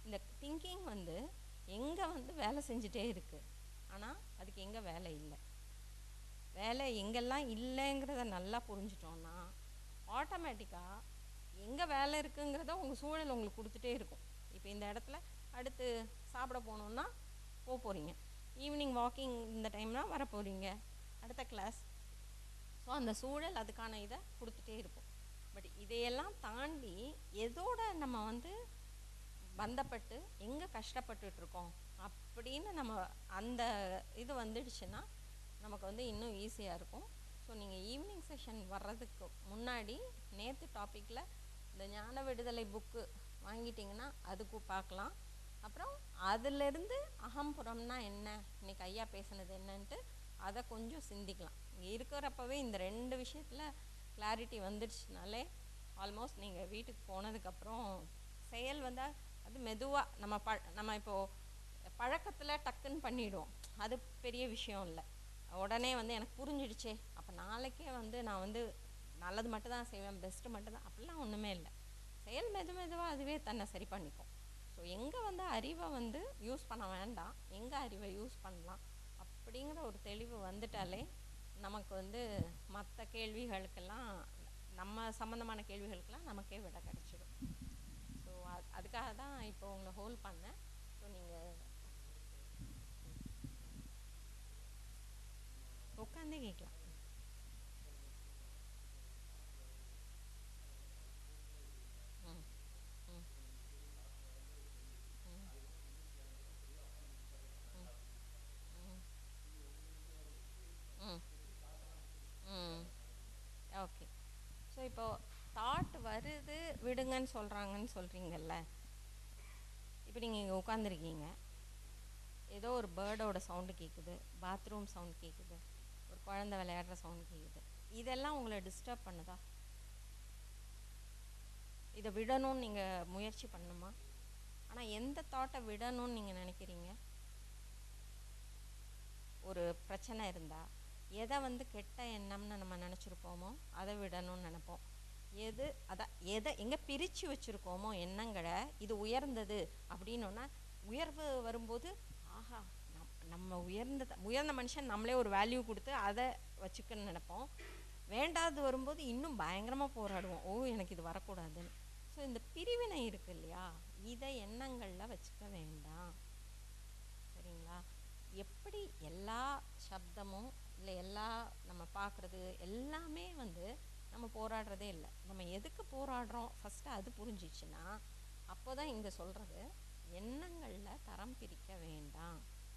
இந்த திங்கிங் வந்து எங்கே வந்து வேலை செஞ்சுட்டே இருக்குது ஆனால் அதுக்கு எங்கே வேலை இல்லை வேலை எங்கெல்லாம் இல்லைங்கிறத நல்லா புரிஞ்சிட்டோன்னா ஆட்டோமேட்டிக்காக எங்கே வேலை இருக்குங்கிறத உங்கள் சூழல் உங்களுக்கு கொடுத்துட்டே இருக்கும் இப்போ இந்த இடத்துல அடுத்து சாப்பிட போகணுன்னா போக போகிறீங்க ஈவினிங் வாக்கிங் இந்த டைம்னா வர போகிறீங்க அடுத்த கிளாஸ் ஸோ அந்த சூழல் அதுக்கான இதை கொடுத்துட்டே இருக்கும் பட் இதையெல்லாம் தாண்டி எதோட நம்ம வந்து பந்தப்பட்டு எங்கே கஷ்டப்பட்டுட்டு இருக்கோம் அப்படின்னு நம்ம அந்த இது வந்துடுச்சுன்னா நமக்கு வந்து இன்னும் ஈஸியாக இருக்கும் ஸோ நீங்கள் ஈவினிங் செஷன் வர்றதுக்கு முன்னாடி நேற்று டாப்பிக்கில் இந்த ஞான விடுதலை புக்கு வாங்கிட்டிங்கன்னா அதுக்கு பார்க்கலாம் அப்புறம் அதிலிருந்து அகம்புறம்னா என்ன இன்னைக்கு ஐயா பேசுனது என்னன்ட்டு அதை கொஞ்சம் சிந்திக்கலாம் இங்கே இருக்கிறப்பவே இந்த ரெண்டு விஷயத்தில் கிளாரிட்டி வந்துடுச்சுனாலே ஆல்மோஸ்ட் நீங்கள் வீட்டுக்கு போனதுக்கப்புறம் செயல் வந்தால் அது மெதுவாக நம்ம ப நம்ம இப்போது பழக்கத்தில் டக்குன்னு பண்ணிவிடுவோம் அது பெரிய விஷயம் இல்லை உடனே வந்து எனக்கு புரிஞ்சிடுச்சே அப்போ நாளைக்கே வந்து நான் வந்து நல்லது மட்டும் தான் செய்வேன் பெஸ்ட்டு மட்டும் தான் அப்படிலாம் ஒன்றுமே இல்லை செயல் மெது மெதுவாக அதுவே தன்னை சரி பண்ணிக்கும் ஸோ எங்கே வந்து அறிவை வந்து யூஸ் பண்ண வேண்டாம் எங்கே அறிவை யூஸ் பண்ணலாம் அப்படிங்கிற ஒரு தெளிவு வந்துட்டாலே நமக்கு வந்து மற்ற கேள்விகளுக்கெல்லாம் நம்ம சம்மந்தமான கேள்விகளுக்கெல்லாம் நமக்கே விட கிடச்சிடும் ஸோ அதுக்காக தான் இப்போ உங்களை ஹோல்ட் பண்ணேன் ஸோ நீங்கள் உட்காந்தே கேட்கலாம் ம் ம் ம் ம் ம் ஓகே ஸோ இப்போ தாட் வருது விடுங்கன்னு சொல்கிறாங்கன்னு சொல்கிறீங்கல்ல இப்போ நீங்கள் இங்கே உட்காந்துருக்கீங்க ஏதோ ஒரு பேர்டோட சவுண்டு கேட்குது பாத்ரூம் சவுண்ட் கேட்குது ஒரு குழந்தை விளையாடுற சவுண்ட் கேட்குது இதெல்லாம் உங்களை டிஸ்டர்ப் பண்ணுதா இதை விடணும்னு நீங்கள் முயற்சி பண்ணணுமா ஆனால் எந்த தாட்டை விடணும்னு நீங்கள் நினைக்கிறீங்க ஒரு பிரச்சனை இருந்தால் எதை வந்து கெட்ட எண்ணம்னு நம்ம நினச்சிருப்போமோ அதை விடணும்னு நினைப்போம் எது அதான் எதை எங்கே பிரித்து வச்சுருக்கோமோ எண்ணங்களை இது உயர்ந்தது அப்படின்னோன்னா உயர்வு வரும்போது ஆஹா நம் நம்ம உயர்ந்த உயர்ந்த மனுஷன் நம்மளே ஒரு வேல்யூ கொடுத்து அதை வச்சுக்கன்னு நினைப்போம் வேண்டாது வரும்போது இன்னும் பயங்கரமாக போராடுவோம் ஓ எனக்கு இது வரக்கூடாதுன்னு ஸோ இந்த பிரிவினை இருக்கு இல்லையா இதை எண்ணங்களில் வச்சுக்க வேண்டாம் சரிங்களா எப்படி எல்லா சப்தமும் இல்லை எல்லா நம்ம பார்க்குறது எல்லாமே வந்து நம்ம போராடுறதே இல்லை நம்ம எதுக்கு போராடுறோம் ஃபஸ்ட்டு அது புரிஞ்சிச்சுன்னா அப்போ தான் இங்கே சொல்கிறது எண்ணங்களில் தரம் பிரிக்க வேண்டாம்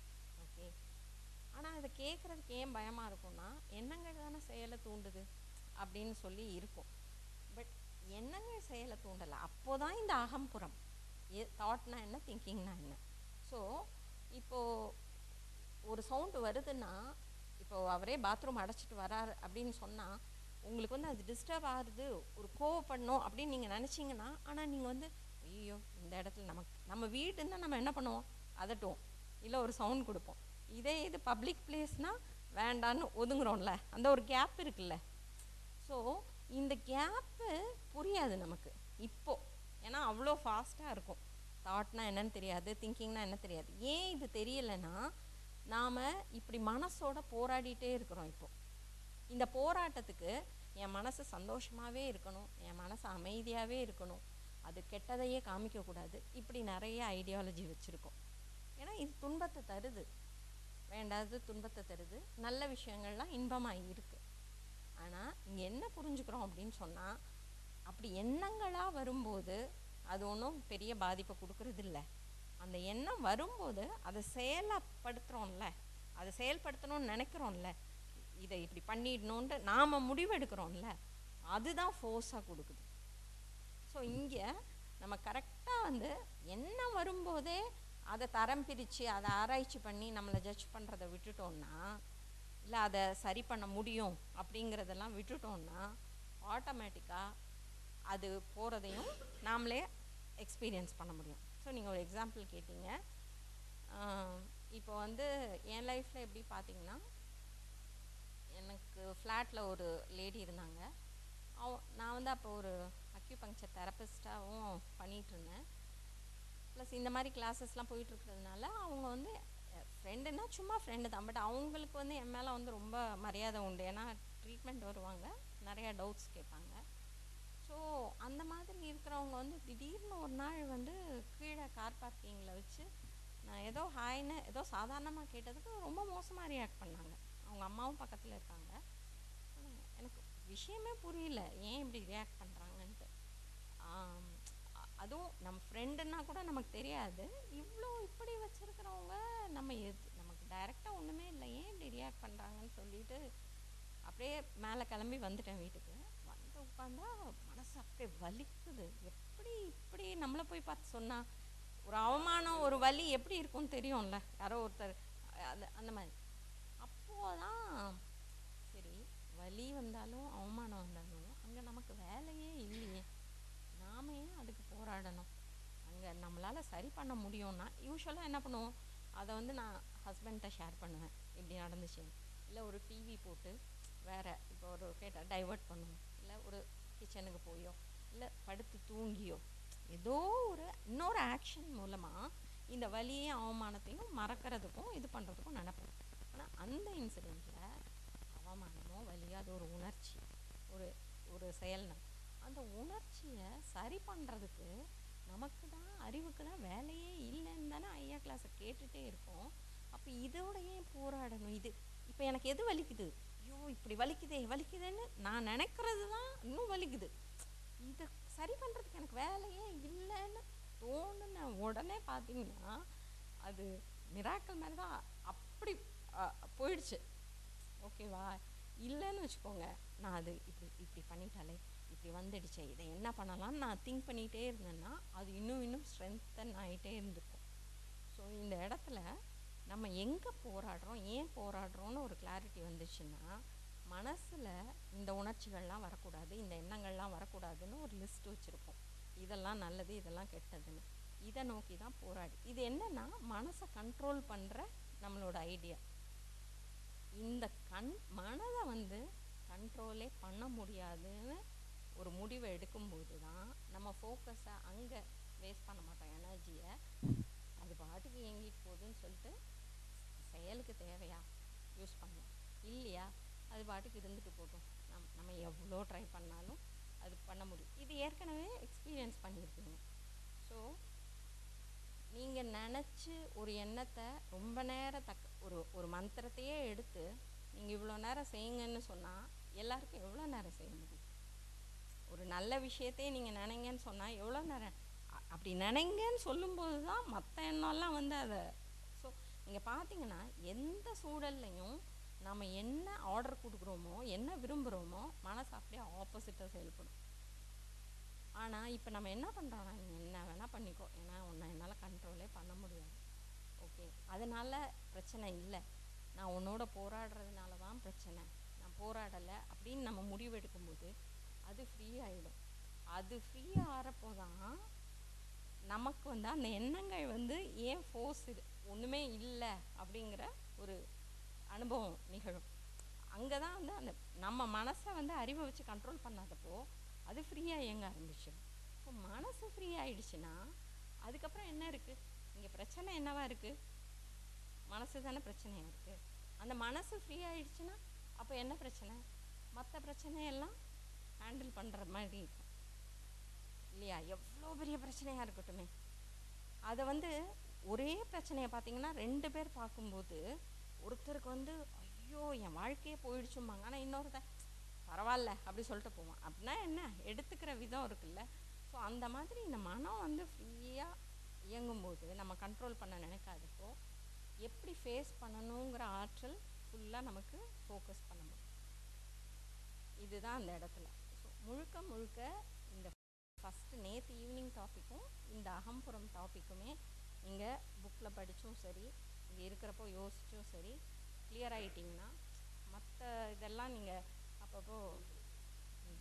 ஓகே ஆனால் அதை கேட்குறதுக்கு ஏன் பயமாக இருக்கும்னா எண்ணங்கள் தானே செயலை தூண்டுது அப்படின்னு சொல்லி இருக்கும் பட் எண்ணங்கள் செயலை தூண்டலை அப்போ தான் இந்த அகம்புறம் ஏ தாட்னா என்ன திங்கிங்னா என்ன ஸோ இப்போது ஒரு சவுண்டு வருதுன்னா இப்போ அவரே பாத்ரூம் அடைச்சிட்டு வராரு அப்படின்னு சொன்னால் உங்களுக்கு வந்து அது டிஸ்டர்ப் ஆகுது ஒரு கோவப்படணும் அப்படின்னு நீங்கள் நினச்சிங்கன்னா ஆனால் நீங்கள் வந்து ஐயோ இந்த இடத்துல நமக்கு நம்ம வீடுன்னா நம்ம என்ன பண்ணுவோம் அதட்டுவோம் இல்லை ஒரு சவுண்ட் கொடுப்போம் இதே இது பப்ளிக் பிளேஸ்னால் வேண்டான்னு ஒதுங்குறோம்ல அந்த ஒரு கேப் இருக்குல்ல ஸோ இந்த கேப்பு புரியாது நமக்கு இப்போ ஏன்னா அவ்வளோ ஃபாஸ்ட்டாக இருக்கும் தாட்னா என்னன்னு தெரியாது திங்கிங்னா என்ன தெரியாது ஏன் இது தெரியலைன்னா நாம் இப்படி மனசோட போராடிட்டே இருக்கிறோம் இப்போ இந்த போராட்டத்துக்கு என் மனசு சந்தோஷமாகவே இருக்கணும் என் மனசு அமைதியாகவே இருக்கணும் அது கெட்டதையே காமிக்கக்கூடாது இப்படி நிறைய ஐடியாலஜி வச்சுருக்கோம் ஏன்னா இது துன்பத்தை தருது வேண்டாதது துன்பத்தை தருது நல்ல விஷயங்கள்லாம் இன்பமாக இருக்குது ஆனால் இங்கே என்ன புரிஞ்சுக்கிறோம் அப்படின்னு சொன்னால் அப்படி எண்ணங்களாக வரும்போது அது ஒன்றும் பெரிய பாதிப்பை கொடுக்கறது இல்லை அந்த எண்ணம் வரும்போது அதை செயலப்படுத்துகிறோம்ல அதை செயல்படுத்தணும்னு நினைக்கிறோம்ல இதை இப்படி பண்ணிடணுன்ட்டு நாம் முடிவெடுக்கிறோம்ல அதுதான் ஃபோர்ஸாக கொடுக்குது ஸோ இங்கே நம்ம கரெக்டாக வந்து எண்ணம் வரும்போதே அதை தரம் பிரித்து அதை ஆராய்ச்சி பண்ணி நம்மளை ஜட்ஜ் பண்ணுறதை விட்டுட்டோம்னா இல்லை அதை சரி பண்ண முடியும் அப்படிங்கிறதெல்லாம் விட்டுட்டோம்னா ஆட்டோமேட்டிக்காக அது போகிறதையும் நாமளே எக்ஸ்பீரியன்ஸ் பண்ண முடியும் ஸோ நீங்கள் ஒரு எக்ஸாம்பிள் கேட்டீங்க இப்போ வந்து என் லைஃப்பில் எப்படி பார்த்தீங்கன்னா எனக்கு ஃப்ளாட்டில் ஒரு லேடி இருந்தாங்க அவ நான் வந்து அப்போ ஒரு அக்யூபங்க்சர் தெரபிஸ்ட்டாகவும் பண்ணிகிட்டு இருந்தேன் ப்ளஸ் இந்த மாதிரி கிளாஸஸ்லாம் போயிட்டு இருக்கிறதுனால அவங்க வந்து ஃப்ரெண்டுன்னா சும்மா ஃப்ரெண்டு தான் பட் அவங்களுக்கு வந்து என் மேலே வந்து ரொம்ப மரியாதை உண்டு ஏன்னா ட்ரீட்மெண்ட் வருவாங்க நிறையா டவுட்ஸ் கேட்பாங்க ஸோ அந்த மாதிரி இருக்கிறவங்க வந்து திடீர்னு ஒரு நாள் வந்து கீழே கார் பார்க்கிங்கில் வச்சு நான் ஏதோ ஹாய்னு ஏதோ சாதாரணமாக கேட்டதுக்கு ரொம்ப மோசமாக ரியாக்ட் பண்ணாங்க அவங்க அம்மாவும் பக்கத்தில் இருக்காங்க ஆனா, எனக்கு விஷயமே புரியல ஏன் இப்படி ரியாக்ட் பண்ணுறாங்கன்ட்டு அதுவும் நம்ம ஃப்ரெண்டுன்னா கூட நமக்கு தெரியாது இவ்வளோ இப்படி வச்சுருக்கிறவங்க நம்ம எது நமக்கு டைரெக்டாக ஒன்றுமே இல்லை ஏன் இப்படி ரியாக்ட் பண்ணுறாங்கன்னு சொல்லிட்டு அப்படியே மேலே கிளம்பி வந்துட்டேன் வீட்டுக்கு வந்து உட்காந்தா மனசு அப்படியே வலிக்குது எப்படி இப்படி நம்மளை போய் பார்த்து சொன்னா ஒரு அவமானம் ஒரு வலி எப்படி இருக்கும்னு தெரியும்ல யாரோ ஒருத்தர் அது அந்த மாதிரி அப்போதான் சரி வலி வந்தாலும் அவமானம் வந்தாலும் அங்கே நமக்கு வேலையே இல்லையே நாம ஏன் அதுக்கு போராடணும் அங்கே நம்மளால் சரி பண்ண முடியும்னா யூஸ்வலாக என்ன பண்ணுவோம் அதை வந்து நான் ஹஸ்பண்ட்ட ஷேர் பண்ணுவேன் இப்படி நடந்துச்சு இல்லை ஒரு டிவி போட்டு வேற இப்போ ஒரு கேட்டால் டைவர்ட் பண்ணுவோம் இல்லை ஒரு கிச்சனுக்கு போயோ இல்லை படுத்து தூங்கியோ ஏதோ ஒரு இன்னொரு ஆக்ஷன் மூலமாக இந்த வலியையும் அவமானத்தையும் மறக்கிறதுக்கும் இது பண்ணுறதுக்கும் நினைப்பேன் ஆனால் அந்த இன்சிடெண்ட்டில் அவமானமோ வலியோ அது ஒரு உணர்ச்சி ஒரு ஒரு செயல்னா அந்த உணர்ச்சியை சரி பண்ணுறதுக்கு நமக்கு தான் அறிவுக்கு தான் வேலையே இல்லைன்னு தானே ஐயா கிளாஸை கேட்டுகிட்டே இருக்கோம் அப்போ இதோட ஏன் போராடணும் இது இப்போ எனக்கு எது வலிக்குது ஐயோ இப்படி வலிக்குதே வலிக்குதேன்னு நான் நினைக்கிறது தான் இன்னும் வலிக்குது இதை சரி பண்ணுறதுக்கு எனக்கு வேலையே இல்லைன்னு தோணுன உடனே பார்த்தீங்கன்னா அது மிராக்கள் மாதிரி தான் அப்படி அ, போயிடுச்சு ஓகேவா இல்லைன்னு வச்சுக்கோங்க நான் அது இப்படி இப்படி பண்ணிட்டாலே இப்படி வந்துடுச்சே இதை என்ன பண்ணலாம்னு நான் திங்க் பண்ணிகிட்டே இருந்தேன்னா அது இன்னும் இன்னும் ஸ்ட்ரென்தன் ஆகிட்டே இருந்திருக்கும் ஸோ இந்த இடத்துல நம்ம எங்கே போராடுறோம் ஏன் போராடுறோம்னு ஒரு கிளாரிட்டி வந்துச்சுன்னா மனசில் இந்த உணர்ச்சிகள்லாம் வரக்கூடாது இந்த எண்ணங்கள்லாம் வரக்கூடாதுன்னு ஒரு லிஸ்ட் வச்சுருப்போம் இதெல்லாம் நல்லது இதெல்லாம் கெட்டதுன்னு இதை நோக்கி தான் போராடி இது என்னன்னா மனசை கண்ட்ரோல் பண்ணுற நம்மளோட ஐடியா இந்த கண் மனதை வந்து கண்ட்ரோலே பண்ண முடியாதுன்னு ஒரு முடிவை எடுக்கும்போது தான் நம்ம ஃபோக்கஸை அங்கே வேஸ்ட் பண்ண மாட்டோம் எனர்ஜியை அது பாட்டுக்கு இயங்கிட்டு போகுதுன்னு சொல்லிட்டு செயலுக்கு தேவையா யூஸ் பண்ணலாம் இல்லையா அது பாட்டுக்கு இருந்துட்டு போட்டும் நம் நம்ம எவ்வளோ ட்ரை பண்ணாலும் அது பண்ண முடியும் இது ஏற்கனவே எக்ஸ்பீரியன்ஸ் பண்ணியிருக்கீங்க ஸோ நீங்கள் நினச்சி ஒரு எண்ணத்தை ரொம்ப நேரம் தக்க ஒரு ஒரு மந்திரத்தையே எடுத்து நீங்கள் இவ்வளோ நேரம் செய்யுங்கன்னு சொன்னால் எல்லாருக்கும் எவ்வளோ நேரம் செய்ய முடியும் ஒரு நல்ல விஷயத்தையே நீங்கள் நினைங்கன்னு சொன்னால் எவ்வளோ நேரம் அ- அப்படி நினைங்கன்னு சொல்லும்போது தான் மற்ற எண்ணம்லாம் வந்து அதை ஸோ நீங்கள் பார்த்தீங்கன்னா எந்த சூழல்லையும் நம்ம என்ன ஆர்டர் கொடுக்குறோமோ என்ன விரும்புகிறோமோ மனசு அப்படியே ஆப்போசிட்டாக செயல்படும் ஆனால் இப்போ நம்ம என்ன பண்ணுறோம்னா நீ என்ன வேணால் பண்ணிக்கோ ஏன்னா உன்னை என்னால் கண்ட்ரோலே பண்ண முடியாது ஓகே அதனால் பிரச்சனை இல்லை நான் உன்னோட போராடுறதுனால தான் பிரச்சனை நான் போராடலை அப்படின்னு நம்ம முடிவு எடுக்கும்போது அது ஃப்ரீ ஆகிடும் அது ஃப்ரீ ஆகிறப்போ தான் நமக்கு வந்து அந்த எண்ணங்கள் வந்து ஏன் ஃபோர்ஸ் இது ஒன்றுமே இல்லை அப்படிங்கிற ஒரு அனுபவம் நிகழும் அங்கே தான் வந்து அந்த நம்ம மனசை வந்து அறிவை வச்சு கண்ட்ரோல் பண்ணாதப்போ அது ஃப்ரீயாக இயங்க ஆரம்பிச்சிடும் இப்போ மனசு ஃப்ரீ ஆயிடுச்சுன்னா அதுக்கப்புறம் என்ன இருக்குது இங்கே பிரச்சனை என்னவா இருக்குது மனசு தானே பிரச்சனையாக இருக்குது அந்த மனசு ஃப்ரீ ஆயிடுச்சுன்னா அப்போ என்ன பிரச்சனை மற்ற பிரச்சனையெல்லாம் ஹேண்டில் பண்ணுற மாதிரி இருக்கும் இல்லையா எவ்வளோ பெரிய பிரச்சனையாக இருக்கட்டுமே அதை வந்து ஒரே பிரச்சனையை பார்த்தீங்கன்னா ரெண்டு பேர் பார்க்கும்போது ஒருத்தருக்கு வந்து ஐயோ என் வாழ்க்கையே போயிடுச்சும்பாங்க ஆனால் இன்னொருத்தன் பரவாயில்ல அப்படி சொல்லிட்டு போவான் அப்படின்னா என்ன எடுத்துக்கிற விதம் இருக்குல்ல ஸோ அந்த மாதிரி இந்த மனம் வந்து ஃப்ரீயாக இயங்கும்போது நம்ம கண்ட்ரோல் பண்ண நினைக்காதப்போ எப்படி ஃபேஸ் பண்ணணுங்கிற ஆற்றல் ஃபுல்லாக நமக்கு ஃபோக்கஸ் பண்ண முடியும் இதுதான் அந்த இடத்துல ஸோ முழுக்க முழுக்க இந்த ஃபஸ்ட்டு நேற்று ஈவினிங் டாப்பிக்கும் இந்த அகம்புறம் டாப்பிக்குமே நீங்கள் புக்கில் படித்தும் சரி இங்கே இருக்கிறப்போ யோசிச்சும் சரி கிளியர் ஆகிட்டிங்கன்னா மற்ற இதெல்லாம் நீங்கள் அப்பப்போ ம்.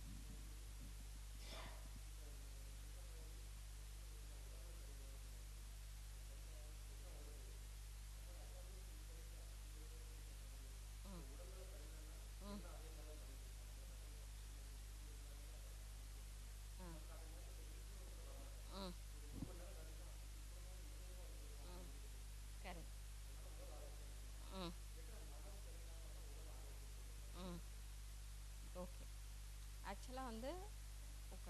ம். ம். ஆ. ம்.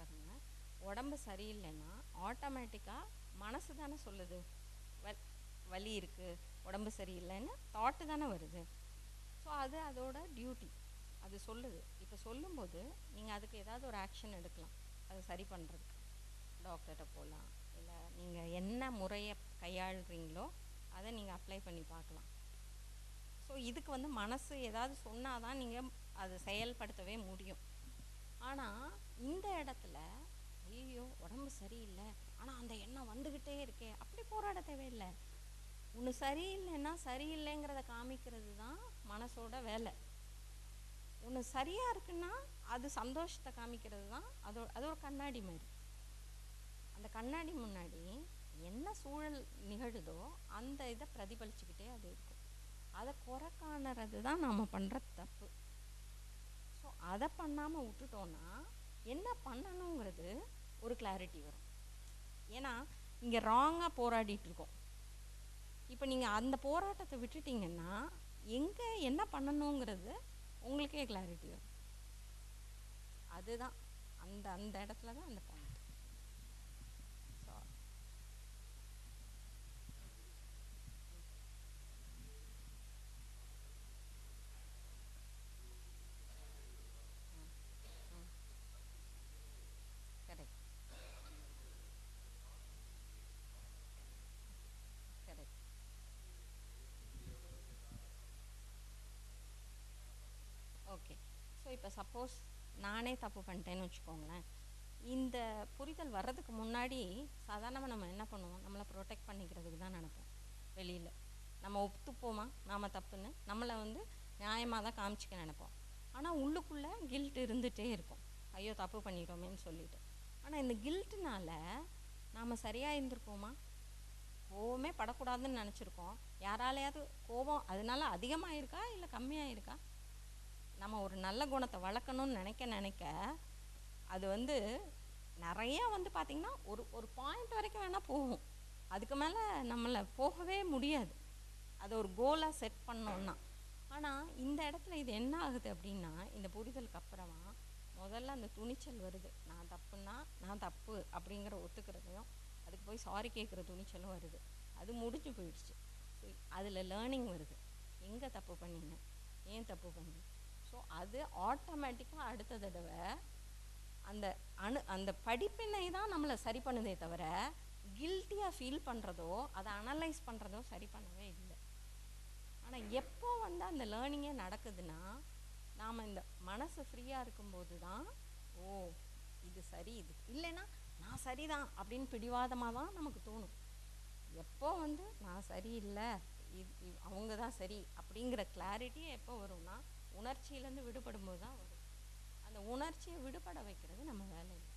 பாருங்க உடம்பு சரியில்லைன்னா ஆட்டோமேட்டிக்காக மனசு தானே சொல்லுது வ வலி இருக்குது உடம்பு சரியில்லைன்னு தாட்டு தானே வருது ஸோ அது அதோட டியூட்டி அது சொல்லுது இப்போ சொல்லும்போது நீங்கள் அதுக்கு ஏதாவது ஒரு ஆக்ஷன் எடுக்கலாம் அதை சரி பண்ணுறதுக்கு டாக்டர்கிட்ட போகலாம் இல்லை நீங்கள் என்ன முறையை கையாளுறீங்களோ அதை நீங்கள் அப்ளை பண்ணி பார்க்கலாம் ஸோ இதுக்கு வந்து மனசு ஏதாவது சொன்னால் தான் நீங்கள் அதை செயல்படுத்தவே முடியும் ஆனால் இந்த இடத்துல ஐயோ உடம்பு சரியில்லை ஆனால் அந்த எண்ணம் வந்துக்கிட்டே இருக்கே அப்படி போராட தேவையில்லை ஒன்று சரியில்லைன்னா சரியில்லைங்கிறத காமிக்கிறது தான் மனசோட வேலை ஒன்று சரியாக இருக்குன்னா அது சந்தோஷத்தை காமிக்கிறது தான் அதோ அது ஒரு கண்ணாடி மாதிரி அந்த கண்ணாடி முன்னாடி என்ன சூழல் நிகழுதோ அந்த இதை பிரதிபலிச்சுக்கிட்டே அது இருக்கும் அதை குறை காணுறது தான் நாம் பண்ணுற தப்பு ஸோ அதை பண்ணாமல் விட்டுட்டோன்னா என்ன பண்ணணுங்கிறது ஒரு கிளாரிட்டி வரும் ஏன்னா இங்கே ராங்காக போராடிட்டு இருக்கோம் இப்போ நீங்கள் அந்த போராட்டத்தை விட்டுட்டீங்கன்னா எங்கே என்ன பண்ணணுங்கிறது உங்களுக்கே கிளாரிட்டி வரும் அதுதான் அந்த அந்த இடத்துல தான் அந்த point so correct correct okay so இப்போ சப்போஸ் நானே தப்பு பண்ணிட்டேன்னு வச்சுக்கோங்களேன் இந்த புரிதல் வர்றதுக்கு முன்னாடி சாதாரணமாக நம்ம என்ன பண்ணுவோம் நம்மளை ப்ரொடெக்ட் பண்ணிக்கிறதுக்கு தான் நினைப்போம் வெளியில் நம்ம ஒத்துப்போமா நாம் தப்புன்னு நம்மளை வந்து நியாயமாக தான் காமிச்சிக்க நினைப்போம் ஆனால் உள்ளுக்குள்ளே கில்ட் இருந்துகிட்டே இருக்கும் ஐயோ தப்பு பண்ணிட்டோமேன்னு சொல்லிட்டு ஆனால் இந்த கில்ட்டுனால நாம் சரியாக இருந்திருப்போமா கோவமே படக்கூடாதுன்னு நினச்சிருக்கோம் யாராலையாவது கோபம் அதனால அதிகமாக இருக்கா இல்லை கம்மியாக இருக்கா நம்ம ஒரு நல்ல குணத்தை வளர்க்கணும்னு நினைக்க நினைக்க அது வந்து நிறையா வந்து பார்த்திங்கன்னா ஒரு ஒரு பாயிண்ட் வரைக்கும் வேணால் போகும் அதுக்கு மேலே நம்மளை போகவே முடியாது அதை ஒரு கோலாக செட் பண்ணோன்னா ஆனால் இந்த இடத்துல இது என்ன ஆகுது அப்படின்னா இந்த புரிதலுக்கு அப்புறமா முதல்ல அந்த துணிச்சல் வருது நான் தப்புன்னா நான் தப்பு அப்படிங்கிற ஒத்துக்கிறதையும் அதுக்கு போய் சாரி கேட்குற துணிச்சலும் வருது அது முடிஞ்சு போயிடுச்சு ஸோ அதில் லேர்னிங் வருது எங்கே தப்பு பண்ணீங்க ஏன் தப்பு பண்ணீங்க ஸோ அது ஆட்டோமேட்டிக்காக அடுத்த தடவை அந்த அணு அந்த படிப்பினை தான் நம்மளை சரி பண்ணுதே தவிர கில்ட்டியாக ஃபீல் பண்ணுறதோ அதை அனலைஸ் பண்ணுறதோ சரி பண்ணவே இல்லை ஆனால் எப்போ வந்து அந்த லேர்னிங்கே நடக்குதுன்னா நாம் இந்த மனசு ஃப்ரீயாக இருக்கும்போது தான் ஓ இது சரி இது இல்லைன்னா நான் சரிதான் அப்படின்னு பிடிவாதமாக தான் நமக்கு தோணும் எப்போ வந்து நான் சரியில்லை இது அவங்க தான் சரி அப்படிங்கிற கிளாரிட்டி எப்போ வரும்னா உணர்ச்சியிலேருந்து விடுபடும் போது தான் வரும் அந்த உணர்ச்சியை விடுபட வைக்கிறது நம்ம வேலை இல்லை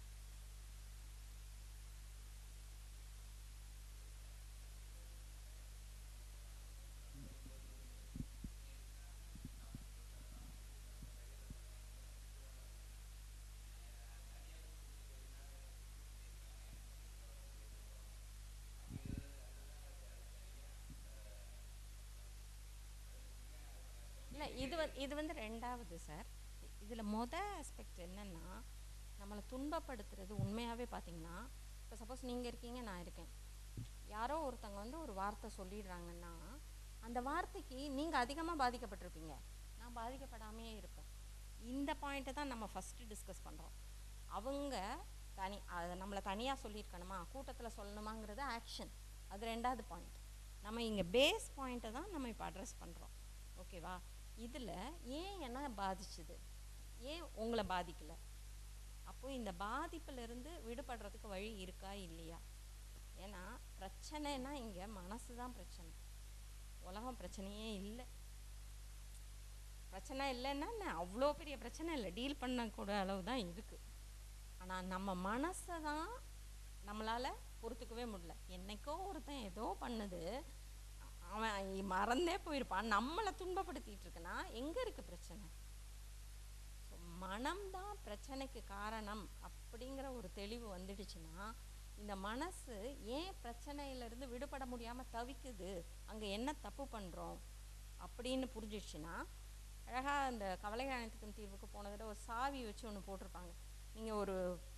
இல்லை இது வந்து இது வந்து ரெண்டாவது சார் இதில் மொதல் ஆஸ்பெக்ட் என்னென்னா நம்மளை துன்பப்படுத்துறது உண்மையாகவே பார்த்தீங்கன்னா இப்போ சப்போஸ் நீங்கள் இருக்கீங்க நான் இருக்கேன் யாரோ ஒருத்தங்க வந்து ஒரு வார்த்தை சொல்லிடுறாங்கன்னா அந்த வார்த்தைக்கு நீங்கள் அதிகமாக பாதிக்கப்பட்டிருப்பீங்க நான் பாதிக்கப்படாமையே இருப்பேன் இந்த பாயிண்ட்டை தான் நம்ம ஃபஸ்ட்டு டிஸ்கஸ் பண்ணுறோம் அவங்க தனி அதை நம்மளை தனியாக சொல்லியிருக்கணுமா கூட்டத்தில் சொல்லணுமாங்கிறது ஆக்ஷன் அது ரெண்டாவது பாயிண்ட் நம்ம இங்கே பேஸ் பாயிண்ட்டை தான் நம்ம இப்போ அட்ரஸ் பண்ணுறோம் ஓகேவா இதில் ஏன் என்ன பாதிச்சுது ஏன் உங்களை பாதிக்கலை அப்போ இந்த பாதிப்பிலிருந்து விடுபடுறதுக்கு வழி இருக்கா இல்லையா ஏன்னா பிரச்சனைனா இங்கே மனசு தான் பிரச்சனை உலகம் பிரச்சனையே இல்லை பிரச்சனை இல்லைன்னா என்ன அவ்வளோ பெரிய பிரச்சனை இல்லை டீல் பண்ணக்கூட அளவு தான் இருக்குது ஆனால் நம்ம மனசை தான் நம்மளால் பொறுத்துக்கவே முடியல என்னைக்கோ ஒருத்தன் ஏதோ பண்ணுது அவன் மறந்தே போயிருப்பான் நம்மளை துன்பப்படுத்திட்டு இருக்குன்னா எங்கே இருக்குது பிரச்சனை ஸோ மனம்தான் பிரச்சனைக்கு காரணம் அப்படிங்கிற ஒரு தெளிவு வந்துடுச்சுன்னா இந்த மனசு ஏன் பிரச்சனையிலேருந்து விடுபட முடியாமல் தவிக்குது அங்கே என்ன தப்பு பண்ணுறோம் அப்படின்னு புரிஞ்சிடுச்சுன்னா அழகாக அந்த கவலை அனைத்துக்கும் தீர்வுக்கு போன தடவை ஒரு சாவி வச்சு ஒன்று போட்டிருப்பாங்க நீங்கள் ஒரு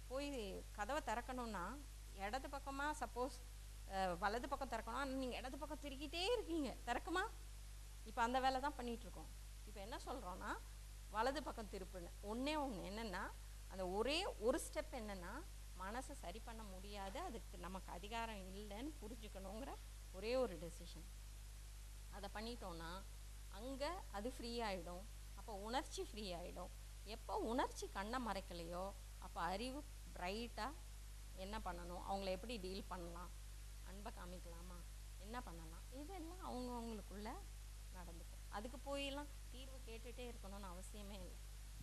போய் கதவை திறக்கணும்னா இடது பக்கமாக சப்போஸ் வலது பக்கம் திறக்கணும் நீங்கள் இடது பக்கம் திருக்கிட்டே இருக்கீங்க திறக்குமா இப்போ அந்த வேலை தான் பண்ணிகிட்ருக்கோம் இப்போ என்ன சொல்கிறோன்னா வலது பக்கம் திருப்புன்னு ஒன்றே ஒன்று என்னென்னா அந்த ஒரே ஒரு ஸ்டெப் என்னென்னா மனசை சரி பண்ண முடியாது அதுக்கு நமக்கு அதிகாரம் இல்லைன்னு புரிஞ்சுக்கணுங்கிற ஒரே ஒரு டெசிஷன் அதை பண்ணிட்டோன்னா அங்கே அது ஃப்ரீ ஆகிடும் அப்போ உணர்ச்சி ஃப்ரீ ஆகிடும் எப்போ உணர்ச்சி கண்ணை மறைக்கலையோ அப்போ அறிவு பிரைட்டாக என்ன பண்ணணும் அவங்கள எப்படி டீல் பண்ணலாம் அன்பை காமிக்கலாமா என்ன பண்ணலாம் இதெல்லாம் அவங்கவுங்களுக்குள்ள நடந்துக்கும் அதுக்கு போயெல்லாம் தீர்வு கேட்டுகிட்டே இருக்கணும்னு அவசியமே இல்லை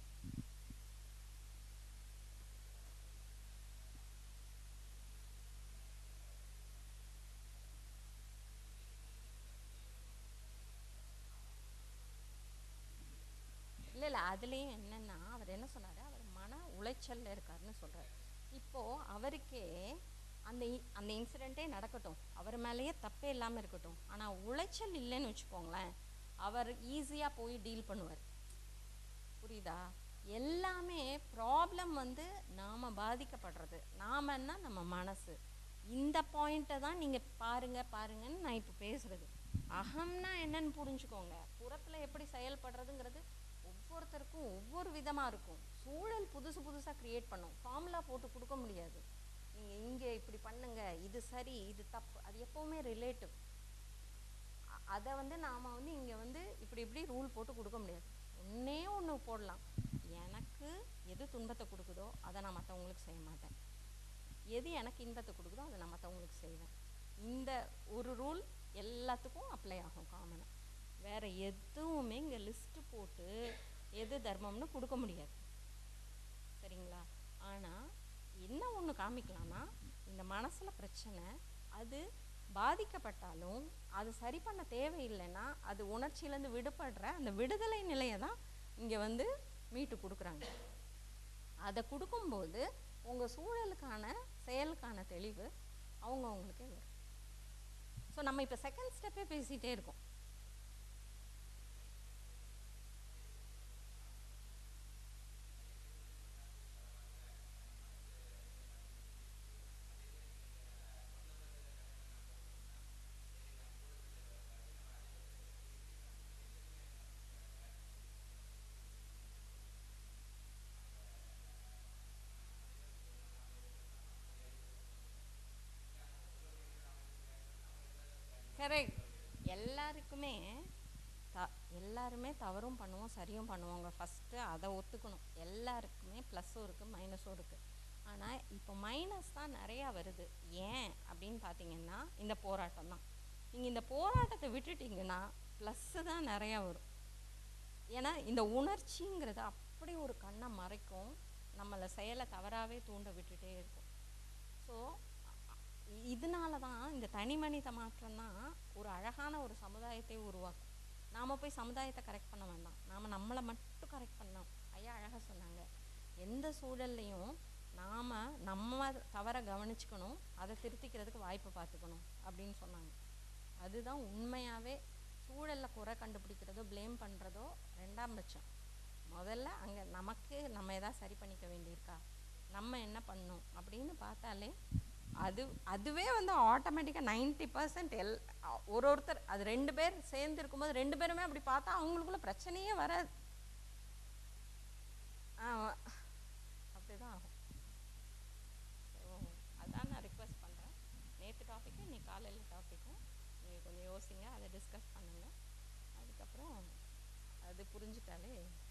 இல்லை இல்லை அதுலேயும் என்னென்னா அவர் என்ன சொன்னார் அவர் மன உளைச்சலில் இருக்காருன்னு சொல்கிறார் இப்போது அவருக்கே அந்த இ- அந்த இன்சிடெண்ட்டே நடக்கட்டும் அவர் மேலேயே தப்பே இல்லாமல் இருக்கட்டும் ஆனால் உளைச்சல் இல்லைன்னு வச்சுக்கோங்களேன் அவர் ஈஸியாக போய் டீல் பண்ணுவார் புரியுதா எல்லாமே ப்ராப்ளம் வந்து நாம் பாதிக்கப்படுறது நாமன்னா நம்ம மனசு இந்த பாயிண்ட்டை தான் நீங்கள் பாருங்க பாருங்கன்னு நான் இப்போ பேசுகிறது அகம்னா என்னன்னு புரிஞ்சுக்கோங்க புறத்தில் எப்படி செயல்படுறதுங்கிறது ஒவ்வொருத்தருக்கும் ஒவ்வொரு விதமாக இருக்கும் சூழல் புதுசு புதுசாக க்ரியேட் பண்ணும் ஃபார்முலா போட்டு கொடுக்க முடியாது நீங்கள் இங்கே இப்படி பண்ணுங்க இது சரி இது தப்பு அது எப்போவுமே ரிலேட்டிவ் அதை வந்து நாம் வந்து இங்கே வந்து இப்படி இப்படி ரூல் போட்டு கொடுக்க முடியாது ஒன்றே ஒன்று போடலாம் எனக்கு எது துன்பத்தை கொடுக்குதோ அதை நான் மற்றவங்களுக்கு செய்ய மாட்டேன் எது எனக்கு இன்பத்தை கொடுக்குதோ அதை நான் மற்றவங்களுக்கு செய்வேன் இந்த ஒரு ரூல் எல்லாத்துக்கும் அப்ளை ஆகும் காமனாக வேறு எதுவுமே இங்கே லிஸ்ட்டு போட்டு எது தர்மம்னு கொடுக்க முடியாது சரிங்களா ஆனால் என்ன ஒன்று காமிக்கலாம்னா இந்த மனசில் பிரச்சனை அது பாதிக்கப்பட்டாலும் அது சரி பண்ண தேவையில்லைன்னா அது உணர்ச்சியிலேருந்து விடுபடுற அந்த விடுதலை நிலையை தான் இங்கே வந்து மீட்டு கொடுக்குறாங்க அதை கொடுக்கும்போது உங்கள் சூழலுக்கான செயலுக்கான தெளிவு அவங்கவுங்களுக்கே வரும் ஸோ நம்ம இப்போ செகண்ட் ஸ்டெப்பே பேசிகிட்டே இருக்கோம் கரெக்ட் எல்லாருக்குமே த எல்லாருமே தவறும் பண்ணுவோம் சரியும் பண்ணுவாங்க ஃபஸ்ட்டு அதை ஒத்துக்கணும் எல்லாருக்குமே ப்ளஸ்ஸும் இருக்குது மைனஸும் இருக்குது ஆனால் இப்போ மைனஸ் தான் நிறையா வருது ஏன் அப்படின்னு பார்த்தீங்கன்னா இந்த போராட்டம் தான் நீங்கள் இந்த போராட்டத்தை விட்டுட்டீங்கன்னா ப்ளஸ்ஸு தான் நிறையா வரும் ஏன்னா இந்த உணர்ச்சிங்கிறது அப்படி ஒரு கண்ணை மறைக்கும் நம்மளை செயலை தவறாகவே தூண்ட விட்டுட்டே இருக்கும் ஸோ இதனால தான் இந்த தனி மனித மாற்றம் தான் ஒரு அழகான ஒரு சமுதாயத்தை உருவாக்கும் நாம் போய் சமுதாயத்தை கரெக்ட் பண்ண வேண்டாம் நாம் நம்மளை மட்டும் கரெக்ட் பண்ணோம் ஐயா அழகாக சொன்னாங்க எந்த சூழல்லையும் நாம் நம்ம தவற கவனிச்சுக்கணும் அதை திருத்திக்கிறதுக்கு வாய்ப்பு பார்த்துக்கணும் அப்படின்னு சொன்னாங்க அதுதான் உண்மையாகவே சூழலில் குறை கண்டுபிடிக்கிறதோ ப்ளேம் பண்ணுறதோ ரெண்டாம் பட்சம் முதல்ல அங்கே நமக்கு நம்ம எதாவது சரி பண்ணிக்க வேண்டியிருக்கா நம்ம என்ன பண்ணணும் அப்படின்னு பார்த்தாலே அது அதுவே வந்து ஆட்டோமேட்டிக்காக நைன்ட்டி பர்சன்ட் எல் ஒரு ஒருத்தர் அது ரெண்டு பேர் சேர்ந்து இருக்கும்போது ரெண்டு பேருமே அப்படி பார்த்தா அவங்களுக்குள்ள பிரச்சனையே வராது ஆமாம் அப்படி தான் ஆகும் ஸோ அதான் நான் ரிக்வெஸ்ட் பண்ணுறேன் நேற்று டாப்பிக்கும் இன்னைக்கு காலையில் டாப்பிக்கும் நீங்கள் கொஞ்சம் யோசிங்க அதை டிஸ்கஸ் பண்ணுங்கள் அதுக்கப்புறம் அது புரிஞ்சிட்டாலே